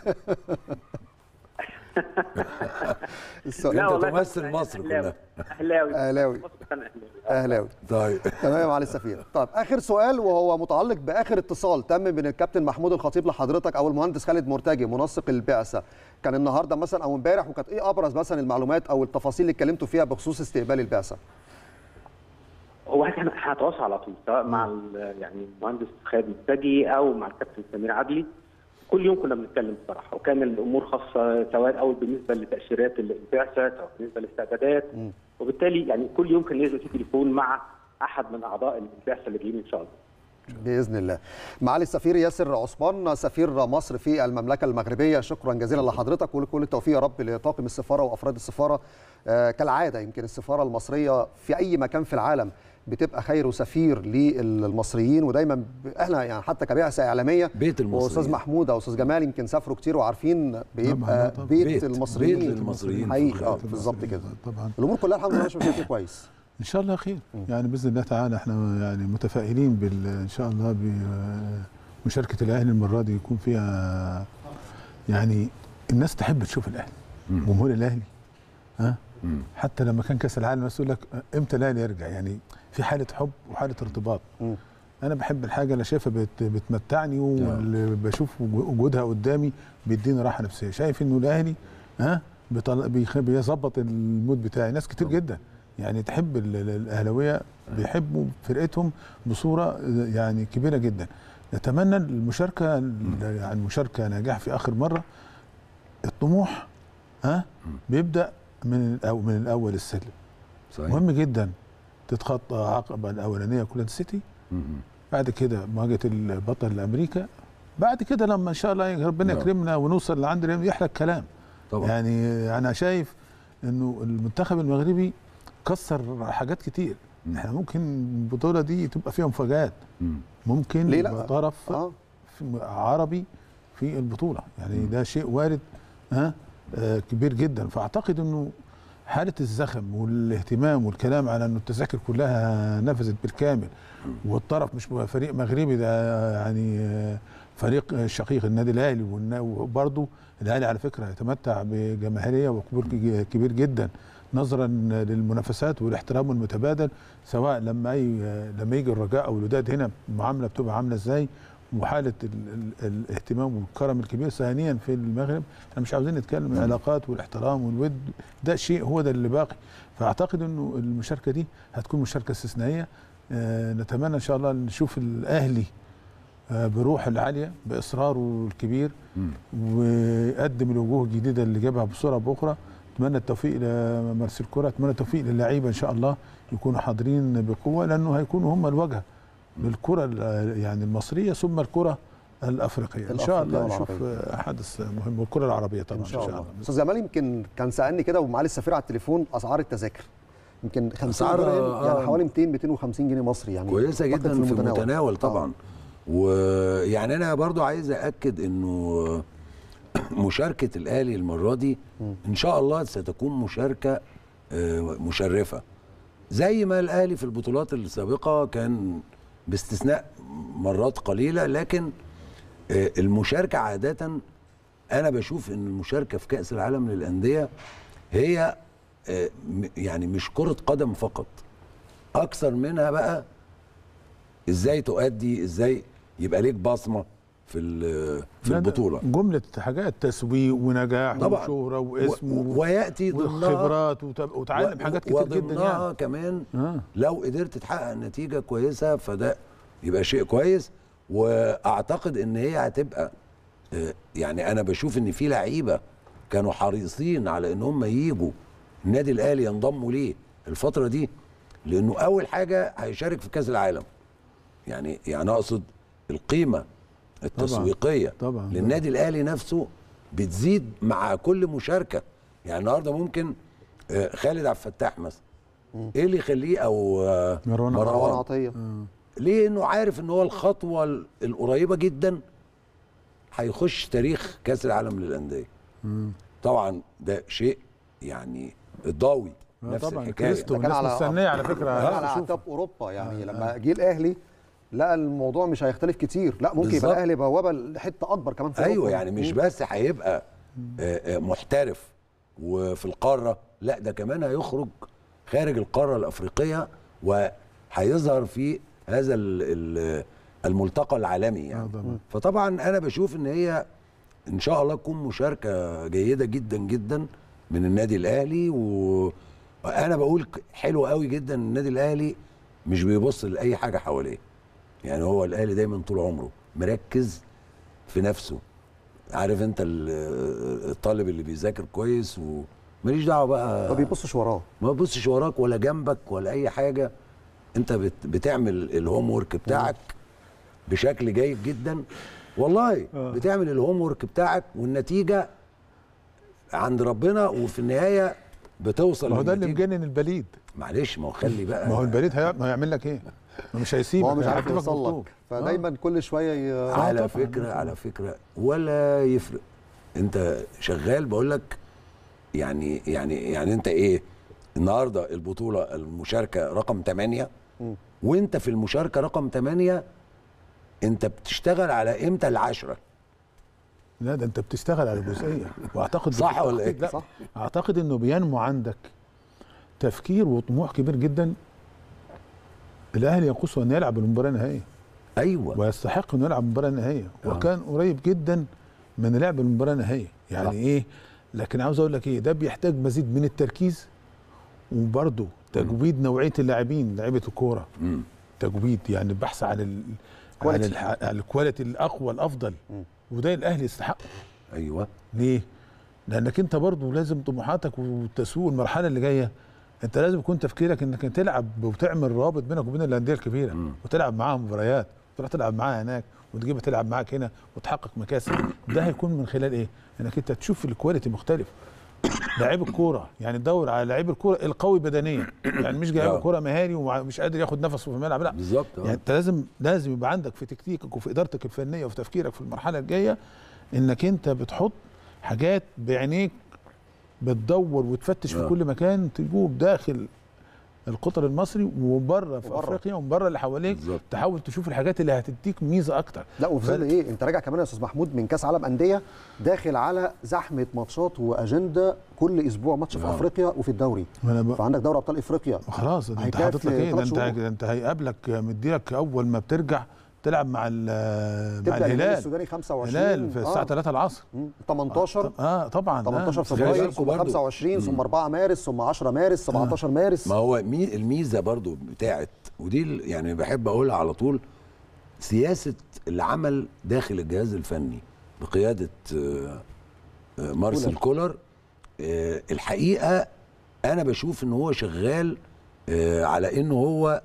السؤال أنت والله تمثل أنا مصر أهلاوي. كلها. اهلاوي أهلاوي. مصر أنا اهلاوي اهلاوي طيب تمام يا معالي السفير طيب اخر سؤال وهو متعلق باخر اتصال تم بين الكابتن محمود الخطيب لحضرتك او المهندس خالد مرتجي منسق البعثه كان النهارده مثلا او امبارح وكانت ايه ابرز مثلا المعلومات او التفاصيل اللي اتكلمتوا فيها بخصوص استقبال البعثه هو احنا احنا هنتواصل على طول سواء مع ال- يعني المهندس خالد مستجي او مع الكابتن سمير عدلي كل يوم كنا بنتكلم بصراحه وكان الامور خاصه سواء اول بالنسبه لتاشيرات البعثه سواء بالنسبه للاستعدادات وبالتالي يعني كل يوم كان لازم في تليفون مع احد من اعضاء البعثه اللي جايين ان شاء الله باذن الله معالي السفير ياسر عثمان سفير مصر في المملكه المغربيه شكرا جزيلا لحضرتك وكل التوفيق يا رب لطاقم السفاره وافراد السفاره آه كالعاده يمكن السفاره المصريه في اي مكان في العالم بتبقى خير سفير للمصريين ودايما ب- احنا يعني حتى كبعثه اعلاميه بيت المصريين. واستاذ محمود او استاذ جمال يمكن سافروا كتير وعارفين طبعاً، بيبقى طبعاً. بيت, بيت- المصريين بيت للمصريين في حقيقي الخارج. اه بالظبط كده طبعا الامور كلها الحمد لله ماشيه بشكل كويس ان شاء الله خير يعني باذن الله تعالى احنا يعني متفائلين بال ان شاء الله بمشاركه الاهلي المره دي يكون فيها يعني الناس تحب تشوف الاهلي جمهور الاهلي ها حتى لما كان كاس العالم الناس يقول لك امتى الاهلي يرجع يعني في حاله حب وحاله ارتباط مم. انا بحب الحاجه اللي شايفها بت بتمتعني واللي بشوف وجودها قدامي بيديني راحه نفسيه شايف انه الاهلي ها بيطل- بيخ- بيظبط المود بتاعي ناس كتير جدا يعني تحب ال- ال- الاهلاويه بيحبوا فرقتهم بصوره يعني كبيره جدا نتمنى المشاركه يعني مشاركه ناجحه في اخر مره الطموح ها بيبدا من الأو من الاول السلم صحيح مهم جدا تتخطى عقبه الاولانيه كولان سيتي مم. بعد كده مواجهه البطل امريكا بعد كده لما ان شاء الله ربنا نعم. يكرمنا ونوصل لعند ريم يحلى الكلام طبعا يعني انا شايف انه المنتخب المغربي كسر حاجات كتير مم. احنا ممكن البطوله دي تبقى فيها مفاجآت مم. ممكن ليه لا؟ يبقى طرف اه في- عربي في البطوله يعني ده شيء وارد ها آه كبير جدا فاعتقد انه حاله الزخم والاهتمام والكلام على انه التذاكر كلها نفذت بالكامل والطرف مش فريق مغربي ده يعني آه، فريق شقيق النادي الاهلي والنا- وبرضه الاهلي على فكره يتمتع بجماهيريه وقبول ك- كبير جدا نظرا للمنافسات والاحترام المتبادل سواء لما أي لما يجي الرجاء او الوداد هنا المعامله بتبقى عامله ازاي وحاله ال ال الاهتمام والكرم الكبير ثانيا في المغرب احنا مش عاوزين نتكلم العلاقات والاحترام والود ده شيء هو ده اللي باقي فاعتقد انه المشاركه دي هتكون مشاركه استثنائيه آه نتمنى ان شاء الله نشوف الاهلي آه بروح العاليه باصراره الكبير مم. ويقدم الوجوه الجديده اللي جابها بصوره باخرى اتمنى التوفيق لمارسيل كوره اتمنى التوفيق للعيبه ان شاء الله يكونوا حاضرين بقوه لانه هيكونوا هم الواجهه للكره ال- يعني المصريه ثم الكره الافريقيه ان شاء الله الأفريقية نشوف والعربية. حدث مهم والكره العربيه طبعا ان شاء الله استاذ جمال يمكن كان سالني كده ومعالي السفير على التليفون اسعار التذاكر يمكن 50 أسعار، درهم آه، يعني آه. حوالي 200 250 جنيه مصري يعني كويسه أعتقد جدا في المتناول طبعا ويعني انا برضو عايز اكد انه مشاركه الاهلي المره دي ان شاء الله ستكون مشاركه آه، مشرفه زي ما الاهلي في البطولات السابقه كان باستثناء مرات قليله لكن آه، المشاركه عاده انا بشوف ان المشاركه في كاس العالم للانديه هي آه، م- يعني مش كره قدم فقط اكثر منها بقى ازاي تؤدي ازاي يبقى ليك بصمه في ال- في لا ده البطوله جمله حاجات تسويق ونجاح طبعا. وشهره واسم و- وياتي ضمنها وخبرات وت- وتعلم و- حاجات كتير جدا وضمنها يعني كمان آه. لو قدرت تحقق نتيجه كويسه فده يبقى شيء كويس واعتقد ان هي هتبقى آه، يعني انا بشوف ان في لعيبه كانوا حريصين على ان هم ييجوا النادي الاهلي ينضموا ليه الفتره دي لانه اول حاجه هيشارك في كاس العالم يعني يعني اقصد القيمه التسويقيه طبعاً. للنادي الاهلي نفسه بتزيد مع كل مشاركه يعني النهارده ممكن آه، خالد عبد الفتاح مثلا ايه اللي يخليه او آه، مروان مروان مروان عطيه ليه انه عارف ان هو الخطوه ال- القريبه جدا هيخش تاريخ كاس العالم للانديه طبعا ده شيء يعني ضاوي آه نفس طبعا الحكايه كريستو ده كان والناس على- مستنيه على فكره على عايز أشوف. اعتاب اوروبا يعني لما جه الاهلي لقى الموضوع مش هيختلف كتير لا ممكن بالظبط. يبقى الاهلي بوابه لحته اكبر كمان في ايوه أوروبا. يعني مش مم. بس هيبقى آه، آه، محترف وفي القاره لا ده كمان هيخرج خارج القاره الافريقيه وهيظهر في هذا ال- ال- الملتقى العالمي يعني آه طبعاً. فطبعا انا بشوف ان هي ان شاء الله تكون مشاركه جيده جدا جدا من النادي الاهلي وانا بقول ك- حلو قوي جدا النادي الاهلي مش بيبص لاي حاجه حواليه يعني هو الاهلي دايما طول عمره مركز في نفسه عارف انت ال- الطالب اللي بيذاكر كويس وماليش دعوه بقى ما بيبصش وراه ما بتبصش وراك ولا جنبك ولا اي حاجه انت بت بتعمل الهوم ورك بتاعك بشكل جيد جدا والله بتعمل الهوم ورك بتاعك والنتيجه عند ربنا وفي النهايه بتوصل ما هو ده اللي للنتيجة. مجنن البليد معلش ما هو خلي بقى ما هو البليد هي- ما هيعمل لك ايه؟ ما مش هيسيبك ما هو مش عارف هيحطك يوصل مكتوب. لك فدايما كل شويه ي... على طبعاً. فكره على فكره ولا يفرق انت شغال بقول لك يعني يعني يعني انت ايه النهارده البطوله المشاركه رقم 8 وانت في المشاركه رقم 8 انت بتشتغل على امتى العشرة لا ده انت بتشتغل على جزئيه واعتقد صح ولا ايه؟ لا صح. اعتقد انه بينمو عندك تفكير وطموح كبير جدا الاهلي يقص ان يلعب المباراه النهائيه ايوه ويستحق انه يلعب المباراه النهائيه آه. وكان قريب جدا من لعب المباراه النهائيه يعني صح. ايه لكن عاوز اقول لك ايه ده بيحتاج مزيد من التركيز وبرضه تجويد نوعيه اللاعبين لعيبه الكوره مم. تجويد يعني البحث عن ال عن كواليتي. الح- عن الكواليتي الاقوى الافضل وده الاهلي يستحق ايوه ليه؟ لانك انت برضه لازم طموحاتك والتسويق المرحله اللي جايه انت لازم يكون تفكيرك انك تلعب وتعمل رابط بينك وبين الانديه الكبيره مم. وتلعب معاها مباريات تروح تلعب معاها هناك وتجيبها تلعب معاك هنا وتحقق مكاسب ده هيكون من خلال ايه؟ انك انت تشوف الكواليتي مختلف لعيب الكوره يعني تدور على لعيب الكوره القوي بدنيا يعني مش لعيب آه. الكوره مهاري ومش قادر ياخد نفسه في الملعب لا بالظبط آه. يعني انت لازم لازم يبقى عندك في تكتيكك وفي ادارتك الفنيه وفي تفكيرك في المرحله الجايه انك انت بتحط حاجات بعينيك بتدور وتفتش في آه. كل مكان تجوب داخل القطر المصري وبره في وبره. افريقيا وبره اللي حواليك بالظبط. تحاول تشوف الحاجات اللي هتديك ميزه اكتر لا وفي ظل بل- ايه انت راجع كمان يا استاذ محمود من كاس عالم انديه داخل على زحمه ماتشات واجنده كل اسبوع ماتش في آه. افريقيا وفي الدوري ما انا ب... فعندك دوري ابطال افريقيا خلاص ده انت هيكفي حاطط لك ايه ده ثلاث انت شهور. ده انت هيقابلك مديلك اول ما بترجع تلعب مع ال- مع تبدا الهلال الهلال السوداني 25 هلال في الساعه آه. 3 العصر مم. 18 اه طبعا 18 آه. خلي فبراير بالكوا ثم برضو. 25 ثم 4 مارس ثم 10 مارس 17 مارس ما هو مي الميزه برضو بتاعت ودي ال- يعني بحب اقولها على طول سياسه العمل داخل الجهاز الفني بقياده آه، آه، مارسيل كولر آه، الحقيقه انا بشوف ان هو شغال آه، على انه هو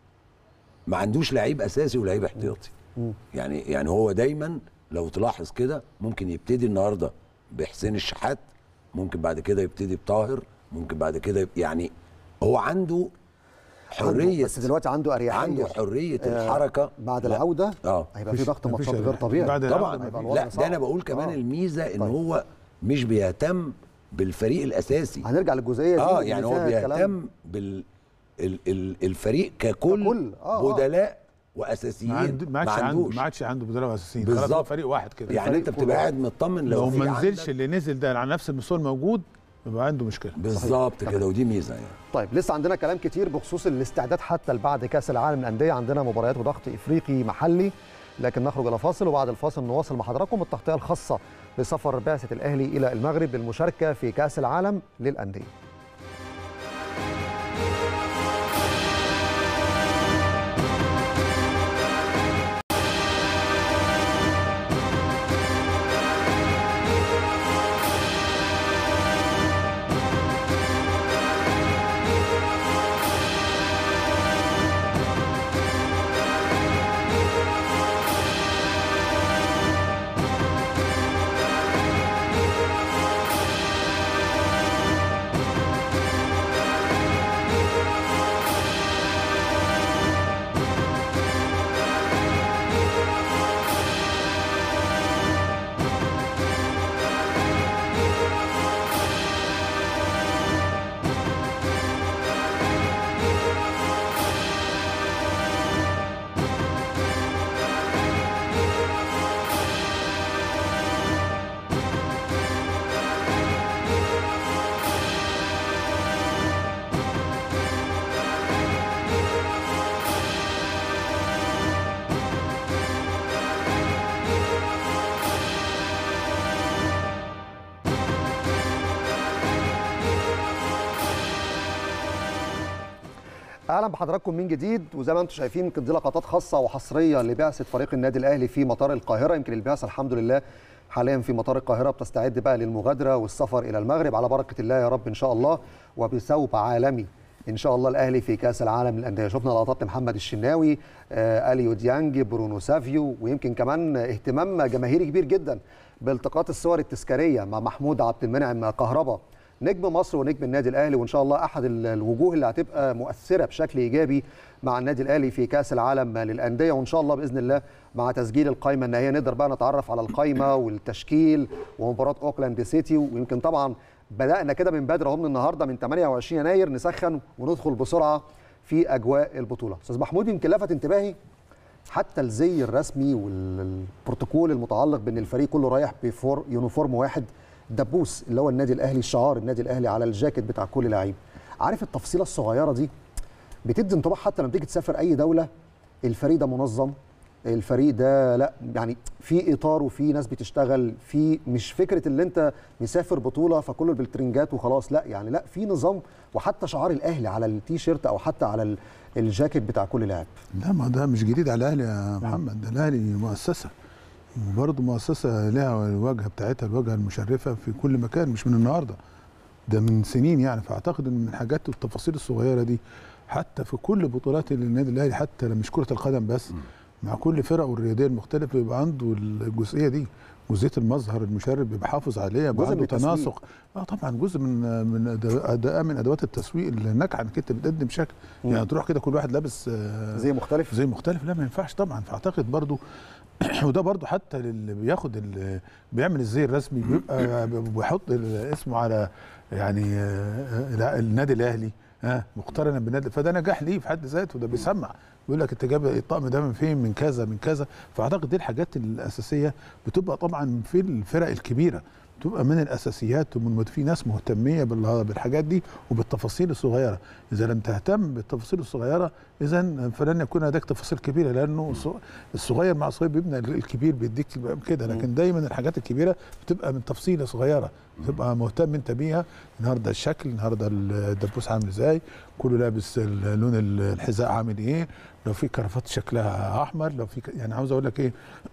ما عندوش لعيب اساسي ولعيب احتياطي يعني يعني هو دايما لو تلاحظ كده ممكن يبتدي النهارده بحسين الشحات ممكن بعد كده يبتدي بطاهر ممكن بعد كده يب- يعني هو عنده حريه عنده بس دلوقتي عنده اريحيه عنده حريه آه، الحركه بعد لا. العوده اه هيبقى في مفيش- ضغط مفيش ماتشات غير أريحية. طبيعي بعد العودة طبعا هيبقى الوضع لا ده صعب. انا بقول كمان آه. الميزه ان طيب. هو مش بيهتم بالفريق الاساسي هنرجع للجزئيه دي اه اللي يعني هو فيها كلام. بيهتم بال ال ال الفريق ككل, ككل، آه، آه. بدلاء واساسيين ما عند- ما عادش عنده عندوش ما عادش عنده بدلاء اساسيين خلاص هو بالظبط. فريق واحد كده يعني انت بتبقى قاعد مطمن لو, لو في ما نزلش عندك- اللي نزل ده على نفس المستوى الموجود يبقى عنده مشكله بالظبط كده ودي ميزه يعني طيب لسه عندنا كلام كتير بخصوص الاستعداد حتى بعد كاس العالم للانديه عندنا مباريات وضغط افريقي محلي لكن نخرج الى فاصل وبعد الفاصل نواصل مع حضراتكم التغطيه الخاصه بسفر بعثه الاهلي الى المغرب للمشاركه في كاس العالم للانديه اهلا بحضراتكم من جديد وزي ما انتم شايفين يمكن دي لقطات خاصه وحصريه لبعثه فريق النادي الاهلي في مطار القاهره يمكن البعثه الحمد لله حاليا في مطار القاهره بتستعد بقى للمغادره والسفر الى المغرب على بركه الله يا رب ان شاء الله وبثوب عالمي ان شاء الله الاهلي في كاس العالم للانديه شفنا لقطات لمحمد الشناوي آه اليو ديانج برونو سافيو ويمكن كمان اهتمام جماهيري كبير جدا بالتقاط الصور التذكاريه مع محمود عبد المنعم كهربا نجم مصر ونجم النادي الاهلي وان شاء الله احد ال- الوجوه اللي هتبقى مؤثره بشكل ايجابي مع النادي الاهلي في كاس العالم للانديه وان شاء الله باذن الله مع تسجيل القائمه النهائيه نقدر بقى نتعرف على القائمه والتشكيل ومباراه اوكلاند سيتي ويمكن طبعا بدانا كده من بدري اهو من النهارده من 28 يناير نسخن وندخل بسرعه في اجواء البطوله استاذ محمود يمكن لفت انتباهي حتى الزي الرسمي والبروتوكول المتعلق بان الفريق كله رايح بفور يونيفورم واحد دبوس اللي هو النادي الاهلي شعار النادي الاهلي على الجاكيت بتاع كل لعيب عارف التفصيله الصغيره دي بتدي انطباع حتى لما تيجي تسافر اي دوله الفريق ده منظم الفريق ده لا يعني في اطار وفي ناس بتشتغل في مش فكره اللي انت مسافر بطوله فكله بالترنجات وخلاص لا يعني لا في نظام وحتى شعار الاهلي على التي شيرت او حتى على ال- الجاكيت بتاع كل لاعب لا ما ده مش جديد على الاهلي يا محمد ده الاهلي مؤسسه وبرضه مؤسسه لها الواجهه بتاعتها الواجهه المشرفه في كل مكان مش من النهارده ده من سنين يعني فاعتقد ان من الحاجات والتفاصيل الصغيره دي حتى في كل بطولات النادي الاهلي حتى مش كره القدم بس مع كل فرقه الرياضيه المختلفه بيبقى عنده الجزئيه دي جزئيه المظهر المشرف بيبقى حافظ عليها بيبقى جزء من عنده التسويق. تناسق اه طبعا جزء من من أداء- اداه من ادوات التسويق الناجحه انك انت بتقدم شكل يعني تروح كده كل واحد لابس آه، زي مختلف زي مختلف لا ما ينفعش طبعا فاعتقد برضو وده برضو حتى اللي بياخد ال- بيعمل الزي الرسمي بيبقى بيحط ال- اسمه على يعني آه، لا، النادي الاهلي ها مقترنا بالنادي فده نجاح ليه في حد ذاته ده بيسمع بيقول لك انت جايب الطقم ده من فين من كذا من كذا فاعتقد دي الحاجات الاساسيه بتبقى طبعا في الفرق الكبيره بتبقى من الاساسيات ومن في ناس مهتميه بال- بالحاجات دي وبالتفاصيل الصغيره اذا لم تهتم بالتفاصيل الصغيره اذا فلن يكون لديك تفاصيل كبيره لانه الص- الصغير مع الصغير بيبنى الكبير بيديك كده لكن دايما الحاجات الكبيره بتبقى من تفصيله صغيره بتبقى مهتم انت بيها النهارده الشكل النهارده الدبوس عامل ازاي كله لابس ال- لون ال- الحذاء عامل ايه لو في كرافات شكلها احمر لو في ك- يعني عاوز اقول لك ايه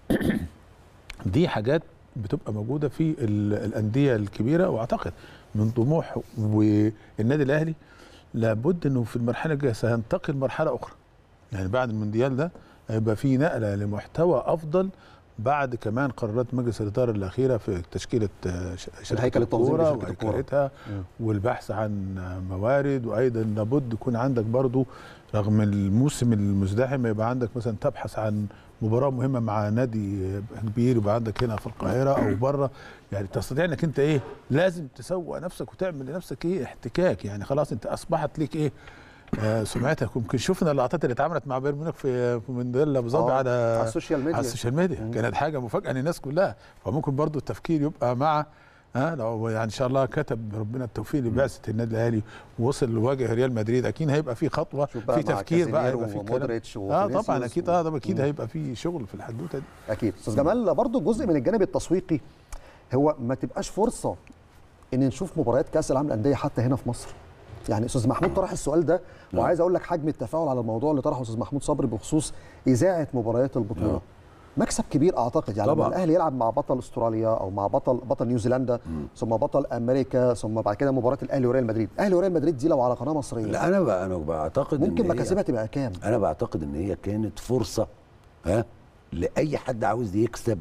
دي حاجات بتبقى موجوده في ال- الانديه الكبيره واعتقد من طموح والنادي الاهلي لابد انه في المرحله الجايه سينتقل مرحله اخرى يعني بعد المونديال ده هيبقى في نقله لمحتوى افضل بعد كمان قرارات مجلس الاداره الاخيره في تشكيله آه، ش- شركه الهيكل التنظيمي الكوره لشركة الكورة. وهيكلتها والبحث عن موارد وايضا لابد يكون عندك برضو رغم الموسم المزدحم يبقى عندك مثلا تبحث عن مباراه مهمه مع نادي كبير يبقى عندك هنا في القاهره او بره يعني تستطيع انك انت ايه لازم تسوق نفسك وتعمل لنفسك ايه احتكاك يعني خلاص انت اصبحت ليك ايه آه سمعتك يمكن شفنا اللقطات اللي اتعملت مع بايرن ميونخ في في مونديال ابو ظبي آه، على على السوشيال ميديا. على السوشيال ميديا كانت حاجه مفاجاه للناس كلها فممكن برضو التفكير يبقى مع ها لو يعني ان شاء الله كتب ربنا التوفيق لبعثه النادي الاهلي ووصل لواجه ريال مدريد اكيد هيبقى في خطوه شوف بقى في مع تفكير بقى كازيميرو هيبقى في كلام. ومودريتش اه وفينيسيوس طبعا اكيد و- اه طبعا اكيد هيبقى في شغل في الحدوته دي اكيد استاذ جمال برضو جزء من الجانب التسويقي هو ما تبقاش فرصه ان نشوف مباريات كاس العالم للانديه حتى هنا في مصر يعني استاذ محمود طرح السؤال ده وعايز اقول لك حجم التفاعل على الموضوع اللي طرحه استاذ محمود صبري بخصوص اذاعه مباريات البطوله نعم. مكسب كبير اعتقد يعني لما طبعاً. الاهلي يلعب مع بطل استراليا او مع بطل بطل نيوزيلندا ثم بطل امريكا ثم بعد كده مباراه الاهلي وريال مدريد الاهلي وريال مدريد دي لو على قناه مصريه لا انا بقى انا بعتقد ممكن إن هي- مكاسبها تبقى كام انا بعتقد ان هي كانت فرصه ها لاي حد عاوز يكسب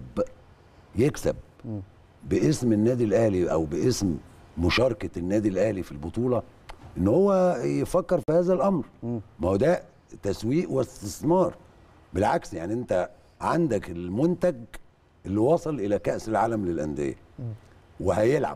يكسب باسم النادي الاهلي او باسم مشاركه النادي الاهلي في البطوله ان هو يفكر في هذا الامر ما هو ده تسويق واستثمار بالعكس يعني انت عندك المنتج اللي وصل الى كاس العالم للانديه وهيلعب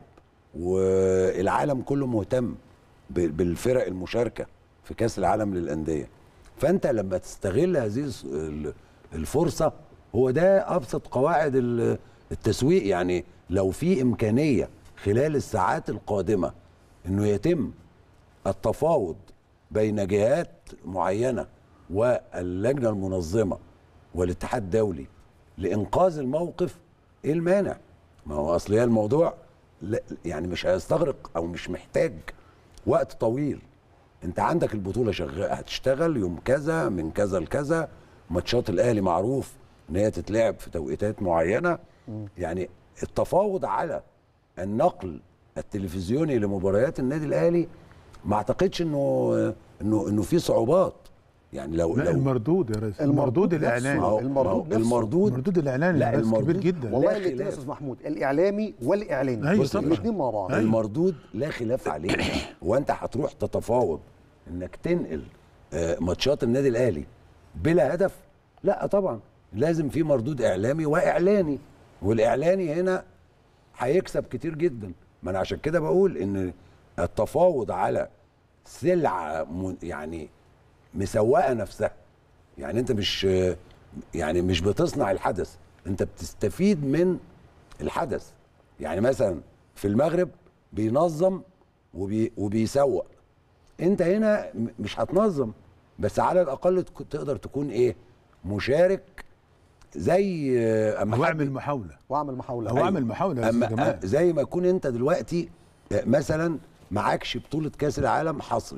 والعالم كله مهتم ب- بالفرق المشاركه في كاس العالم للانديه فانت لما تستغل هذه الس- ال- الفرصه هو ده ابسط قواعد ال- التسويق يعني لو في امكانيه خلال الساعات القادمه انه يتم التفاوض بين جهات معينه واللجنه المنظمه والاتحاد الدولي لانقاذ الموقف ايه المانع؟ ما هو اصل هي الموضوع لا يعني مش هيستغرق او مش محتاج وقت طويل انت عندك البطوله شغاله هتشتغل يوم كذا من كذا لكذا ماتشات الاهلي معروف ان هي تتلعب في توقيتات معينه يعني التفاوض على النقل التلفزيوني لمباريات النادي الاهلي ما اعتقدش انه انه انه في صعوبات يعني لو لا لو المردود يا ريس المردود المردود نفسه. الاعلاني ما هو- المردود ما هو نفسه. المردود المردود الاعلاني لا، يا ريس كبير المردود- جدا والله لا الاثنين يا خلاف. استاذ محمود الاعلامي والاعلاني أيوة بص، طبعاً. الاثنين مع بعض أيوة. المردود لا خلاف عليه وانت هتروح تتفاوض انك تنقل آه، ماتشات النادي الاهلي بلا هدف لا طبعا لازم في مردود اعلامي واعلاني والاعلاني هنا هيكسب كتير جدا ما انا عشان كده بقول ان التفاوض على سلعه م- يعني مسوقه نفسها يعني انت مش آه، يعني مش بتصنع الحدث انت بتستفيد من الحدث يعني مثلا في المغرب بينظم وبي وبيسوق انت هنا م- مش هتنظم بس على الاقل تك- تقدر تكون ايه مشارك زي آه، اما او حد- اعمل محاوله واعمل محاوله او اعمل محاوله يا اما استاذ جمال آه، زي ما يكون انت دلوقتي آه، مثلا معكش بطوله كاس العالم حصري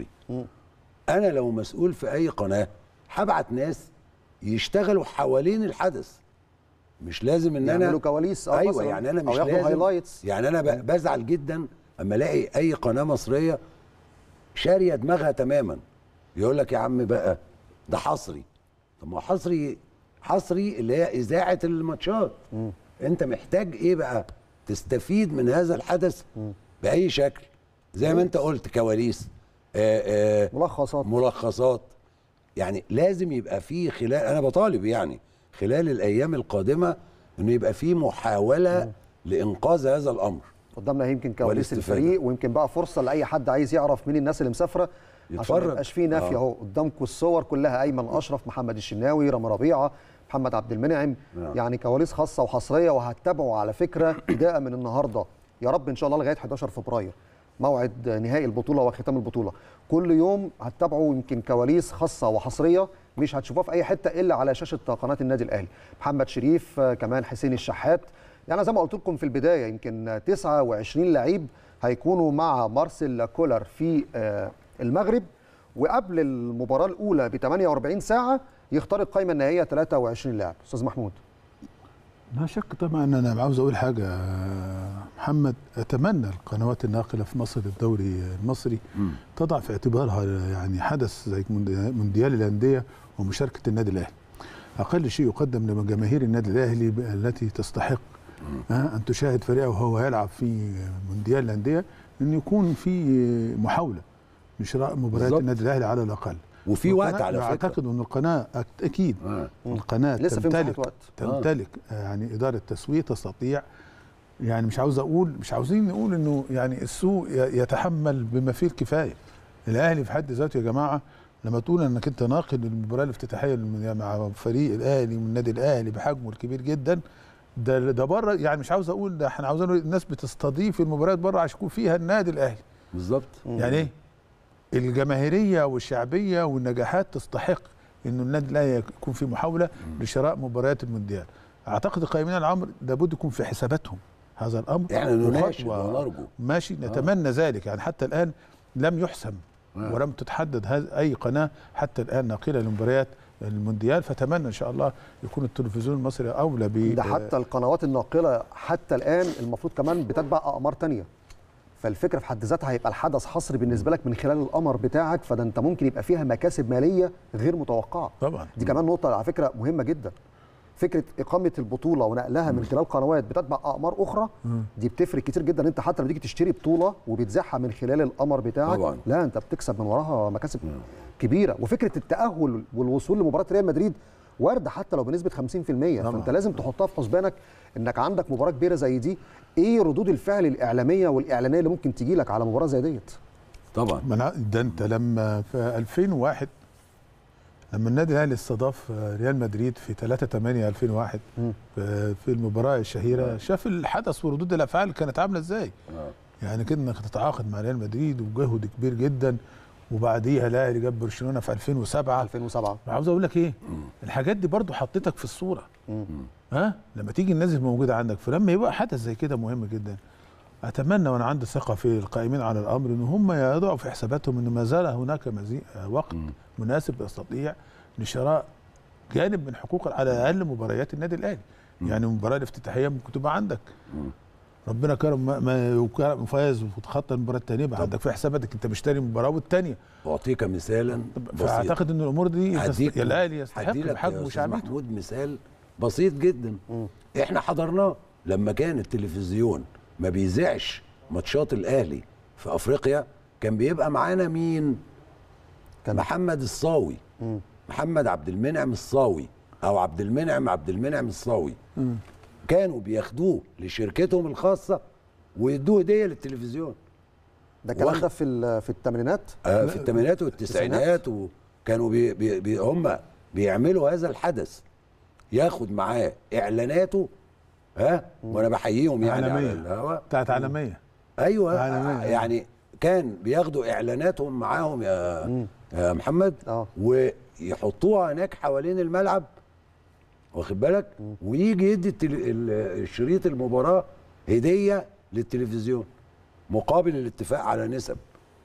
انا لو مسؤول في اي قناه هبعت ناس يشتغلوا حوالين الحدث مش لازم ان انا يعملوا كواليس أو ايوه مثلاً، يعني انا أو مش ياخدوا لازم هايلايتس. يعني انا ب- بزعل جدا اما الاقي اي قناه مصريه شاريه دماغها تماما يقول لك يا عم بقى ده حصري طب ما هو حصري حصري اللي هي اذاعه الماتشات انت محتاج ايه بقى تستفيد من هذا الحدث باي شكل زي ما انت قلت كواليس آآ آآ ملخصات ملخصات يعني لازم يبقى في خلال انا بطالب يعني خلال الايام القادمه انه يبقى في محاوله لانقاذ هذا الامر قدامنا يمكن كواليس والاستفادة. الفريق ويمكن بقى فرصه لاي حد عايز يعرف مين الناس اللي مسافره عشان يتفرج. ما يبقاش فيه نافيه آه. اهو قدامكم الصور كلها ايمن اشرف محمد الشناوي رامي ربيعه محمد عبد المنعم نعم. يعني كواليس خاصه وحصريه وهتتابعوا على فكره ابتداء من النهارده يا رب ان شاء الله لغايه 11 فبراير موعد نهائي البطوله وختام البطوله كل يوم هتتابعوا يمكن كواليس خاصه وحصريه مش هتشوفوها في اي حته الا على شاشه قناه النادي الاهلي محمد شريف آه، كمان حسين الشحات يعني زي ما قلت لكم في البدايه يمكن 29 لعيب هيكونوا مع مارسيل كولر في آه، المغرب وقبل المباراه الاولى ب 48 ساعه يختار القائمه النهائيه 23 لاعب استاذ محمود لا شك طبعا انا عاوز اقول حاجه يا محمد اتمنى القنوات الناقله في مصر الدوري المصري تضع في اعتبارها يعني حدث زي موندي- مونديال الانديه ومشاركه النادي الاهلي اقل شيء يقدم لجماهير النادي الاهلي ب- التي تستحق آه، ان تشاهد فريقه وهو يلعب في مونديال الانديه ان يكون في محاوله لشراء مباريات بالظبط. النادي الاهلي على الاقل وفي وقت على فكره اعتقد ان القناه أك- اكيد آه. القناه لسه في مساحة تمتلك وقت. تمتلك آه. يعني اداره تسويق تستطيع يعني مش عاوز اقول مش عاوزين نقول انه يعني السوق ي- يتحمل بما فيه الكفايه الاهلي في حد ذاته يا جماعه لما تقول انك انت ناقد المباراه الافتتاحيه الم- مع فريق الاهلي والنادي الاهلي بحجمه الكبير جدا ده ده بره يعني مش عاوز اقول ده احنا عاوزين نقول الناس بتستضيف المباريات بره عشان يكون فيها النادي الاهلي بالظبط يعني ايه الجماهيريه والشعبيه والنجاحات تستحق انه النادي الاهلي يكون في محاوله لشراء مباريات المونديال اعتقد القائمين على الامر لابد يكون في حساباتهم هذا الامر احنا نناشد وخطوة- ونرجو ماشي نتمنى ذلك يعني حتى الان لم يحسم آه. ولم تتحدد هذا اي قناه حتى الان ناقله لمباريات المونديال فاتمنى ان شاء الله يكون التلفزيون المصري اولى ب ده حتى القنوات الناقله حتى الان المفروض كمان بتتبع اقمار تانية فالفكره في حد ذاتها هيبقى الحدث حصري بالنسبه لك من خلال القمر بتاعك فده انت ممكن يبقى فيها مكاسب ماليه غير متوقعه طبعا دي كمان نقطه على فكره مهمه جدا فكره اقامه البطوله ونقلها من خلال قنوات بتتبع اقمار اخرى دي بتفرق كتير جدا انت حتى لما تيجي تشتري بطوله وبتذاعها من خلال القمر بتاعك طبعاً. لا انت بتكسب من وراها مكاسب كبيره وفكره التاهل والوصول لمباراه ريال مدريد وارده حتى لو بنسبه 50% فانت لازم تحطها في حسبانك انك عندك مباراه كبيره زي دي ايه ردود الفعل الاعلاميه والاعلانيه اللي ممكن تجي لك على مباراه زي ديت طبعا منع- ده انت لما في 2001 لما النادي الاهلي استضاف ريال مدريد في 3 8 2001 مم. في في المباراه الشهيره شاف الحدث وردود الافعال كانت عامله ازاي آه. يعني كده انك تتعاقد مع ريال مدريد وجهد كبير جدا وبعديها الاهلي جاب برشلونه في 2007 2007 عاوز اقول لك ايه الحاجات دي برضو حطيتك في الصوره مم. ها لما تيجي الناس اللي موجوده عندك فلما يبقى حدث زي كده مهم جدا اتمنى وانا عندي ثقه في القائمين على الامر ان هم يضعوا في حساباتهم ان ما زال هناك مزي... وقت مناسب يستطيع لشراء جانب من حقوق على الاقل مباريات النادي الاهلي يعني المباراه الافتتاحيه ممكن تبقى عندك ربنا كرم ما- ما وكرم فاز وتخطى المباراه الثانيه يبقى عندك في حساباتك انت مشتري مباراه والثانيه اعطيك مثالا بسيط فاعتقد ان الامور دي يست- هديك- يا الاهلي يستحق هديلك يا بحجمه أستاذ وشعبيته محمود مثال بسيط جدا احنا حضرناه لما كان التلفزيون ما بيذيعش ماتشات الاهلي في افريقيا كان بيبقى معانا مين كان محمد الصاوي محمد عبد المنعم الصاوي او عبد المنعم عبد المنعم الصاوي كانوا بياخدوه لشركتهم الخاصه ويدوه هديه للتلفزيون ده الكلام واخد- ده في ال- في الثمانينات آه، في الثمانينات والتسعينات وكانوا بي بي بي هم بيعملوا هذا الحدث ياخد معاه اعلاناته ها وانا بحييهم يعني على عالمية. الهوا بتاعت عالميه ايوه عالمية. يعني كان بياخدوا اعلاناتهم معاهم يا, يا محمد اه ويحطوها هناك حوالين الملعب واخد بالك ويجي يدي التل... ال- الشريط المباراه هديه للتلفزيون مقابل الاتفاق على نسب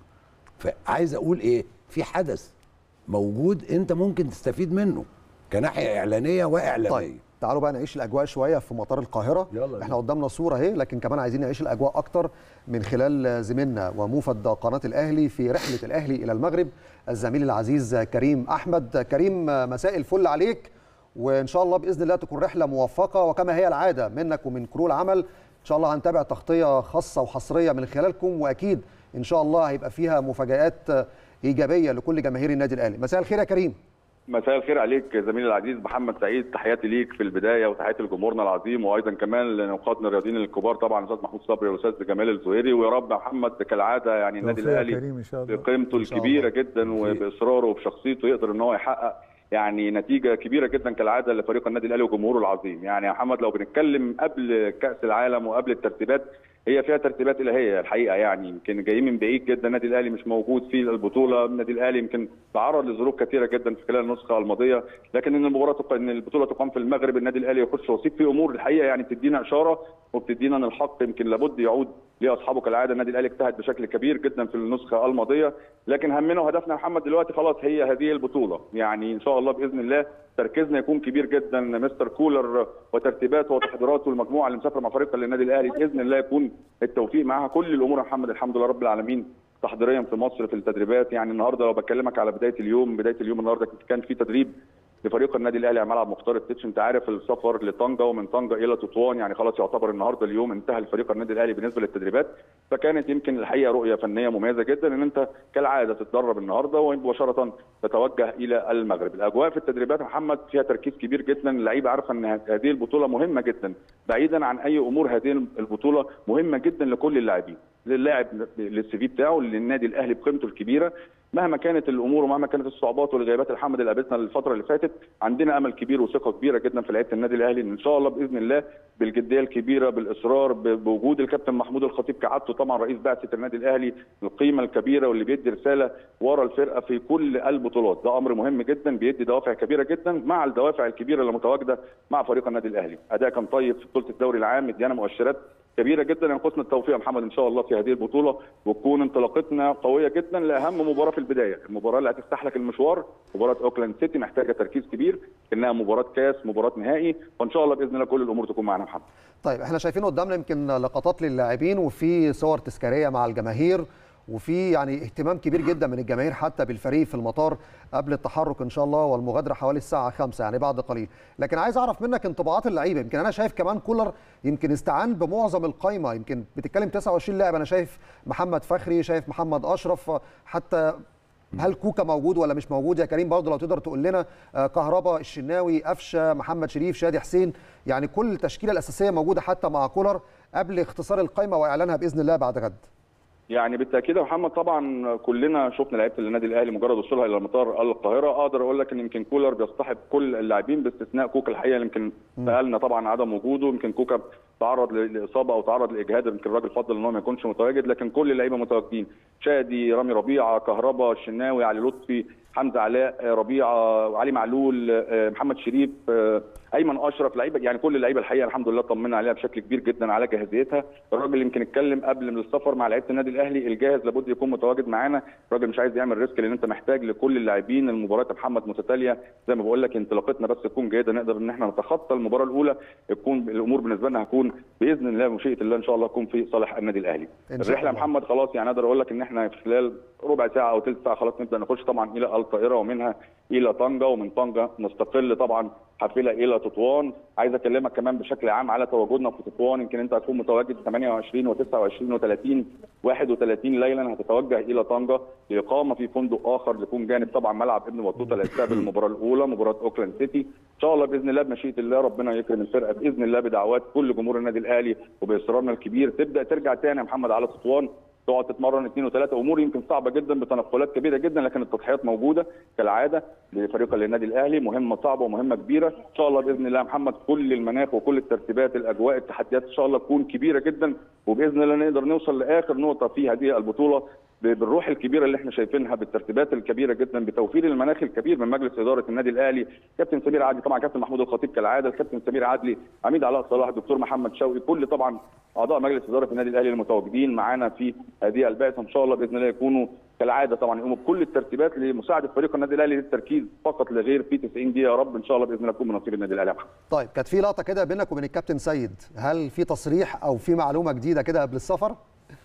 فعايز اقول ايه في حدث موجود انت ممكن تستفيد منه كناحيه اعلانيه واعلاميه طيب تعالوا بقى نعيش الاجواء شويه في مطار القاهره يلا احنا قدامنا صوره اهي لكن كمان عايزين نعيش الاجواء اكتر من خلال زميلنا وموفد قناه الاهلي في رحله الاهلي الى المغرب الزميل العزيز كريم احمد كريم مساء الفل عليك وان شاء الله باذن الله تكون رحله موفقه وكما هي العاده منك ومن كرو العمل ان شاء الله هنتابع تغطيه خاصه وحصريه من خلالكم واكيد ان شاء الله هيبقى فيها مفاجات ايجابيه لكل جماهير النادي الاهلي مساء الخير يا كريم مساء الخير عليك زميلي العزيز محمد سعيد تحياتي ليك في البدايه وتحياتي لجمهورنا العظيم وايضا كمان لنقادنا الرياضيين الكبار طبعا الاستاذ محمود صبري والاستاذ جمال الزهيري ويا رب محمد كالعاده يعني النادي توفيق يا الاهلي كريم إن شاء الله. بقيمته إن شاء الكبيره الله. جدا وباصراره وبشخصيته يقدر ان هو يحقق يعني نتيجه كبيره جدا كالعاده لفريق النادي الاهلي وجمهوره العظيم يعني يا محمد لو بنتكلم قبل كاس العالم وقبل الترتيبات هي فيها ترتيبات الهيه الحقيقه يعني يمكن جايين من بعيد جدا النادي الاهلي مش موجود في البطوله النادي الاهلي يمكن تعرض لظروف كثيره جدا في خلال النسخه الماضيه لكن ان المباراه تق... ان البطوله تقام في المغرب النادي الاهلي يخش وسيط في امور الحقيقه يعني بتدينا اشاره وبتدينا ان الحق يمكن لابد يعود لاصحابه كالعاده النادي الاهلي اجتهد بشكل كبير جدا في النسخه الماضيه لكن همنا وهدفنا يا محمد دلوقتي خلاص هي هذه البطوله يعني ان شاء الله باذن الله تركيزنا يكون كبير جدا مستر كولر وترتيباته وتحضيراته المجموعه اللي مسافره مع فريق النادي الاهلي باذن الله يكون التوفيق معاها كل الامور يا محمد الحمد لله رب العالمين تحضيريا في مصر في التدريبات يعني النهارده لو بكلمك على بدايه اليوم بدايه اليوم النهارده كان في تدريب لفريق النادي الاهلي على ملعب مختار التتش انت عارف السفر لطنجه ومن طنجه الى تطوان يعني خلاص يعتبر النهارده اليوم انتهى لفريق النادي الاهلي بالنسبه للتدريبات فكانت يمكن الحقيقه رؤيه فنيه مميزه جدا ان انت كالعاده تتدرب النهارده ومباشره تتوجه الى المغرب الاجواء في التدريبات يا محمد فيها تركيز كبير جدا اللعيبه عارفه ان هذه البطوله مهمه جدا بعيدا عن اي امور هذه البطوله مهمه جدا لكل اللاعبين للاعب للسي في بتاعه للنادي الاهلي بقيمته الكبيره مهما كانت الامور ومهما كانت الصعوبات والغيابات الحمد اللي قابلتنا الفتره اللي فاتت عندنا امل كبير وثقه كبيره جدا في لعيبه النادي الاهلي ان شاء الله باذن الله بالجديه الكبيره بالاصرار ب- بوجود الكابتن محمود الخطيب كعادته طبعا رئيس بعثه النادي الاهلي القيمه الكبيره واللي بيدي رساله ورا الفرقه في كل البطولات ده امر مهم جدا بيدي دوافع كبيره جدا مع الدوافع الكبيره اللي متواجده مع فريق النادي الاهلي اداء كان طيب في بطوله الدوري العام مديانا مؤشرات كبيره جدا ينقصنا التوفيق يا محمد ان شاء الله في هذه البطوله وتكون انطلاقتنا قويه جدا لاهم مباراه في البدايه المباراه اللي هتفتح لك المشوار مباراه اوكلاند سيتي محتاجه تركيز كبير انها مباراه كاس مباراه نهائي وان شاء الله باذن الله كل الامور تكون معنا يا محمد طيب احنا شايفين قدامنا يمكن لقطات للاعبين وفي صور تذكاريه مع الجماهير وفي يعني اهتمام كبير جدا من الجماهير حتى بالفريق في المطار قبل التحرك ان شاء الله والمغادره حوالي الساعه 5 يعني بعد قليل لكن عايز اعرف منك انطباعات اللعيبه يمكن انا شايف كمان كولر يمكن استعان بمعظم القايمه يمكن بتتكلم 29 لاعب انا شايف محمد فخري شايف محمد اشرف حتى هل كوكا موجود ولا مش موجود يا كريم برضه لو تقدر تقول لنا آه، كهربا الشناوي قفشه محمد شريف شادي حسين يعني كل التشكيله الاساسيه موجوده حتى مع كولر قبل اختصار القائمه واعلانها باذن الله بعد غد يعني بالتاكيد يا محمد طبعا كلنا شفنا لعيبه النادي الاهلي مجرد وصولها الى مطار القاهره اقدر اقول لك ان يمكن كولر بيصطحب كل اللاعبين باستثناء كوكا الحقيقه اللي يمكن سالنا طبعا عدم وجوده يمكن كوكا تعرض لاصابه او تعرض لاجهاد يمكن الراجل فضل ان هو ما يكونش متواجد لكن كل اللعيبه متواجدين شادي رامي ربيعه كهربا الشناوي علي لطفي حمزه علاء ربيعه علي معلول آه، محمد شريف آه، ايمن اشرف لعيبه يعني كل اللعيبه الحقيقه الحمد لله طمنا عليها بشكل كبير جدا على جاهزيتها الراجل يمكن اتكلم قبل من السفر مع لعيبه النادي الاهلي الجاهز لابد يكون متواجد معانا الراجل مش عايز يعمل ريسك لان انت محتاج لكل اللاعبين المباريات يا محمد متتاليه زي ما بقول لك انطلاقتنا بس تكون جيده نقدر ان احنا نتخطى المباراه الاولى تكون الامور بالنسبه لنا هتكون باذن الله بمشيئه الله ان شاء الله تكون في صالح النادي الاهلي إن شاء الرحله يا الله. محمد خلاص يعني اقدر اقول لك ان احنا في خلال ربع ساعه او ثلث ساعه خلاص نبدا نخش طبعا الى القاهره ومنها الى طنجه ومن طنجه نستقل طبعا حافله الى تطوان عايز اكلمك كمان بشكل عام على تواجدنا في تطوان يمكن انت هتكون متواجد 28 و29 و30 31 ليلا هتتوجه الى طنجه لاقامه في فندق اخر يكون جانب طبعا ملعب ابن بطوطه اللي هيستقبل المباراه الاولى مباراه اوكلاند سيتي ان شاء الله باذن الله بمشيئه الله ربنا يكرم الفرقه باذن الله بدعوات كل جمهور النادي الاهلي وباصرارنا الكبير تبدا ترجع تاني يا محمد على تطوان تقعد تتمرن اثنين وثلاثه امور يمكن صعبه جدا بتنقلات كبيره جدا لكن التضحيات موجوده كالعاده لفريق النادي الاهلي مهمه صعبه ومهمه كبيره ان شاء الله باذن الله يا محمد كل المناخ وكل الترتيبات الاجواء التحديات ان شاء الله تكون كبيره جدا وباذن الله نقدر نوصل لاخر نقطه في هذه البطوله ب- بالروح الكبيره اللي احنا شايفينها بالترتيبات الكبيره جدا بتوفير المناخ الكبير من مجلس اداره النادي الاهلي كابتن سمير عدلي طبعا كابتن محمود الخطيب كالعاده الكابتن سمير عدلي عميد علاء صلاح الدكتور محمد شوقي كل طبعا اعضاء مجلس اداره النادي الاهلي المتواجدين معانا في هذه البعثه ان شاء الله باذن الله يكونوا كالعاده طبعا يقوموا بكل الترتيبات لمساعده فريق النادي الاهلي للتركيز فقط لغير في 90 دقيقه يا رب ان شاء الله باذن الله تكون من نصيب النادي الاهلي يا محمد طيب كانت في لقطه كده بينك وبين الكابتن سيد هل في تصريح او في معلومه جديده كده قبل السفر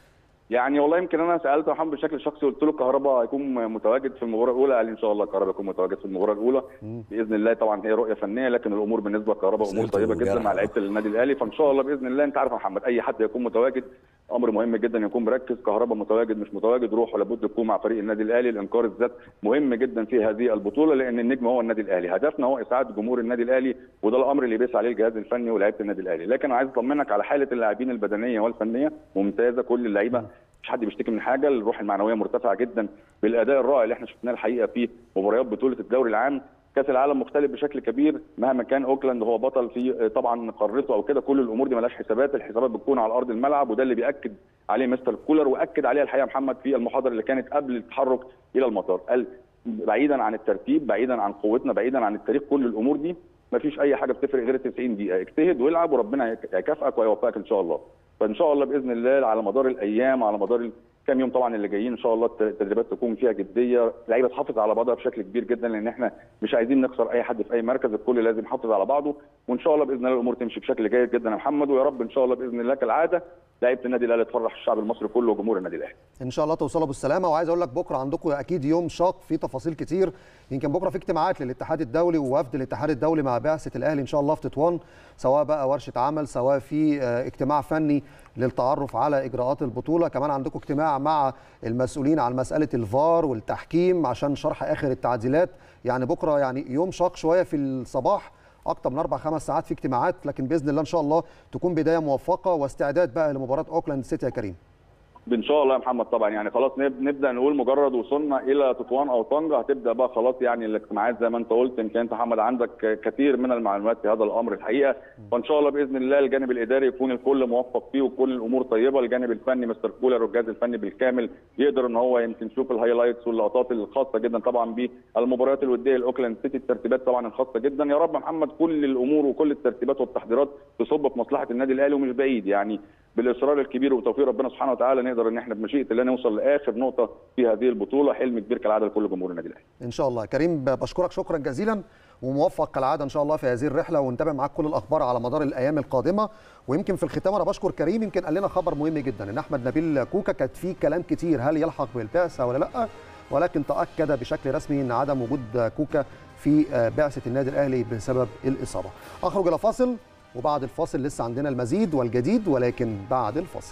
يعني والله يمكن انا سالت محمد بشكل شخصي قلت له كهربا هيكون متواجد في المباراه الاولى قال لي ان شاء الله كهربا يكون متواجد في المباراه الاولى باذن الله طبعا هي رؤيه فنيه لكن الامور بالنسبه لكهربا امور سألته طيبه جدا جرح. مع لعيبه النادي الاهلي فان شاء الله باذن الله انت عارف يا محمد اي حد يكون متواجد امر مهم جدا يكون مركز كهربا متواجد مش متواجد روحه لابد تكون مع فريق النادي الاهلي الانكار الذات مهم جدا في هذه البطوله لان النجم هو النادي الاهلي هدفنا هو اسعاد جمهور النادي الاهلي وده الامر اللي بيسعى عليه الجهاز الفني ولاعيبه النادي الاهلي لكن عايز اطمنك على حاله اللاعبين البدنيه والفنيه ممتازه كل اللعيبه مش حد بيشتكي من حاجه الروح المعنويه مرتفعه جدا بالاداء الرائع اللي احنا شفناه الحقيقه في مباريات بطوله الدوري العام كاس العالم مختلف بشكل كبير مهما كان اوكلاند هو بطل في طبعا قارته او كده كل الامور دي ملهاش حسابات الحسابات بتكون على ارض الملعب وده اللي بياكد عليه مستر كولر واكد عليها الحقيقه محمد في المحاضره اللي كانت قبل التحرك الى المطار قال بعيدا عن الترتيب بعيدا عن قوتنا بعيدا عن التاريخ كل الامور دي ما فيش اي حاجه بتفرق غير 90 دقيقه اجتهد والعب وربنا يكافئك ويوفقك ان شاء الله فان شاء الله باذن الله على مدار الايام على مدار كام يوم طبعا اللي جايين ان شاء الله التدريبات تكون فيها جديه اللعيبه تحافظ على بعضها بشكل كبير جدا لان احنا مش عايزين نخسر اي حد في اي مركز الكل لازم يحافظ على بعضه وان شاء الله باذن الله الامور تمشي بشكل جيد جدا يا محمد ويا رب ان شاء الله باذن الله كالعاده لعيبه النادي الاهلي تفرح الشعب المصري كله وجمهور النادي الاهلي ان شاء الله توصلوا بالسلامه وعايز اقول لك بكره عندكم اكيد يوم شاق فيه تفاصيل كتير يمكن بكره في اجتماعات للاتحاد الدولي ووفد الاتحاد الدولي مع بعثه الاهلي ان شاء الله في تطوان سواء بقى ورشه عمل سواء في اجتماع فني للتعرف على اجراءات البطوله كمان عندكم اجتماع مع المسؤولين عن مساله الفار والتحكيم عشان شرح اخر التعديلات يعني بكره يعني يوم شاق شويه في الصباح اكتر من اربع خمس ساعات في اجتماعات لكن باذن الله ان شاء الله تكون بدايه موفقه واستعداد بقى لمباراه اوكلاند سيتي يا كريم ان شاء الله يا محمد طبعا يعني خلاص نبدا نقول مجرد وصلنا الى تطوان او طنجه هتبدا بقى خلاص يعني الاجتماعات زي ما انت قلت يمكن انت محمد عندك كثير من المعلومات في هذا الامر الحقيقه فان شاء الله باذن الله الجانب الاداري يكون الكل موفق فيه وكل الامور طيبه الجانب الفني مستر كولر والجهاز الفني بالكامل يقدر ان هو يمكن يشوف الهايلايتس واللقطات الخاصه جدا طبعا بالمباريات الوديه الاوكلاند سيتي الترتيبات طبعا الخاصه جدا يا رب محمد كل الامور وكل الترتيبات والتحضيرات تصب في مصلحه النادي الاهلي ومش بعيد يعني بالاصرار الكبير وتوفيق ربنا سبحانه وتعالى نقدر ان احنا بمشيئه الله نوصل لاخر نقطه في هذه البطوله حلم كبير كالعاده لكل جمهور النادي الاهلي. ان شاء الله كريم بشكرك شكرا جزيلا وموفق كالعاده ان شاء الله في هذه الرحله ونتابع معاك كل الاخبار على مدار الايام القادمه ويمكن في الختام انا بشكر كريم يمكن قال لنا خبر مهم جدا ان احمد نبيل كوكا كانت فيه كلام كتير هل يلحق بالبعثه ولا لا ولكن تاكد بشكل رسمي ان عدم وجود كوكا في بعثه النادي الاهلي بسبب الاصابه. اخرج الى فاصل وبعد الفاصل لسه عندنا المزيد والجديد ولكن بعد الفاصل.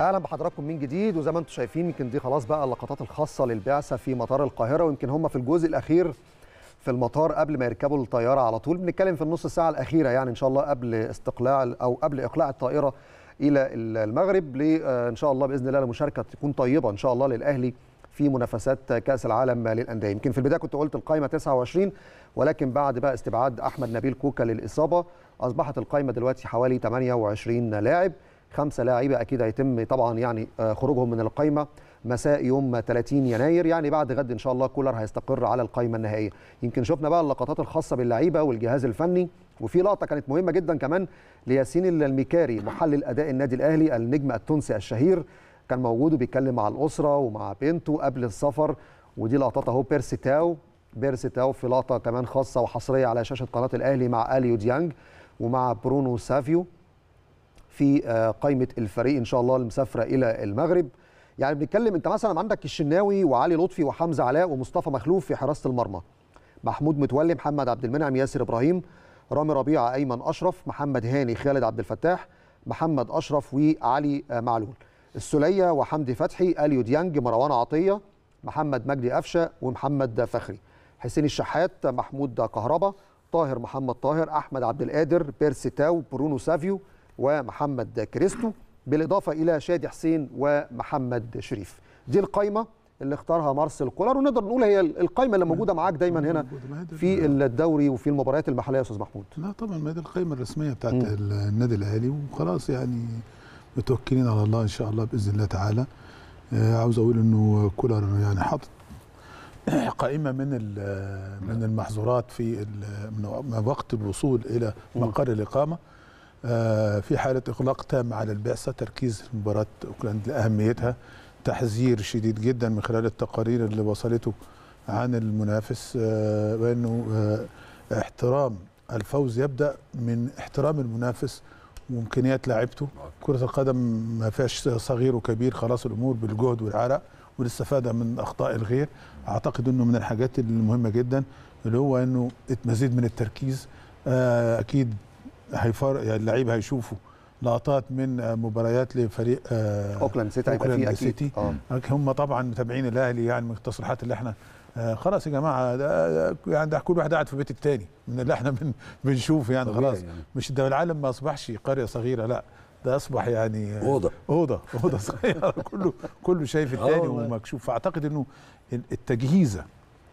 اهلا بحضراتكم من جديد وزي ما انتم شايفين يمكن دي خلاص بقى اللقطات الخاصه للبعثه في مطار القاهره ويمكن هم في الجزء الاخير في المطار قبل ما يركبوا الطياره على طول بنتكلم في النص ساعه الاخيره يعني ان شاء الله قبل استقلاع او قبل اقلاع الطائره الى المغرب ل ان شاء الله باذن الله لمشاركه تكون طيبه ان شاء الله للاهلي في منافسات كاس العالم للانديه يمكن في البدايه كنت قلت القائمه 29 ولكن بعد بقى استبعاد احمد نبيل كوكا للاصابه اصبحت القائمه دلوقتي حوالي 28 لاعب خمسه لاعيبه اكيد هيتم طبعا يعني خروجهم من القائمه مساء يوم 30 يناير يعني بعد غد ان شاء الله كولر هيستقر على القائمه النهائيه يمكن شفنا بقى اللقطات الخاصه باللعيبه والجهاز الفني وفي لقطه كانت مهمه جدا كمان لياسين الميكاري محلل اداء النادي الاهلي النجم التونسي الشهير كان موجود وبيتكلم مع الاسره ومع بنته قبل السفر ودي لقطات اهو بيرسي تاو بيرسي تاو في لقطه كمان خاصه وحصريه على شاشه قناه الاهلي مع اليو ديانج ومع برونو سافيو في قائمه الفريق ان شاء الله المسافره الى المغرب يعني بنتكلم انت مثلا عندك الشناوي وعلي لطفي وحمزه علاء ومصطفى مخلوف في حراسه المرمى محمود متولي محمد عبد المنعم ياسر ابراهيم رامي ربيعه ايمن اشرف محمد هاني خالد عبد الفتاح محمد اشرف وعلي معلول السليه وحمدي فتحي اليو ديانج مروان عطيه محمد مجدي قفشه ومحمد فخري حسين الشحات محمود كهربا طاهر محمد طاهر احمد عبد القادر بيرسي تاو برونو سافيو ومحمد كريستو بالاضافه الى شادي حسين ومحمد شريف دي القائمه اللي اختارها مارسيل كولر ونقدر نقول هي القائمه اللي موجوده معاك دايما هنا في الدوري وفي المباريات المحليه يا استاذ محمود لا طبعا ما دي القائمه الرسميه بتاعت النادي الاهلي وخلاص يعني متوكلين على الله ان شاء الله باذن الله تعالى آه عاوز اقول انه كولر يعني حاطط قائمه من من المحظورات في من وقت الوصول الى مقر الاقامه آه في حاله اغلاق تام على البعثه تركيز مباراه اوكلاند لاهميتها تحذير شديد جدا من خلال التقارير اللي وصلته عن المنافس آه وانه آه احترام الفوز يبدا من احترام المنافس وامكانيات لاعبته كره القدم ما فيهاش صغير وكبير خلاص الامور بالجهد والعرق والاستفاده من اخطاء الغير اعتقد انه من الحاجات المهمه جدا اللي هو انه مزيد من التركيز آه اكيد هيفر يعني اللعيب هيشوفوا لقطات من مباريات لفريق آه اوكلاند سيتي هيبقى فيه سيتي آه. هم طبعا متابعين الاهلي يعني من التصريحات اللي احنا آه خلاص يا جماعه ده يعني ده كل واحد قاعد في بيت التاني من اللي احنا بن بنشوفه يعني خلاص يعني. مش ده العالم ما اصبحش قريه صغيره لا ده اصبح يعني اوضه اوضه اوضه صغيره كله كله شايف التاني ومكشوف فاعتقد انه التجهيزه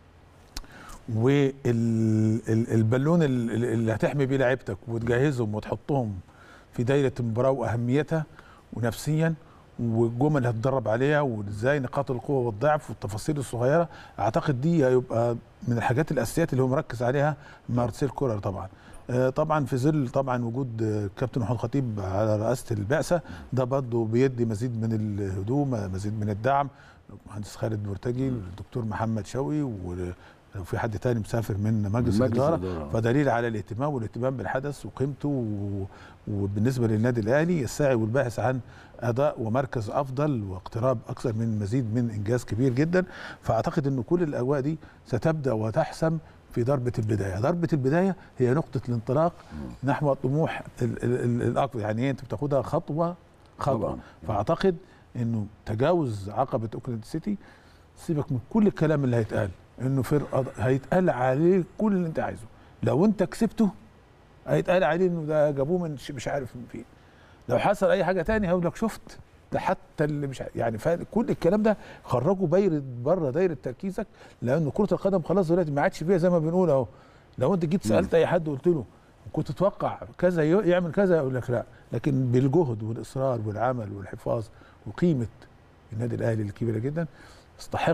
والبالون اللي هتحمي بيه لعيبتك وتجهزهم وتحطهم في دايره المباراه واهميتها ونفسيا والجمل اللي هتدرب عليها وازاي نقاط القوه والضعف والتفاصيل الصغيره اعتقد دي هيبقى من الحاجات الاساسيات اللي هو مركز عليها مارسيل كولر طبعا طبعا في ظل طبعا وجود كابتن محمود خطيب على رئاسه البعثه ده برضه بيدي مزيد من الهدوء مزيد من الدعم المهندس خالد مرتجي الدكتور محمد شوقي لو في حد تاني مسافر من مجلس الاداره فدليل على الاهتمام والاهتمام بالحدث وقيمته و... وبالنسبه للنادي الاهلي الساعي والباحث عن اداء ومركز افضل واقتراب اكثر من مزيد من انجاز كبير جدا فاعتقد ان كل الاجواء دي ستبدا وتحسم في ضربه البدايه، ضربه البدايه هي نقطه الانطلاق نحو الطموح الاكبر يعني ايه انت بتاخدها خطوه خطوه فاعتقد انه تجاوز عقبه اوكلاند سيتي سيبك من كل الكلام اللي هيتقال انه فرقه هيتقال عليه كل اللي انت عايزه لو انت كسبته هيتقال عليه انه ده جابوه من مش عارف من فين لو حصل اي حاجه تاني هقول لك شفت ده حتى اللي مش يعني كل الكلام ده خرجه بير بره دايره تركيزك لان كره القدم خلاص دلوقتي ما عادش فيها زي ما بنقول اهو لو انت جيت سالت اي حد وقلت له كنت تتوقع كذا يعمل كذا يقول لك لا لكن بالجهد والاصرار والعمل والحفاظ وقيمه النادي الاهلي الكبيره جدا استحق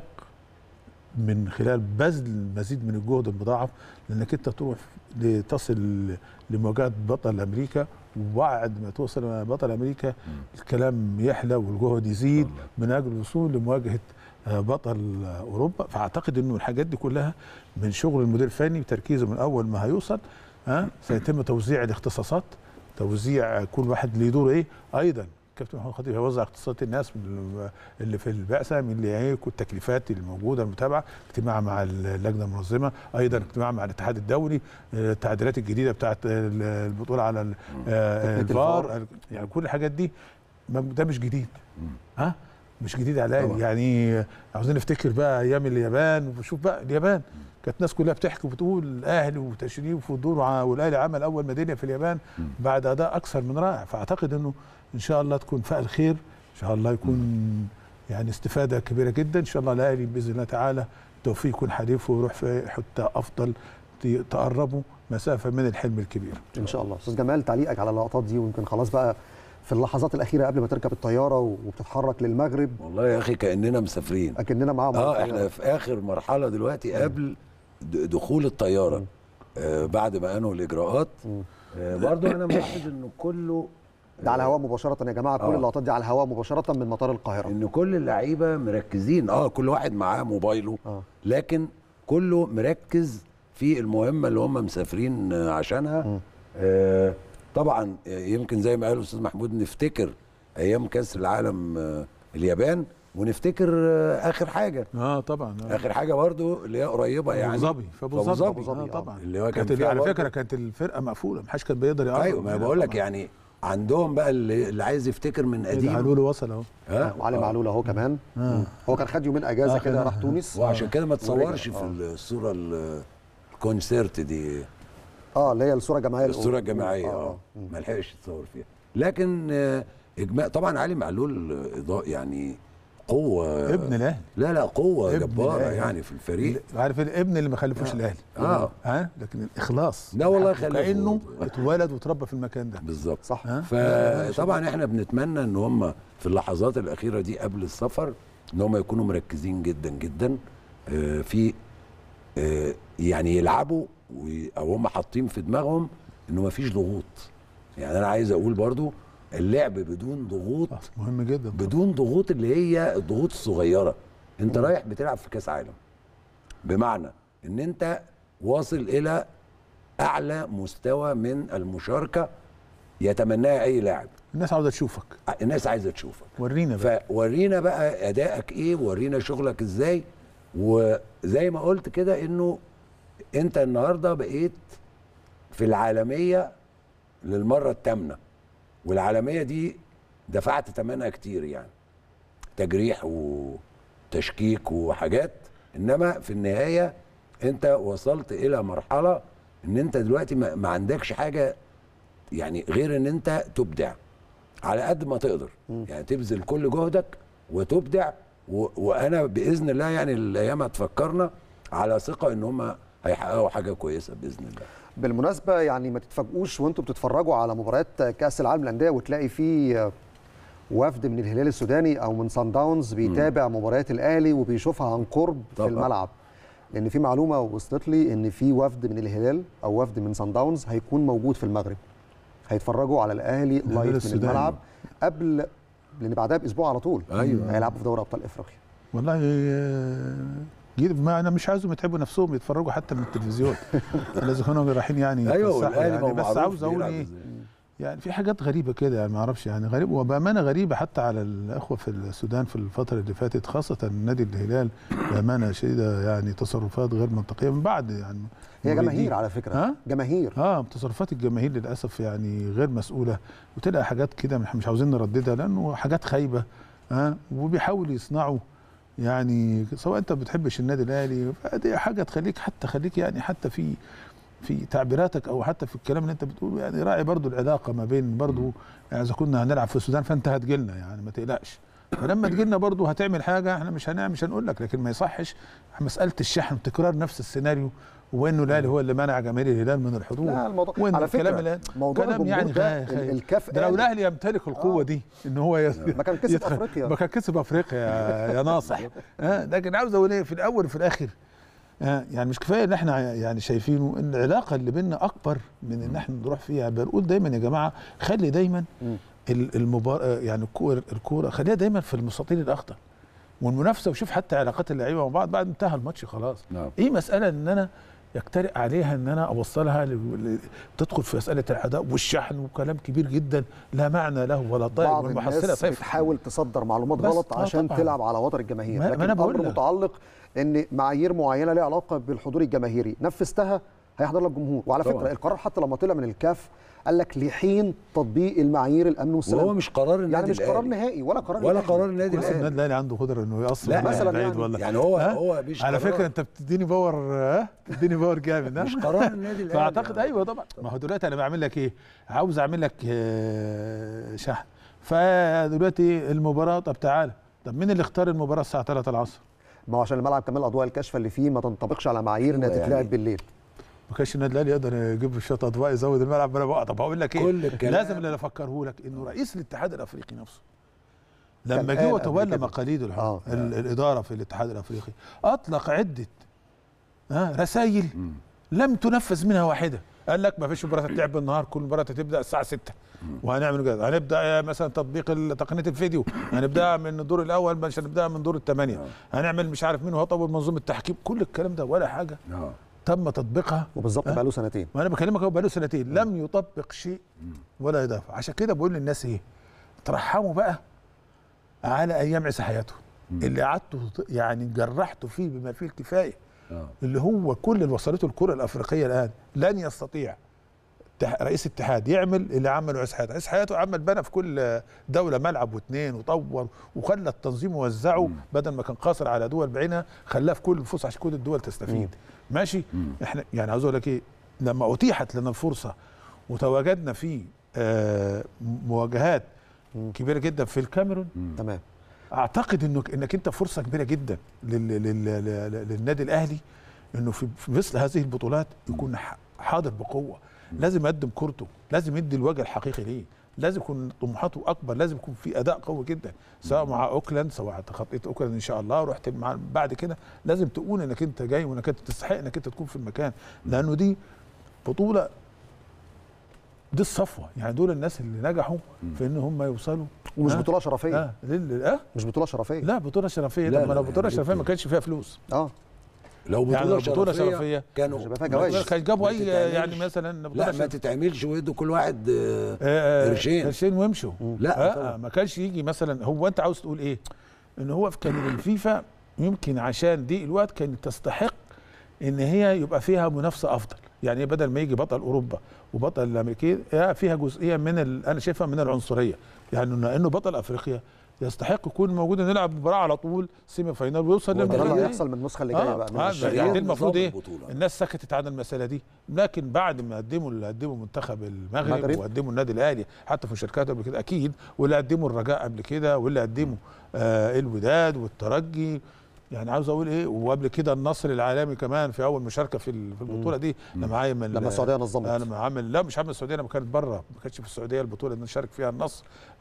من خلال بذل مزيد من الجهد المضاعف لانك انت تروح لتصل لمواجهه بطل امريكا وبعد ما توصل لبطل امريكا الكلام يحلى والجهد يزيد من اجل الوصول لمواجهه بطل اوروبا فاعتقد انه الحاجات دي كلها من شغل المدير الفني وتركيزه من اول ما هيوصل ها سيتم توزيع الاختصاصات توزيع كل واحد ليه دور ايه ايضا كابتن محمد خطيب هيوزع اختصاصات الناس اللي في البعثه من اللي هي التكليفات الموجوده المتابعه اجتماع مع اللجنه المنظمه ايضا اجتماع مع الاتحاد الدولي التعديلات الجديده بتاعه البطوله على الفار يعني كل الحاجات دي ده مش جديد ها مش جديد على الاهلي طبعا. يعني عاوزين نفتكر بقى ايام اليابان وشوف بقى اليابان كانت الناس كلها بتحكي وبتقول الاهلي وتشريف ودور وع- والاهلي عمل اول ميداليه في اليابان بعد اداء اكثر من رائع فاعتقد انه ان شاء الله تكون فعل خير ان شاء الله يكون يعني استفاده كبيره جدا ان شاء الله الاهلي باذن الله تعالى توفيق يكون حليفه ويروح في حته افضل ت- تقربه مسافه من الحلم الكبير ان شاء الله استاذ جمال تعليقك على اللقطات دي ويمكن خلاص بقى في اللحظات الاخيره قبل ما تركب الطياره وبتتحرك للمغرب والله يا اخي كاننا مسافرين اكننا معاهم اه احنا في اخر مرحله دلوقتي قبل د- دخول الطياره آه بعد ما انهوا الاجراءات آه برضو انا ملاحظ انه كله ده على الهواء مباشره يا جماعه كل آه. اللقطات دي على الهواء مباشره من مطار القاهره ان كل اللعيبه مركزين اه كل واحد معاه موبايله آه. لكن كله مركز في المهمه اللي هم مسافرين آه، عشانها آه طبعا آه، يمكن زي ما قال الاستاذ محمود نفتكر ايام كاس العالم آه اليابان ونفتكر آه اخر حاجه اه طبعا آه. اخر حاجه برضو اللي هي قريبه يعني ابو ظبي في ابو في أبو ظبي ظبي. آه آه. طبعا اللي هو كان كانت فيها على برضو- فكره كانت الفرقه مقفوله محدش كان بيقدر يقرب ايوه ما أنا منها بقول لك طبعاً. يعني عندهم بقى اللي, اللي عايز يفتكر من إيه ده، قديم علولو وصل اهو ها وعلي آه. معلول اهو كمان هو كان خد يومين اجازه آه، كده كان- راح تونس وعشان كده ما تصورش ورجع. في الصوره ال- الكونسيرت دي اه اللي هي الصوره الجماعيه الصوره الجماعيه اه ما لحقش يتصور فيها لكن آه، اجماع طبعا علي معلول آه، إضاءة يعني قوه ابن الاهلي لا لا قوه ابن جباره الأهلي. يعني في الفريق عارف الابن اللي ما خلفوش الاهلي اه ها لكن الاخلاص لا والله خلفه. كانه اتولد واتربى في المكان ده بالظبط صح ها فطبعا احنا بنتمنى ان هم في اللحظات الاخيره دي قبل السفر ان هم يكونوا مركزين جدا جدا آه، في آه، يعني يلعبوا وي- او هم حاطين في دماغهم انه ما فيش ضغوط يعني انا عايز اقول برضو اللعب بدون ضغوط آه، مهم جدا طبعاً. بدون ضغوط اللي هي الضغوط الصغيره انت رايح بتلعب في كاس عالم بمعنى ان انت واصل الى اعلى مستوى من المشاركه يتمناها اي لاعب الناس عاوزه تشوفك الناس عايزه تشوفك ورينا بقى فورينا بقى ادائك ايه ورينا شغلك ازاي وزي ما قلت كده انه انت النهارده بقيت في العالميه للمره الثامنه والعالميه دي دفعت ثمنها كتير يعني تجريح وتشكيك وحاجات انما في النهايه انت وصلت الى مرحله ان انت دلوقتي ما ما عندكش حاجه يعني غير ان انت تبدع على قد ما تقدر يعني تبذل كل جهدك وتبدع و... وانا باذن الله يعني الايام هتفكرنا على ثقه ان هم هيحققوا حاجه كويسه باذن الله بالمناسبه يعني ما تتفاجئوش وانتم بتتفرجوا على مباريات كاس العالم للانديه وتلاقي في وفد من الهلال السوداني او من سان داونز بيتابع مباريات الاهلي وبيشوفها عن قرب في طبعاً. الملعب لان في معلومه وصلت لي ان في وفد من الهلال او وفد من سان داونز هيكون موجود في المغرب هيتفرجوا على الاهلي لايف من السوداني. الملعب قبل لان بعدها باسبوع على طول أيوة. هيلعبوا في دوري ابطال افريقيا والله آه، جيد ما انا مش عايزهم يتعبوا نفسهم يتفرجوا حتى من التلفزيون لازم يكونوا رايحين يعني ايوه يتفسحوا والاهلي ما هو يعني بس معروف عاوز اقول بيلعب ايه إزاي. يعني في حاجات غريبه كده يعني ما اعرفش يعني غريب وبامانه غريبه حتى على الاخوه في السودان في الفتره اللي فاتت خاصه نادي الهلال بامانه شديده يعني تصرفات غير منطقيه من بعد يعني هي مريدين. جماهير على فكره ها؟ جماهير اه تصرفات الجماهير للاسف يعني غير مسؤوله وتلاقي حاجات كده مش مش عاوزين نرددها لانه حاجات خايبه ها آه وبيحاولوا يصنعوا يعني سواء انت بتحبش النادي الاهلي فدي حاجه تخليك حتى خليك يعني حتى في في تعبيراتك او حتى في الكلام اللي انت بتقوله يعني راعي برضو العلاقه ما بين برضو يعني اذا كنا هنلعب في السودان فانت هتجيلنا يعني ما تقلقش فلما تجيلنا برضو هتعمل حاجه احنا مش هنعمل مش هنقول لك لكن ما يصحش مساله الشحن تكرار نفس السيناريو وانه الاهلي هو اللي منع جماهير الهلال من الحضور لا الموضوع وإن على الكلام فكره اللي- موضوع كلام الجمهور يعني ده غا- غا- الكاف ده لو قال- الاهلي يمتلك القوه آه. دي ان هو ي- ما كان كسب يدخل- أفريقيا. ما كان كسب افريقيا يا, يا ناصح ها لكن عاوز اقول ايه في الاول وفي الاخر ها يعني مش كفايه ان احنا يعني شايفينه ان العلاقه اللي بيننا اكبر من ان احنا نروح فيها بنقول دايما يا جماعه خلي دايما ال- المبار يعني الكوره الكوره خليها دايما في المستطيل الاخضر والمنافسه وشوف حتى علاقات اللعيبه مع بعض بعد انتهى الماتش خلاص نعم. ايه مساله ان انا يجترئ عليها ان انا اوصلها ل- ل- تدخل في مساله الاداء والشحن وكلام كبير جدا لا معنى له ولا طائل بعض والمحصله الناس صفر بتحاول تصدر معلومات بس غلط آه عشان طبعاً. تلعب على وتر الجماهير ما- ما لكن أنا بقول الامر لك. متعلق ان معايير معينه ليها علاقه بالحضور الجماهيري نفذتها هيحضر لك جمهور وعلى طبعاً. فكره القرار حتى لما طلع من الكاف قال لك لحين تطبيق المعايير الامن والسلامه وهو مش قرار النادي يعني مش قرار الأهلي. نهائي ولا قرار ولا الأهلي. قرار النادي بس الاهلي النادي الاهلي عنده قدره انه يأصل لا، من مثلاً بعيد يعني- والله يعني هو ها؟ هو مش على قرار. فكره انت بتديني باور ها بتديني باور جامد ها مش قرار النادي الاهلي فاعتقد ايوه طبعا ما هو دلوقتي انا بعمل لك ايه عاوز اعمل لك آه، شحن فدلوقتي المباراه طب تعالى طب مين اللي اختار المباراه الساعه 3 العصر ما هو عشان الملعب كمان الاضواء الكاشفه اللي فيه ما تنطبقش على معايير انها أيوة تتلعب يعني. بالليل ما كانش النادي الاهلي يقدر يجيب شويه اضواء يزود الملعب ما انا بقى طب هقول لك ايه كل الكلام- لازم اللي افكره لك انه رئيس الاتحاد الافريقي نفسه لما كان جه قال قبل وتولى كده. مقاليد الحكم آه. ال- الاداره في الاتحاد الافريقي اطلق عده ها رسائل لم تنفذ منها واحده قال لك ما فيش مباراه تتلعب بالنهار كل مباراه هتبدا الساعه 6 وهنعمل كده هنبدا آه، مثلا تطبيق ال- تقنيه الفيديو هنبدا من الدور الاول مش هنبدا من دور الثمانيه هنعمل مش عارف مين وهطور منظومه التحكيم كل الكلام ده ولا حاجه آه. تم تطبيقها وبالظبط أه؟ بقى له سنتين وانا بكلمك اهو بقاله سنتين لم يطبق شيء ولا يدافع عشان كده بقول للناس ايه ترحموا بقى على ايام عيسى حياته اللي قعدتوا يعني جرحتوا فيه بما فيه الكفايه آه. اللي هو كل اللي وصلته الكره الافريقيه الان لن يستطيع اتح- رئيس اتحاد يعمل اللي عمله عيسى حياته عيسى حياته عمل بنى في كل دوله ملعب واثنين وطور وخلى التنظيم ووزعه بدل ما كان قاصر على دول بعينها خلاه في كل الفرص عشان كل الدول تستفيد ماشي احنا يعني عاوز اقول لك ايه لما اتيحت لنا الفرصه وتواجدنا في آه، مواجهات كبيره جدا في الكاميرون تمام اعتقد انك انك انت فرصه كبيره جدا لل لل لل للنادي الاهلي انه في في مثل هذه البطولات يكون ح- حاضر بقوه لازم يقدم كورته لازم يدي الوجه الحقيقي ليه لازم يكون طموحاته اكبر لازم يكون في اداء قوي جدا سواء مع اوكلاند سواء تخطيت اوكلاند ان شاء الله رحت مع بعد كده لازم تقول انك انت جاي وانك انت تستحق انك انت تكون في المكان لانه دي بطوله دي الصفوه يعني دول الناس اللي نجحوا في ان هم يوصلوا ومش آه. بطوله شرفيه اه لل... اه مش بطوله شرفيه لا بطوله شرفيه لا، طب ما لو لا، بطوله يعني شرفيه ما بطولة. كانش فيها فلوس اه لو بطوله, يعني لو بطولة شرفية كانوا مش هيبقى فيها جوائز. كان جابوا ما اي تتعملش. يعني مثلا بطوله لا ما شرفية. تتعملش ويدوا كل واحد آه، آه، قرشين. قرشين ويمشوا لا، آه طبعا. ما كانش يجي مثلا هو انت عاوز تقول ايه ان هو في- كان الفيفا يمكن عشان دي الوقت كانت تستحق ان هي يبقى فيها منافسه افضل يعني بدل ما يجي بطل اوروبا وبطل الامريكي آه، فيها جزئيه من ال... انا شايفها من العنصريه يعني انه انه بطل افريقيا يستحق يكون موجود إنه يلعب مباراه على طول سيمي فاينال ويوصل وده للمباراه اللي دي. هيحصل من النسخه اللي جايه آه، بقى من آه، الشرقية. يعني دي نظام المفروض ايه البطولة. الناس سكتت عن المساله دي لكن بعد ما قدموا اللي قدموا منتخب المغرب, المغرب. وقدموا النادي الاهلي حتى في مشاركات قبل كده اكيد واللي قدموا الرجاء قبل كده واللي قدموا آه الوداد والترجي يعني عاوز اقول ايه وقبل كده النصر العالمي كمان في اول مشاركه في ال- في البطوله دي لما عامل لما السعوديه نظمت انا لما عامل لا مش عامل السعوديه لما كانت بره ما كانتش في السعوديه البطوله اللي شارك فيها النصر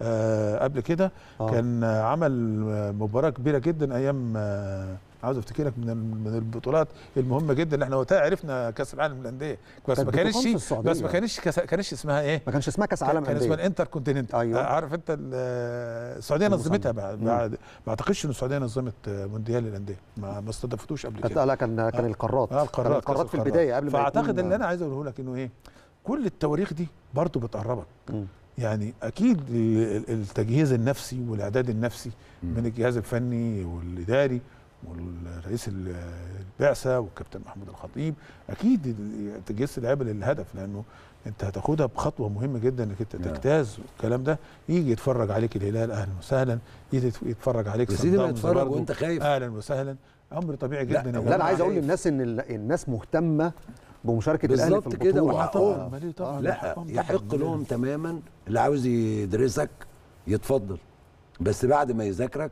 آه قبل كده آه. آه. كان آه، عمل آه، مباراه كبيره جدا ايام آه عاوز افتكرك من ال- من البطولات المهمه جدا اللي احنا وقتها عرفنا كاس العالم للانديه بس كانت ما كانش بتقام في السعودية. بس ما كانش كاس- كانش اسمها ايه ما كانش اسمها كاس عالم كان اسمها انديه الانتر كونتيننت أيوة. عارف انت ال- السعوديه المصنف. نظمتها بعد, مم. بعد ما اعتقدش ان السعوديه نظمت آه، مونديال للانديه ما ما استضافتوش قبل كانت كده لا كان كان آه. القارات اه كان القارات القارات كأس في البدايه قبل ما فاعتقد يكون- اللي انا عايز اقوله لك انه ايه كل التواريخ دي برضه بتقربك مم. يعني اكيد ال- ال- التجهيز النفسي والاعداد النفسي من الجهاز الفني والاداري والرئيس ال- البعثه والكابتن محمود الخطيب اكيد ال- تجهيز اللعيبه للهدف لانه انت هتاخدها بخطوه مهمه جدا انك انت نعم. تجتاز والكلام ده يجي يتفرج عليك الهلال اهلا وسهلا يجي يت- يتفرج عليك يا صن سيدي ما داونز يتفرج برضه. وانت خايف اهلا وسهلا امر طبيعي جدا لا، يا لا، لا جماعة. انا عايز اقول خايف. للناس ان ال- الناس مهتمه بمشاركه الاهلي في بالظبط كده البطوله وحقهم. طبعا أمال إيه طبعا لا حقهم طبعاً. يحق لهم تماما اللي عاوز يدرسك يتفضل بس بعد ما يذاكرك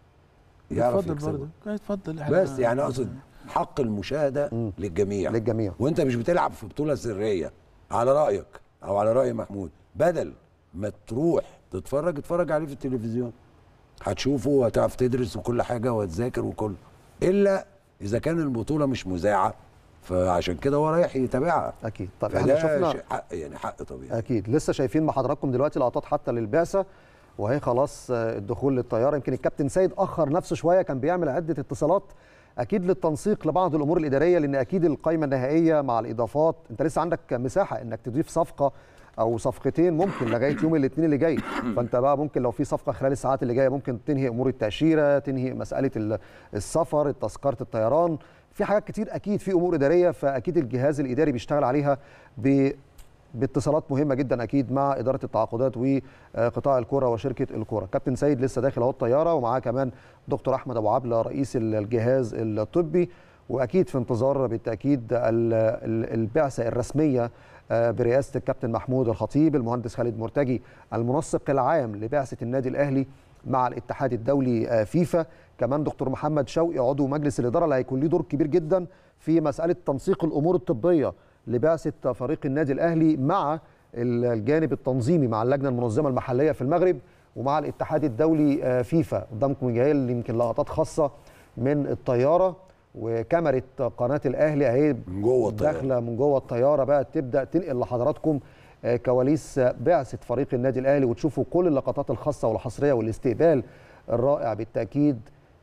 يعرف اتفضل يكسبك برضه اتفضل إحنا- بس يعني اقصد حق المشاهده مم. للجميع للجميع وانت مش بتلعب في بطوله سريه على رايك او على راي محمود بدل ما تروح تتفرج اتفرج عليه في التلفزيون هتشوفه وهتعرف تدرس وكل حاجه وهتذاكر وكل الا اذا كان البطوله مش مذاعه فعشان كده هو رايح يتابعها اكيد طب احنا فده شفنا شيء حق يعني حق طبيعي اكيد لسه شايفين مع حضراتكم دلوقتي لقطات حتى للبعثه وهي خلاص آه، الدخول للطياره يمكن الكابتن سيد اخر نفسه شويه كان بيعمل عده اتصالات اكيد للتنسيق لبعض الامور الاداريه لان اكيد القائمه النهائيه مع الاضافات انت لسه عندك مساحه انك تضيف صفقه او صفقتين ممكن لغايه يوم الاثنين اللي جاي فانت بقى ممكن لو في صفقه خلال الساعات اللي جايه ممكن تنهي امور التاشيره تنهي مساله ال- السفر تذكره الطيران في حاجات كتير اكيد في امور اداريه فاكيد الجهاز الاداري بيشتغل عليها ب باتصالات مهمه جدا اكيد مع اداره التعاقدات وقطاع الكره وشركه الكره كابتن سيد لسه داخل اهو الطياره ومعاه كمان دكتور احمد ابو عبله رئيس الجهاز الطبي واكيد في انتظار بالتاكيد ال- ال- البعثه الرسميه آه، برئاسه الكابتن محمود الخطيب المهندس خالد مرتجي المنسق العام لبعثه النادي الاهلي مع الاتحاد الدولي آه، فيفا كمان دكتور محمد شوقي عضو مجلس الاداره اللي هيكون ليه دور كبير جدا في مساله تنسيق الامور الطبيه لبعثه فريق النادي الاهلي مع الجانب التنظيمي مع اللجنه المنظمه المحليه في المغرب ومع الاتحاد الدولي آه، فيفا قدامكم جاي يمكن لقطات خاصه من الطياره وكاميرا قناه الاهلي اهي من جوه الطيارة. داخله من جوه الطياره بقى تبدا تنقل لحضراتكم آه، كواليس بعثه فريق النادي الاهلي وتشوفوا كل اللقطات الخاصه والحصريه والاستقبال الرائع بالتاكيد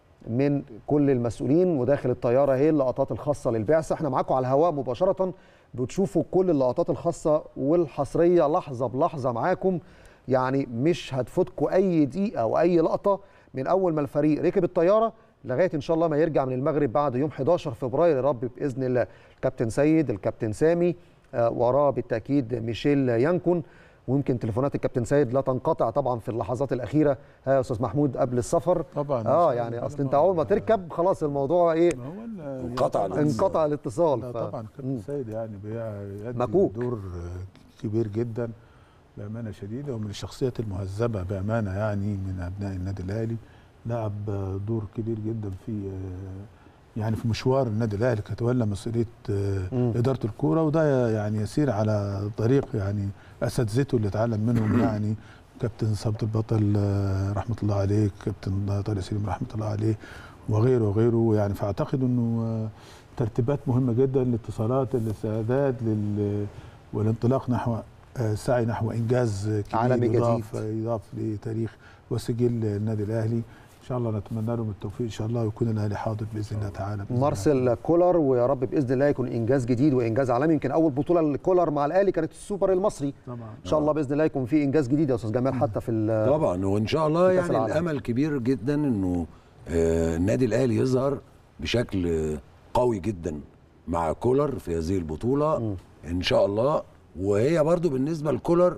من كل المسؤولين وداخل الطياره هي اللقطات الخاصه للبعثه احنا معاكم على الهواء مباشره بتشوفوا كل اللقطات الخاصه والحصريه لحظه بلحظه معاكم يعني مش هتفوتكم اي دقيقه او اي لقطه من اول ما الفريق ركب الطياره لغايه ان شاء الله ما يرجع من المغرب بعد يوم 11 فبراير يا رب باذن الله الكابتن سيد الكابتن سامي آه، وراه بالتاكيد ميشيل يانكون ويمكن تليفونات الكابتن سيد لا تنقطع طبعا في اللحظات الاخيره ها يا استاذ محمود قبل السفر طبعا اه يعني اصل انت اول ما تركب خلاص الموضوع ايه ما هو ال- انقطع يعني طبعاً- الاتصال. انقطع الاتصال لا ف... طبعا كابتن مم. سيد يعني بيأدي مكوك. دور آه، كبير جدا بامانه شديده ومن الشخصيات المهذبه بامانه يعني من ابناء النادي الاهلي لعب آه، دور كبير جدا في آه، يعني في مشوار النادي الاهلي كتولى مسؤوليه آه، مم. اداره الكوره وده يعني يسير على طريق يعني اساتذته اللي اتعلم منهم يعني كابتن ثابت البطل آه، رحمه الله عليه كابتن طارق سليم رحمه الله عليه وغيره وغيره يعني فاعتقد انه آه، ترتيبات مهمه جدا الاتصالات الاستعداد لل والانطلاق نحو آه، سعي نحو انجاز كبير عالمي يضاف جديد. يضاف لتاريخ وسجل النادي الاهلي ان شاء الله نتمنى لهم التوفيق ان شاء الله ويكون الاهلي حاضر باذن الله تعالى بإذن الله. مارسيل كولر ويا رب باذن الله يكون انجاز جديد وانجاز عالمي يمكن اول بطوله لكولر مع الاهلي كانت السوبر المصري طبعا ان شاء الله باذن الله يكون في انجاز جديد يا استاذ جمال حتى في ال- طبعا وان شاء الله في كأس يعني العالم. الامل كبير جدا انه آه، النادي الاهلي يظهر بشكل آه، قوي جدا مع كولر في هذه البطوله ان شاء الله وهي برضو بالنسبه لكولر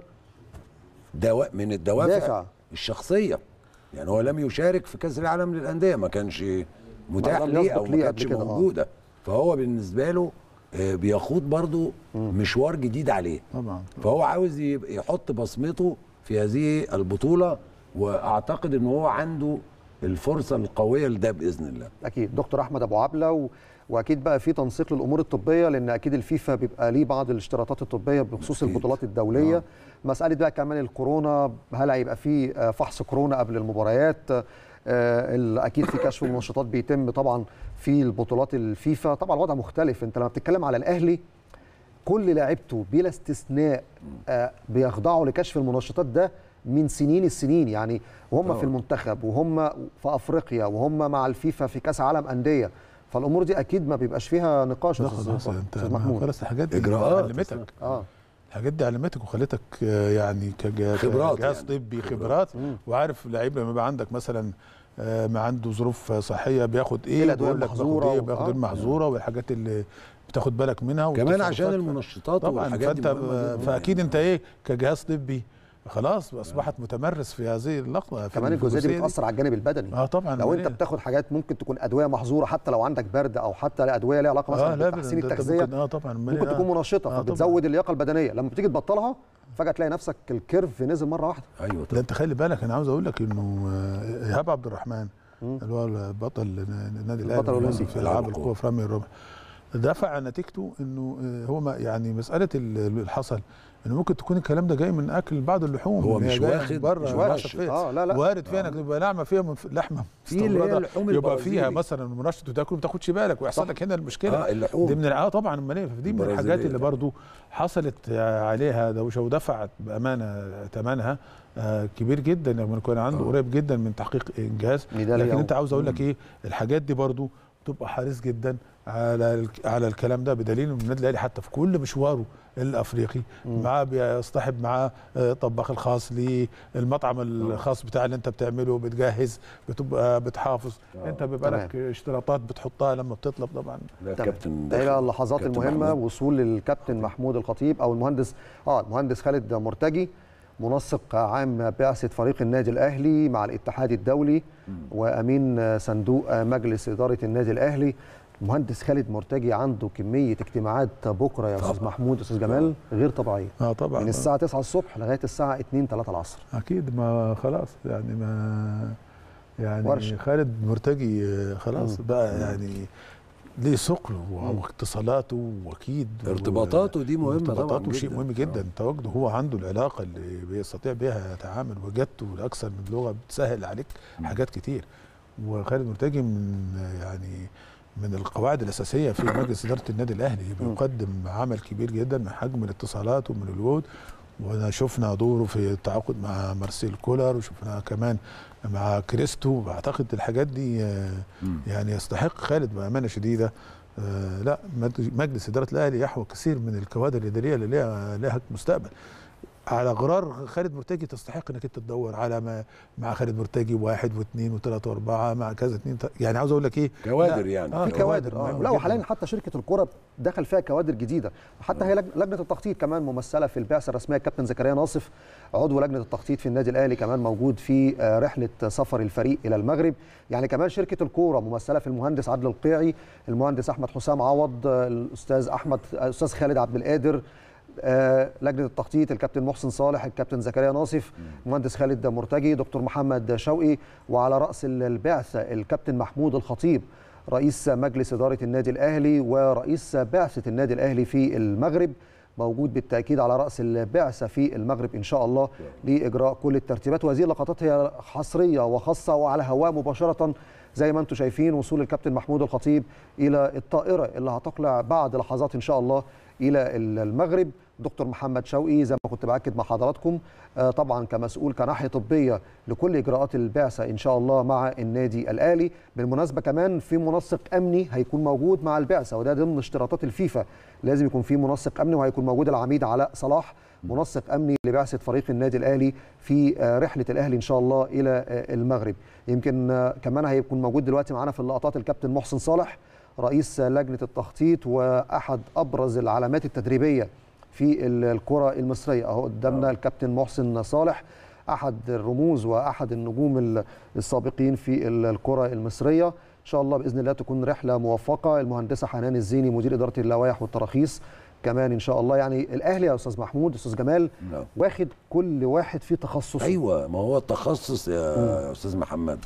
دوا من الدوافع دافع. الشخصيه يعني هو لم يشارك في كاس العالم للانديه ما كانش متاح لم ليه يسبق او ما ليه كانتش قبل كده، آه. موجوده فهو بالنسبه له آه، بيخوض برضو مشوار جديد عليه طبعا فهو عاوز يب- يحط بصمته في هذه البطولة واعتقد ان هو عنده الفرصة القوية لده بإذن الله اكيد دكتور احمد ابو عبله و... واكيد بقى في تنسيق للامور الطبيه لان اكيد الفيفا بيبقى ليه بعض الاشتراطات الطبيه بخصوص أكيد. البطولات الدوليه آه. مساله بقى كمان الكورونا هل هيبقى في آه، فحص كورونا قبل المباريات آه، ال- اكيد في كشف المنشطات بيتم طبعا في البطولات الفيفا طبعا الوضع مختلف انت لما بتتكلم على الاهلي كل لاعيبته بلا استثناء آه، بيخضعوا لكشف المنشطات ده من سنين السنين يعني وهم طبعا. في المنتخب وهم في افريقيا وهم مع الفيفا في كاس عالم انديه فالامور دي اكيد ما بيبقاش فيها نقاش يا لا أستاذ- خلاص انت أستاذ ما محمود خلاص الحاجات دي إجراءات. علمتك اه الحاجات دي علمتك وخلتك آه، يعني كجهاز خبرات جهاز يعني. طبي خبرات وعارف لعيب لما يبقى عندك مثلا آه، ما عنده ظروف صحيه بياخد إيه ايه الأدوية بيقول لك بياخد المحظورة ايه و- بياخد آه. ايه المحظوره والحاجات اللي بتاخد بالك منها كمان والتصرفات. عشان المنشطات طبعا والحاجات فانت دي مهمة جداً. فاكيد انت ايه كجهاز طبي خلاص اصبحت متمرس في هذه اللقطه في كمان الجزئيه دي الجزئية بتاثر على الجانب البدني اه طبعا لو أمال انت إيه؟ بتاخد حاجات ممكن تكون ادويه محظوره حتى لو عندك برد او حتى ادويه ليها علاقه مثلا اه لا بتحسين ده- ده التغذيه ممكن اه طبعا أمال ممكن إيه؟ تكون آه. منشطه آه طبعاً. فبتزود اللياقه البدنيه لما بتيجي تبطلها فجاه تلاقي نفسك الكيرف نزل مره واحده ايوه لا طبعا انت خلي بالك انا عاوز اقول لك انه آه، ايهاب عبد الرحمن اللي هو بطل النادي الاهلي البطل الأولمبي. في العاب القوه في رمي الرمح دفع نتيجته انه آه، هو ما يعني مساله ال- اللي حصل انه ممكن تكون الكلام ده جاي من اكل بعض اللحوم هو اللي هي مش جايه واخد- من بره مش بره واخد. فيه. اه لا لا وارد فيها انك تبقى لحمه فيها من لحمه في اللي هي مستوردة، اللحوم يبقى فيها البرازيلي. مثلا منشط وتاكل ما تاخدش بالك ويحصل صح. لك هنا المشكله اه اللحوم دي من اه طبعا امال ايه دي من الحاجات البرازيلية اللي طبعاً. برضو حصلت عليها دوشه ودفعت بامانه ثمنها آه كبير جدا لما يكون عنده آه. قريب جدا من تحقيق انجاز ميدالية لكن أو- انت عاوز اقول لك ايه الحاجات دي برضو تبقى حريص جدا على ال- على الكلام ده بدليل ان النادي الاهلي حتى في كل مشواره الافريقي معاه بيصطحب معاه آه، طباخ الخاص ليه المطعم الخاص بتاع اللي انت بتعمله بتجهز بتبقى بتحافظ انت بيبقى تمام. لك اشتراطات بتحطها لما بتطلب طبعا لا تمام. كابتن ده الى اللحظات كابتن المهمه محمود. وصول الكابتن محمود الخطيب او المهندس اه المهندس خالد مرتجي منسق عام بعثه فريق النادي الاهلي مع الاتحاد الدولي وامين صندوق مجلس اداره النادي الاهلي المهندس خالد مرتجي عنده كميه اجتماعات بكره يا استاذ طبعا. محمود استاذ جمال غير طبيعيه اه طبعا من الساعه 9 الصبح لغايه الساعه 2 3 العصر اكيد ما خلاص يعني ما يعني ورشة. خالد مرتجي آه، خلاص بقى يعني ليه ثقله واتصالاته واكيد ارتباطاته دي مهمة طبعاً ارتباطاته شيء جداً. مهم جدا تواجده هو عنده العلاقه اللي بيستطيع بها يتعامل وجدته لاكثر من لغه بتسهل عليك حاجات كتير وخالد مرتجي من يعني من القواعد الاساسيه في مجلس اداره النادي الاهلي بيقدم عمل كبير جدا من حجم الاتصالات ومن الوجود وانا شفنا دوره في التعاقد مع مارسيل كولر وشفنا كمان مع كريستو بعتقد الحاجات دي آه، يعني يستحق خالد بامانه شديده آه، لا مج- مجلس اداره الاهلي يحوى كثير من الكوادر الاداريه اللي لها لها مستقبل على غرار خالد مرتجي تستحق انك انت تدور على ما مع خالد مرتجي واحد واثنين وثلاثه واربعه مع كذا اثنين تل- يعني عاوز اقول لك ايه كوادر لا، يعني. آه في كوادر اه مهمة لا جداً. وحاليا حتى شركه الكره دخل فيها كوادر جديده حتى هي لج- لجنه التخطيط كمان ممثله في البعثه الرسميه الكابتن زكريا ناصف عضو لجنه التخطيط في النادي الاهلي كمان موجود في آه، رحله سفر الفريق الى المغرب يعني كمان شركه الكوره ممثله في المهندس عادل القيعي المهندس احمد حسام عوض آه، الاستاذ احمد الاستاذ خالد عبد القادر آه، لجنه التخطيط الكابتن محسن صالح الكابتن زكريا ناصف المهندس خالد مرتجي دكتور محمد شوقي وعلى راس البعثه الكابتن محمود الخطيب رئيس مجلس اداره النادي الاهلي ورئيس بعثه النادي الاهلي في المغرب موجود بالتاكيد على راس البعثه في المغرب ان شاء الله لاجراء كل الترتيبات وهذه اللقطات هي حصريه وخاصه وعلى هواء مباشره زي ما انتم شايفين وصول الكابتن محمود الخطيب الى الطائره اللي هتقلع بعد لحظات ان شاء الله الى المغرب دكتور محمد شوقي زي ما كنت باكد مع حضراتكم آه، طبعا كمسؤول كناحيه طبيه لكل اجراءات البعثه ان شاء الله مع النادي الاهلي بالمناسبه كمان في منسق امني هيكون موجود مع البعثه وده ضمن اشتراطات الفيفا لازم يكون في منسق امني وهيكون موجود العميد علاء صلاح منسق امني لبعثه فريق النادي الاهلي في آه، رحله الاهلي ان شاء الله الى آه، المغرب يمكن آه، كمان هيكون موجود دلوقتي معانا في اللقطات الكابتن محسن صالح رئيس لجنه التخطيط واحد ابرز العلامات التدريبيه في ال- الكره المصريه اهو قدامنا الكابتن محسن صالح احد الرموز واحد النجوم ال- السابقين في ال- الكره المصريه ان شاء الله باذن الله تكون رحله موفقه المهندسه حنان الزيني مدير اداره اللوائح والتراخيص كمان ان شاء الله يعني الاهلي يا استاذ محمود استاذ جمال نعم. واخد كل واحد في تخصصه ايوه ما هو التخصص يا استاذ محمد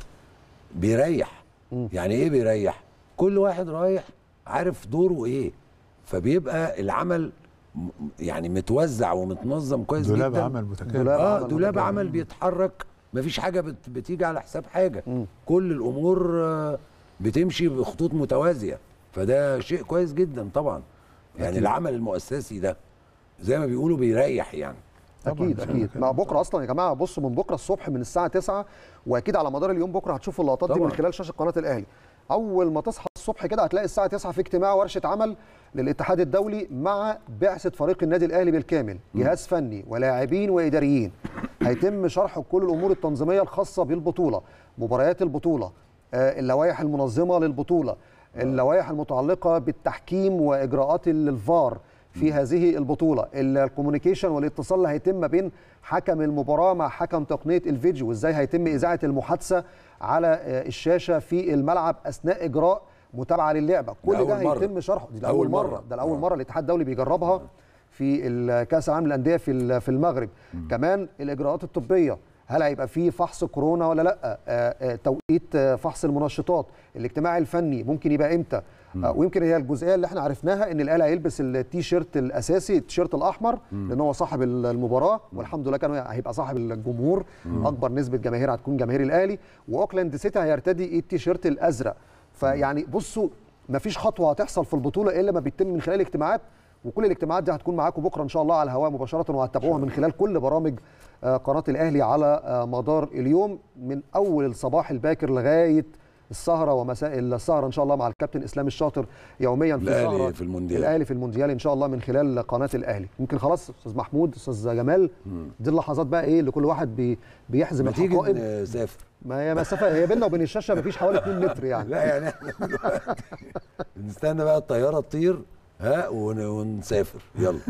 بيريح يعني ايه بيريح كل واحد رايح عارف دوره ايه فبيبقى العمل م- يعني متوزع ومتنظم كويس دولاب جدا عمل متكامل دولاب اه عمل دولاب متكامل. عمل بيتحرك مفيش حاجه بت بتيجي على حساب حاجه كل الامور آه، بتمشي بخطوط متوازيه فده شيء كويس جدا طبعا يعني أكيد. العمل المؤسسي ده زي ما بيقولوا بيريح يعني اكيد طبعاً. اكيد مع بكره اصلا يا جماعه بصوا من بكره الصبح من الساعه 9 واكيد على مدار اليوم بكره هتشوفوا اللقطات دي طبعاً. من خلال شاشه قناه الاهلي اول ما تصحى الصبح كده هتلاقي الساعه 9 في اجتماع ورشه عمل للاتحاد الدولي مع بعثه فريق النادي الاهلي بالكامل جهاز فني ولاعبين واداريين هيتم شرح كل الامور التنظيميه الخاصه بالبطوله مباريات البطوله آه، اللوائح المنظمه للبطوله اللوائح المتعلقه بالتحكيم واجراءات الفار في هذه البطوله الكوميونيكيشن والاتصال اللي هيتم ما بين حكم المباراه مع حكم تقنيه الفيديو وازاي هيتم اذاعه المحادثه على آه، الشاشه في الملعب اثناء اجراء متابعه للعبه كل أول ده مرة. هيتم شرحه دي أول اول مره مرة. ده لاول آه. مره الاتحاد الدولي بيجربها في الكاس العالم للانديه في ال- في المغرب كمان الاجراءات الطبيه هل هيبقى في فحص كورونا ولا لا آه، آه، توقيت آه، فحص المنشطات الاجتماع الفني ممكن يبقى امتى آه، ويمكن هي الجزئيه اللي احنا عرفناها ان الاهلي هيلبس التي شيرت الاساسي التيشيرت الاحمر لان هو صاحب ال- المباراه والحمد لله كان هيبقى صاحب الجمهور اكبر نسبه جماهير هتكون جماهير الاهلي واوكلاند سيتي هيرتدي التيشيرت الازرق فيعني بصوا مفيش خطوه هتحصل في البطوله الا ما بيتم من خلال اجتماعات وكل الاجتماعات دي هتكون معاكم بكره ان شاء الله على الهواء مباشره وهتتابعوها من خلال كل برامج آه، قناه الاهلي على آه، مدار اليوم من اول الصباح الباكر لغايه السهره ومساء السهره ان شاء الله مع الكابتن اسلام الشاطر يوميا في الاهلي سهرة في المونديال الاهلي في المونديال ان شاء الله من خلال قناه الاهلي يمكن خلاص استاذ محمود استاذ جمال دي اللحظات بقى ايه اللي كل واحد بي بيحزم ما تيجي الحقائب نسافر ما هي مسافه هي بيننا وبين الشاشه مفيش حوالي 2 متر يعني لا يعني احنا دلوقتي نستنى بقى الطياره تطير ها ون- ونسافر يلا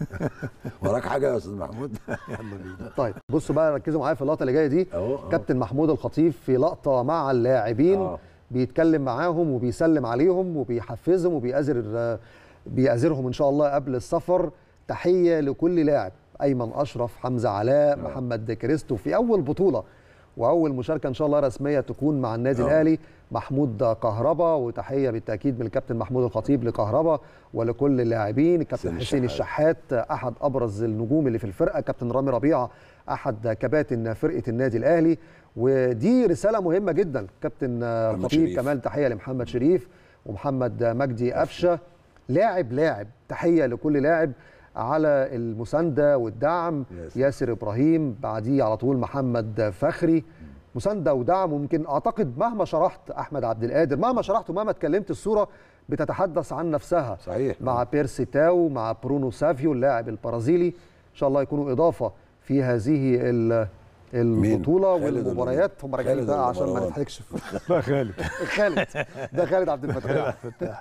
وراك حاجه يا استاذ محمود يلا بينا طيب بصوا بقى ركزوا معايا في اللقطه اللي جايه دي اهو أهو. كابتن محمود الخطيب في لقطه مع اللاعبين آه. بيتكلم معاهم وبيسلم عليهم وبيحفزهم وبيأزر بيأزرهم ان شاء الله قبل السفر تحيه لكل لاعب ايمن اشرف حمزه علاء محمد كريستو في اول بطوله واول مشاركه ان شاء الله رسميه تكون مع النادي آه. الاهلي محمود كهربا وتحيه بالتاكيد من الكابتن محمود الخطيب لكهربا ولكل اللاعبين الكابتن حسين حسين الشحات. الشحات احد ابرز النجوم اللي في الفرقه كابتن رامي ربيعه احد كباتن فرقه النادي الاهلي ودي رساله مهمه جدا كابتن محمد الخطيب شريف. كمان تحيه لمحمد شريف ومحمد مجدي قفشه لاعب لاعب تحيه لكل لاعب على المسانده والدعم ياسر. ياسر ابراهيم بعديه على طول محمد فخري مسانده ودعم وممكن اعتقد مهما شرحت احمد عبد القادر مهما شرحت ومهما اتكلمت الصوره بتتحدث عن نفسها صحيح مع بيرسي تاو مع برونو سافيو اللاعب البرازيلي ان شاء الله يكونوا اضافه في هذه ال- البطوله خالد ولا والمباريات هم راجعين خالد بقى ولا عشان ما مروان؟ نضحكش لا خالد خالد ده خالد عبد الفتاح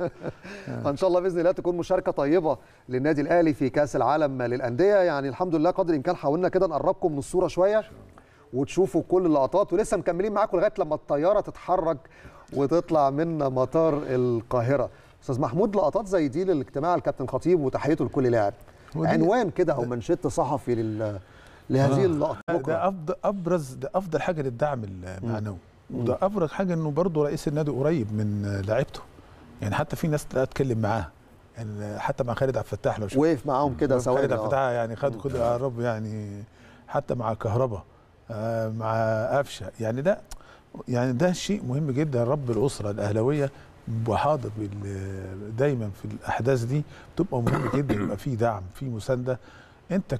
ان شاء الله باذن الله تكون مشاركه طيبه للنادي الاهلي في كاس العالم للانديه يعني الحمد لله قدر الامكان حاولنا كده نقربكم من الصوره شويه وتشوفوا كل اللقطات ولسه مكملين معاكم لغايه لما الطياره تتحرك وتطلع من مطار القاهره استاذ محمود لقطات زي دي للاجتماع الكابتن خطيب وتحيته لكل لاعب ودي- عنوان كده او منشط صحفي لل لهذه آه. اللقطه ده بكرة. افضل ابرز ده افضل حاجه للدعم المعنوي وده ابرز حاجه انه برضه رئيس النادي قريب من لعيبته يعني حتى في ناس اتكلم معاه يعني حتى مع خالد عبد الفتاح لو شفت وقف معاهم كده خالد ثواني عبد آه. الفتاح يعني خد خد يا رب يعني حتى مع كهربا آه، مع قفشه يعني ده يعني ده شيء مهم جدا رب الاسره الاهلاويه وحاضر بال- دايما في الاحداث دي بتبقى مهم جدا يبقى في دعم في مسانده انت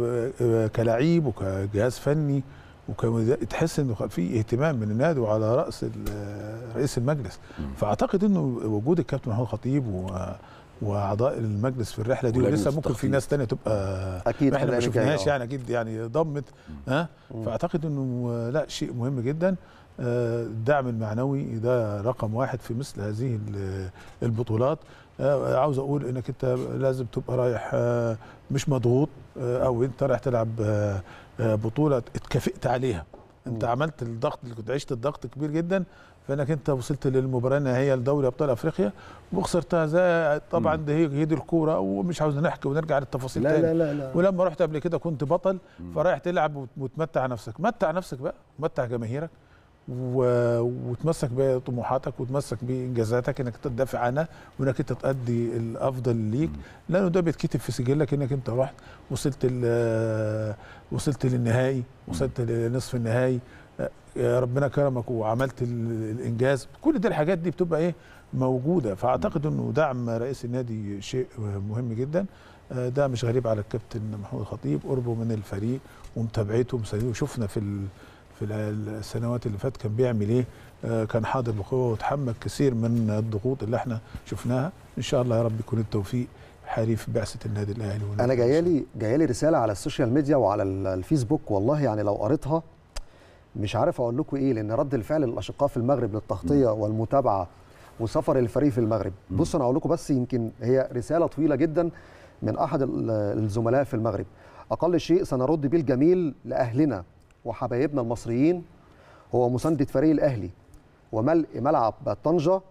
ك- كلعيب وكجهاز فني وك تحس انه في اهتمام من النادي وعلى راس ال- رئيس المجلس فاعتقد انه وجود الكابتن محمود خطيب و واعضاء المجلس في الرحله دي ولجنة ولسه ممكن في التخطيط. ناس تانية تبقى اكيد احنا ما الأيام الجاية، شفناهاش آه. يعني اكيد يعني ضمت ها فاعتقد انه لا شيء مهم جدا آه، الدعم المعنوي ده رقم واحد في مثل هذه ال- البطولات آه، عاوز اقول انك انت لازم تبقى رايح آه، مش مضغوط آه، او انت رايح تلعب آه، آه، بطوله اتكافئت عليها انت عملت الضغط اللي كنت عشت الضغط كبير جدا فانك انت وصلت للمباراه النهائيه لدوري ابطال افريقيا وخسرتها زي طبعا ده هي هي دي الكوره ومش عاوز نحكي ونرجع للتفاصيل لا تاني لا لا لا ولما رحت قبل كده كنت بطل فرايح تلعب وت- وتمتع نفسك متع نفسك بقى متع جماهيرك و... وتمسك بطموحاتك وتمسك بانجازاتك انك تدافع عنها وانك انت تأدي الافضل ليك لانه ده بيتكتب في سجلك انك انت رحت وصلت ال... وصلت للنهائي وصلت لنصف النهائي آه، ربنا كرمك وعملت ال- الانجاز كل دي الحاجات دي بتبقى ايه موجوده فاعتقد انه دعم رئيس النادي شيء مهم جدا آه، ده مش غريب على الكابتن محمود الخطيب قربه من الفريق ومتابعته ومسانده وشفنا في ال- في ال- السنوات اللي فاتت كان بيعمل ايه آه، كان حاضر بقوه وتحمل كثير من الضغوط اللي احنا شفناها ان شاء الله يا رب يكون التوفيق حري في بعثه النادي الاهلي والنادي انا جايه المصري. لي جايه لي رساله على السوشيال ميديا وعلى ال- الفيسبوك والله يعني لو قريتها مش عارف اقول لكم ايه لان رد الفعل الاشقاء في المغرب للتغطيه والمتابعه وسفر الفريق في المغرب بصوا انا اقول لكم بس يمكن هي رساله طويله جدا من احد ال- الزملاء في المغرب اقل شيء سنرد به الجميل لاهلنا وحبايبنا المصريين هو مسانده فريق الاهلي وملء ملعب طنجه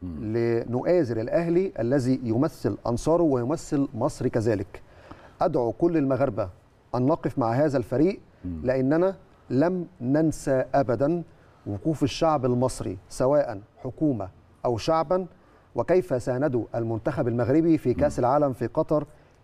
لنؤازر الاهلي الذي يمثل انصاره ويمثل مصر كذلك ادعو كل المغاربه ان نقف مع هذا الفريق لاننا لم ننسى ابدا وقوف الشعب المصري سواء حكومه او شعبا وكيف ساندوا المنتخب المغربي في كاس العالم في قطر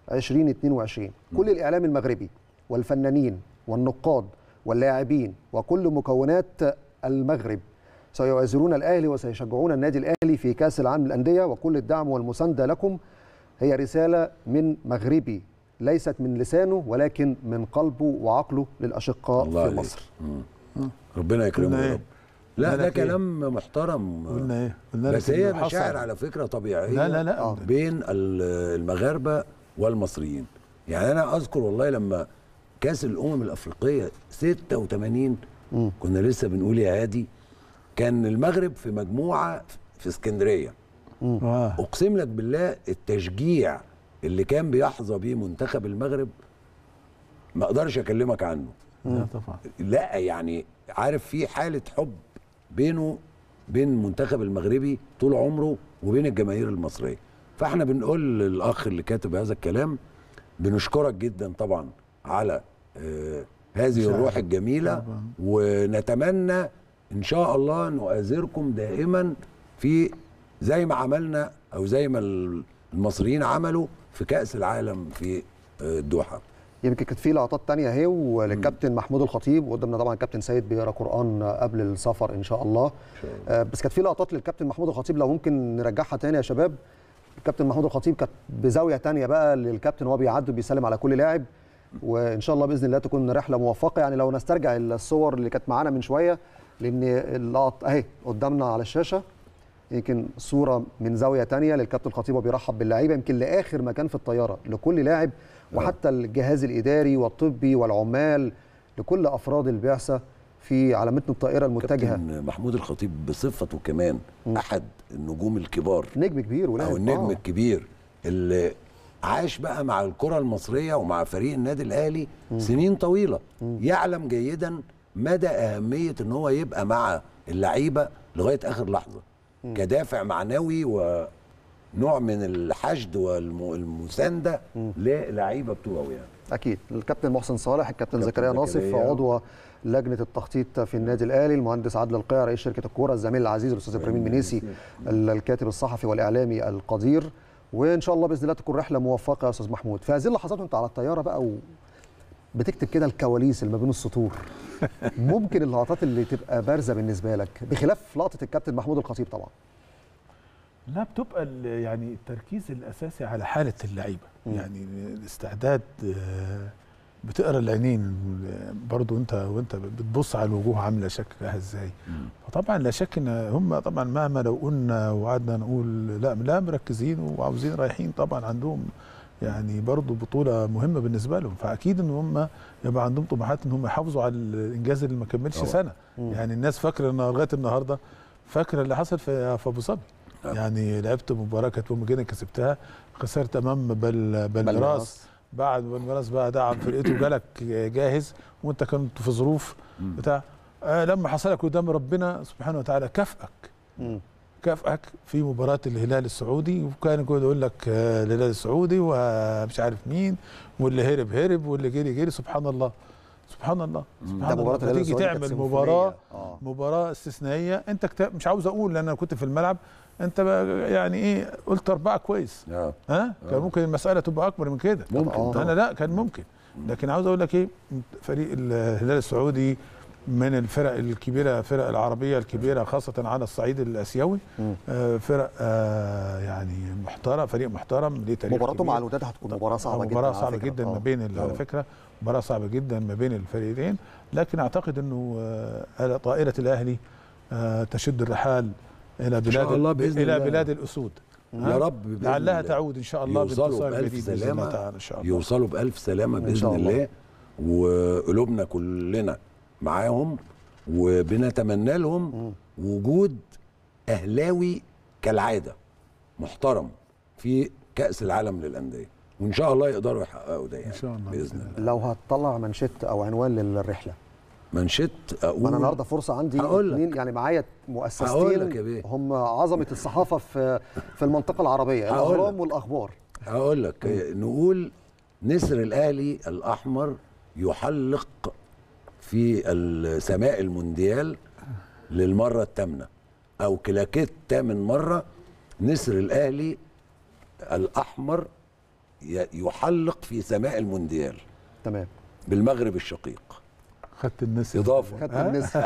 2022 كل الاعلام المغربي والفنانين والنقاد واللاعبين وكل مكونات المغرب سيؤازرون الاهلي وسيشجعون النادي الاهلي في كاس العالم للانديه وكل الدعم والمسانده لكم هي رساله من مغربي ليست من لسانه ولكن من قلبه وعقله للاشقاء الله في عليك. مصر ربنا يكرمه قلنا يا إيه؟ رب لا قلنا ده لك إيه؟ كلام محترم قلنا ايه قلنا لك بس هي إنه حصل. مشاعر على فكره طبيعيه لا لا لا آه. بين ال- المغاربه والمصريين يعني انا اذكر والله لما كاس الامم الافريقيه 86 كنا لسه بنقول يا هادي كان المغرب في مجموعه في اسكندريه آه. اقسم لك بالله التشجيع اللي كان بيحظى بيه منتخب المغرب ما اقدرش اكلمك عنه لا طبعا لا يعني عارف في حاله حب بينه بين المنتخب المغربي طول عمره وبين الجماهير المصريه فاحنا بنقول للاخ اللي كاتب هذا الكلام بنشكرك جدا طبعا على آه هذه مشاعر. الروح الجميله طبعاً. ونتمنى ان شاء الله نؤازركم دائما في زي ما عملنا او زي ما المصريين عملوا في كاس العالم في آه، الدوحه يمكن كانت في لقطات تانية اهي وللكابتن محمود الخطيب وقدامنا طبعا كابتن سيد بيقرا قران قبل السفر ان شاء الله آه، بس كانت في لقطات للكابتن محمود الخطيب لو ممكن نرجعها تاني يا شباب الكابتن محمود الخطيب كانت بزاويه تانية بقى للكابتن وهو بيعدي وبيسلم على كل لاعب وان شاء الله باذن الله تكون رحله موفقه يعني لو نسترجع الصور اللي كانت معانا من شويه لان اللقط اهي قدامنا على الشاشه يمكن صوره من زاويه تانية للكابتن الخطيب وبيرحب باللعيبه يمكن لاخر مكان في الطياره لكل لاعب وحتى الجهاز الاداري والطبي والعمال لكل افراد البعثه في على متن الطائره المتجهه كابتن محمود الخطيب بصفته كمان احد النجوم الكبار نجم كبير ولاعب او النجم آه. الكبير اللي عاش بقى مع الكره المصريه ومع فريق النادي الاهلي سنين طويله يعلم جيدا مدى اهميه ان هو يبقى مع اللعيبه لغايه اخر لحظه كدافع معنوي ونوع من الحشد والمسانده للعيبه بتوعه يعني اكيد الكابتن محسن صالح الكابتن كابتن زكريا ناصف زكريا. عضو لجنه التخطيط في النادي الاهلي المهندس عادل القيع رئيس شركه الكوره الزميل العزيز الاستاذ ابراهيم المنيسي ال- الكاتب الصحفي والاعلامي القدير وان شاء الله باذن الله تكون رحله موفقه يا استاذ محمود في هذه اللحظات وانت على الطياره بقى و... بتكتب كده الكواليس اللي ما بين السطور ممكن اللقطات اللي تبقى بارزه بالنسبه لك بخلاف لقطه الكابتن محمود الخطيب طبعا لا بتبقى ال- يعني التركيز الاساسي على حاله اللعيبه يعني الاستعداد آه، بتقرا العينين برضو انت وانت بتبص على الوجوه عامله شكلها ازاي فطبعا لا شك ان هم طبعا مهما لو قلنا وقعدنا نقول لا لا مركزين وعاوزين رايحين طبعا عندهم يعني برضو بطولة مهمة بالنسبة لهم فأكيد إن هم يبقى عندهم طموحات إن هم يحافظوا على الإنجاز اللي ما كملش طبعاً. سنة يعني الناس فاكرة إن لغاية النهاردة فاكرة اللي حصل في في أبو ظبي آه. يعني لعبت مباراة كانت أم جنة كسبتها خسرت أمام بل بالميراس بالميراس. بعد بالميراس بقى دعم فرقته جالك جاهز وأنت كنت في ظروف بتاع آه لما حصل لك قدام ربنا سبحانه وتعالى كافئك مم. كافئك في مباراة الهلال السعودي وكان يقول يقول لك آه، الهلال السعودي ومش عارف مين واللي هرب هرب واللي جري جري سبحان الله سبحان الله سبحان ده الله مباراة الهلال فتيجي السعودي كانت تعمل سيمفونية. مباراة آه. مباراة استثنائية انت كتا... مش عاوز اقول لان انا كنت في الملعب انت بقى يعني ايه قلت اربعة كويس اه ها كان ممكن المسألة تبقى اكبر من كده ممكن آه. طبعاً. انا لا كان ممكن لكن عاوز اقول لك ايه فريق الهلال السعودي من الفرق الكبيره فرق العربيه الكبيره خاصه على الصعيد الاسيوي مم. آه فرق آه يعني محترم فريق محترم ليه تاريخ مباراته كبير. مع الوداد هتكون مباراه صعبه جدا مباراة على صعبة فكرة. جدا آه. ما بين ال- على طبعاً. فكرة مباراة صعبة جدا ما بين الفريقين لكن أعتقد أنه آه، طائرة الأهلي آه، تشد الرحال إلى بلاد الله بإذن إلى الله. بلاد الأسود يا رب بإذن لعلها الله. تعود إن شاء الله يوصلوا بانتصار بألف جديد بإذن الله سلامة تعالى إن شاء الله يوصلوا بألف سلامة إن بإذن شاء الله. الله وقلوبنا كلنا معاهم وبنتمنى لهم وجود أهلاوي كالعادة محترم في كأس العالم للأندية وإن شاء الله يقدروا يحققوا ده يعني إن شاء الله بإذن الله لو هتطلع منشط او عنوان للرحله منشط أقول ما انا النهارده فرصه عندي هقول لك. اتنين يعني معايا هقول مؤسستين لك يا بيه. هم عظمه الصحافه في في المنطقه العربيه هقول الاهرام لك. والاخبار هقول لك نقول نسر الأهلي الأحمر يحلق في السماء المونديال للمرة الثامنة أو كلاكيت تامن مرة نسر الأهلي الأحمر ي- يحلق في سماء المونديال تمام بالمغرب الشقيق خدت النسر إضافة خدت ها؟ النسر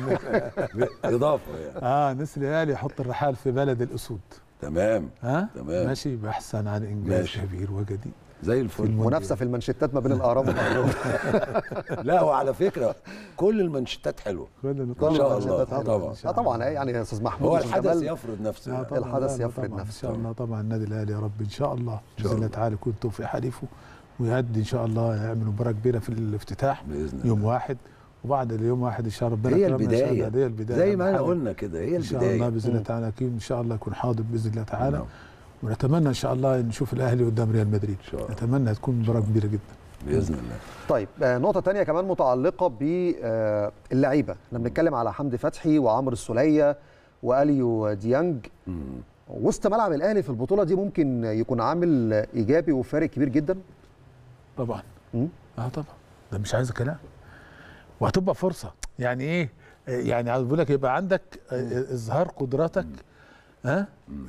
إضافة يعني اه نسر الأهلي يحط الرحال في بلد الأسود تمام ها تمام. ماشي بحثا عن إنجاز ماشي. كبير وجديد زي الفل منافسه في المانشيتات ما بين الاهرام والأهرام. لا وعلى فكره كل المانشيتات حلوه كل ان شاء الله المانشيتات حلوة. طبعا اه طبعا يعني يا استاذ محمود هو مش الحدث جمال. يفرض نفسه آه يعني. طبعاً، الحدث لا، لا، يفرض طبعاً نفسه. ان شاء الله طبعا النادي الاهلي يا رب ان شاء الله باذن الله. الله تعالى يكون توفيق حليفه ويؤدي ان شاء الله يعمل مباراه كبيره في الافتتاح باذن الله يوم واحد وبعد اليوم واحد ان شاء الله ربنا هي يكرمنا إن شاء الله. البدايه هي البدايه زي أهم ما احنا حاجة. قلنا كده هي ان شاء الله البدايه باذن الله تعالى اكيد ان شاء الله يكون حاضر باذن الله تعالى نعم. ونتمنى ان شاء الله نشوف الاهلي قدام ريال مدريد إن شاء الله. نتمنى تكون مباراه كبيره جدا باذن الله طيب آه، نقطة تانية كمان متعلقة باللعيبة، احنا بنتكلم على حمدي فتحي وعمرو السولية وأليو ديانج مم. وسط ملعب الأهلي في البطولة دي ممكن يكون عامل إيجابي وفارق كبير جدا طبعا مم. اه طبعا ده مش عايز كلام وهتبقى فرصه يعني ايه آه، يعني عاوز بقول لك يبقى عندك آه، اظهار قدراتك ها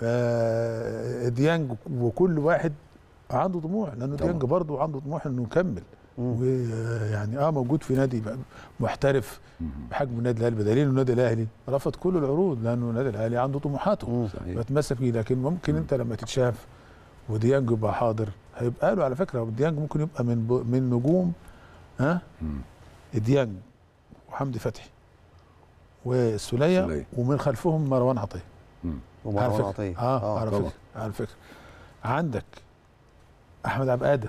آه ديانج وكل واحد عنده طموح لانه طبعا. ديانج برضه عنده طموح انه يكمل ويعني اه موجود في نادي بقى محترف بحجم النادي الاهلي بدليل إنه النادي الاهلي رفض كل العروض لانه النادي الاهلي عنده طموحاته صحيح بتمسك فيه لكن ممكن انت لما تتشاف وديانج يبقى حاضر هيبقى له على فكره ديانج ممكن يبقى من ب... من نجوم ها مم. ديانج وحمدي فتحي والسوليه السولية. ومن خلفهم مروان عطيه مم. على ومروان فكره عطية اه, على طبعا. فكره على فكره عندك احمد عبد القادر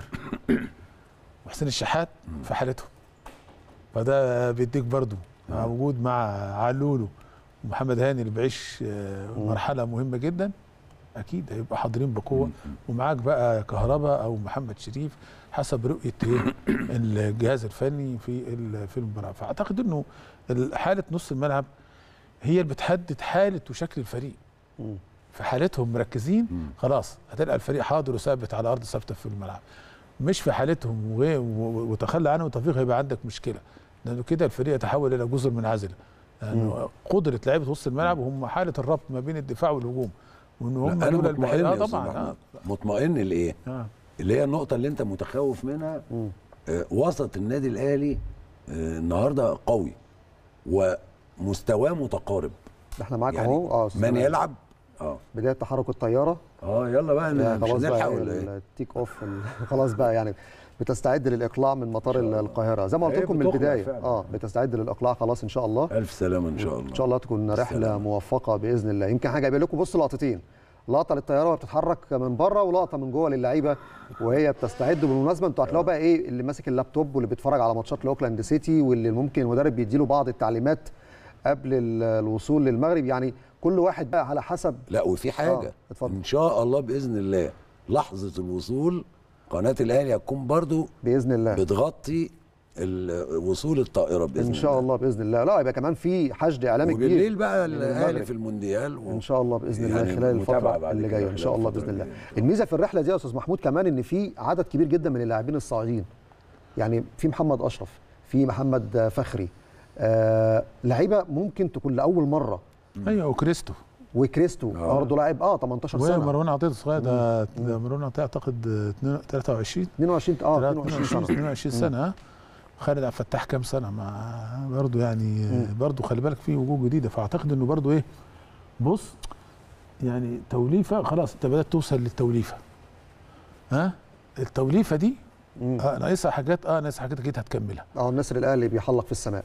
وحسين الشحات في حالتهم فده بيديك برضو مع وجود مع علولو ومحمد هاني اللي بيعيش آه، مرحله مهمه جدا اكيد هيبقى حاضرين بقوه ومعاك بقى كهرباء او محمد شريف حسب رؤيه ايه الجهاز الفني في ال- في المباراه فاعتقد انه ال- حاله نص الملعب هي اللي بتحدد حاله وشكل الفريق مم. في حالتهم مركزين مم. خلاص هتلقى الفريق حاضر وثابت على ارض ثابته في الملعب مش في حالتهم و- و- وتخلى عنه وتوفيق هيبقى عندك مشكله لانه كده الفريق يتحول الى جزر منعزله لانه قدره لعيبه وسط الملعب هم حاله الربط ما بين الدفاع والهجوم وان هم لا، انا دول مطمئن البحيره يا اه أستاذ طبعا محمود. اه مطمئن لايه آه. اللي هي النقطه اللي انت متخوف منها مم. آه، وسط النادي الاهلي آه، النهارده قوي ومستواه متقارب احنا معاك يعني اهو اه أستاذ من جمال. يلعب اه بداية تحرك الطيارة اه يلا بقى لا، مش خلاص هنلحق بقى ولا ايه التيك اوف ال- خلاص بقى يعني بتستعد للاقلاع من مطار الله. القاهره زي ما قلت هي لكم من بتقلع البدايه فعلا. اه بتستعد للاقلاع خلاص ان شاء الله الف سلامه ان شاء الله ان شاء الله تكون رحله السلامة. موفقه باذن الله يمكن حاجه جايب لكم بصوا لقطتين لقطه للطياره وهي بتتحرك من بره ولقطه من جوه للعيبه وهي بتستعد بالمناسبه انتوا هتلاقوا بقى ايه اللي ماسك اللابتوب واللي بيتفرج على ماتشات لاوكلاند سيتي واللي ممكن المدرب بيديله بعض التعليمات قبل ال- الوصول للمغرب يعني كل واحد بقى على حسب لا وفي حاجه آه، اتفضل. ان شاء الله باذن الله لحظه الوصول قناه الاهلي هتكون برضو باذن الله بتغطي ال- وصول الطائره باذن ان شاء الله باذن الله لا يبقى كمان في حشد اعلامي كبير وبالليل بقى الاهلي المغرب. في المونديال و... ان شاء الله باذن الله يعني خلال متابعة الفتره بعد اللي كده جايه ان شاء خلال الله الفترة باذن الله الجاية إن شاء الله. الميزه في الرحله دي يا استاذ محمود كمان ان في عدد كبير جدا من اللاعبين الصاعدين يعني في محمد اشرف في محمد فخري آه لعيبه ممكن تكون لاول مره ايوه وكريستو وكريستو آه. برضه لاعب اه 18 سنه ومروان عطيه الصغير ده ده مروان عطيه اعتقد آه، 23 22 اه 22 23 سنه 22 سنه ها خالد عبد الفتاح كام سنه مع برضه يعني برضه خلي بالك في وجوه جديده فاعتقد انه برضه ايه بص يعني توليفه خلاص انت بدات توصل للتوليفه ها التوليفه دي مم. اه ناقصها حاجات اه ناقصها حاجات اكيد هتكملها اه النسر الاهلي بيحلق في السماء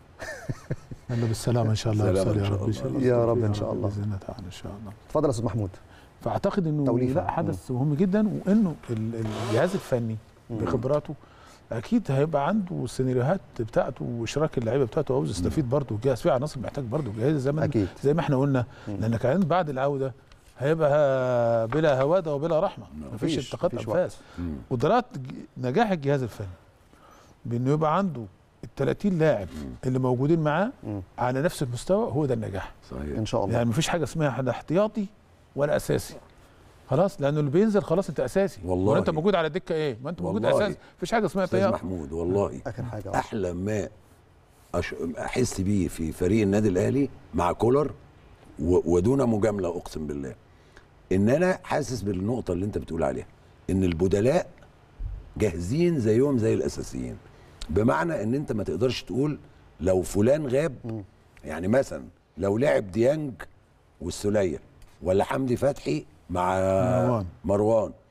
يلا بالسلامه ان شاء الله سلامة وصل إن يا شاء رب الله. يا رب إن شاء الله. باذن الله تعالى ان شاء الله اتفضل يا استاذ محمود فاعتقد انه توليفة. لا حدث مهم جدا وانه ال- الجهاز الفني بخبراته اكيد هيبقى عنده السيناريوهات بتاعته واشراك اللعيبه بتاعته عاوز يستفيد برضه الجهاز في عناصر محتاج برضه جهاز زي ما أكيد. زي ما احنا قلنا لان كمان بعد العوده هيبقى بلا هواده وبلا رحمه مفيش مفيش- التقاط مفيش انفاس مم. قدرات ج- نجاح الجهاز الفني بانه يبقى عنده ال 30 لاعب اللي موجودين معاه مم. على نفس المستوى هو ده النجاح صحيح ان شاء الله يعني مفيش حاجه اسمها لا احتياطي ولا اساسي خلاص لانه اللي بينزل خلاص انت اساسي والله. وانت موجود على الدكه ايه ما انت موجود والله. اساسي مفيش حاجه اسمها استاذ احتياطي محمود والله اخر حاجه آه. احلى ما أش... احس بيه في فريق النادي الاهلي مع كولر و... ودون مجامله اقسم بالله ان انا حاسس بالنقطه اللي انت بتقول عليها ان البدلاء جاهزين زيهم زي الاساسيين بمعنى ان انت ما تقدرش تقول لو فلان غاب يعني مثلا لو لعب ديانج والسوليه ولا حمدي فتحي مع مروان. مروان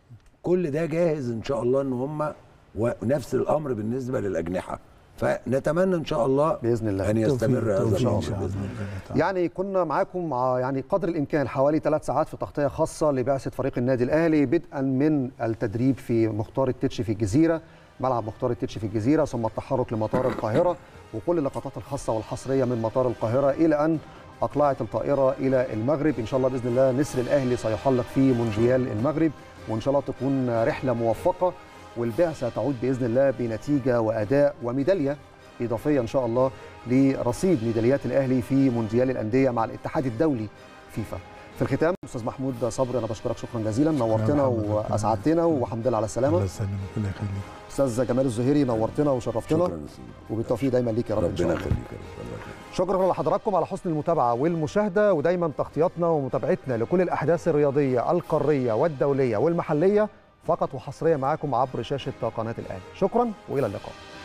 كل ده جاهز ان شاء الله ان هم ونفس الامر بالنسبه للاجنحه فنتمنى ان شاء الله بإذن الله. ان يستمر هذا توفيق الامر إن شاء الله باذن الله بإذن الله تعالى. يعني كنا معاكم مع يعني قدر الامكان حوالي ثلاث ساعات في تغطيه خاصه لبعثه فريق النادي الاهلي بدءا من التدريب في مختار التتش في الجزيره ملعب مختار التتش في الجزيره ثم التحرك لمطار القاهره وكل اللقطات الخاصه والحصريه من مطار القاهره الى ان اقلعت الطائره الى المغرب ان شاء الله باذن الله نسر الاهلي سيحلق في مونديال المغرب وان شاء الله تكون رحله موفقه والبعثه تعود باذن الله بنتيجه واداء وميداليه اضافيه ان شاء الله لرصيد ميداليات الاهلي في مونديال الانديه مع الاتحاد الدولي فيفا. في الختام استاذ محمود صبري انا بشكرك شكرا جزيلا نورتنا محمد، ربنا واسعدتنا وحمد لله على الله السلامه. يسلمك الله يخليك استاذ جمال الزهيري نورتنا وشرفتنا شكرا يا سيدي. وبالتوفيق دايما ليك يا رب ان شاء ربنا الله. يخليك يا رب الله يخليك شكرا لحضراتكم على حسن المتابعه والمشاهده ودايما تغطياتنا ومتابعتنا لكل الاحداث الرياضيه القاريه والدوليه والمحليه فقط وحصريه معاكم عبر شاشه قناه الاهلي. شكرا والى اللقاء.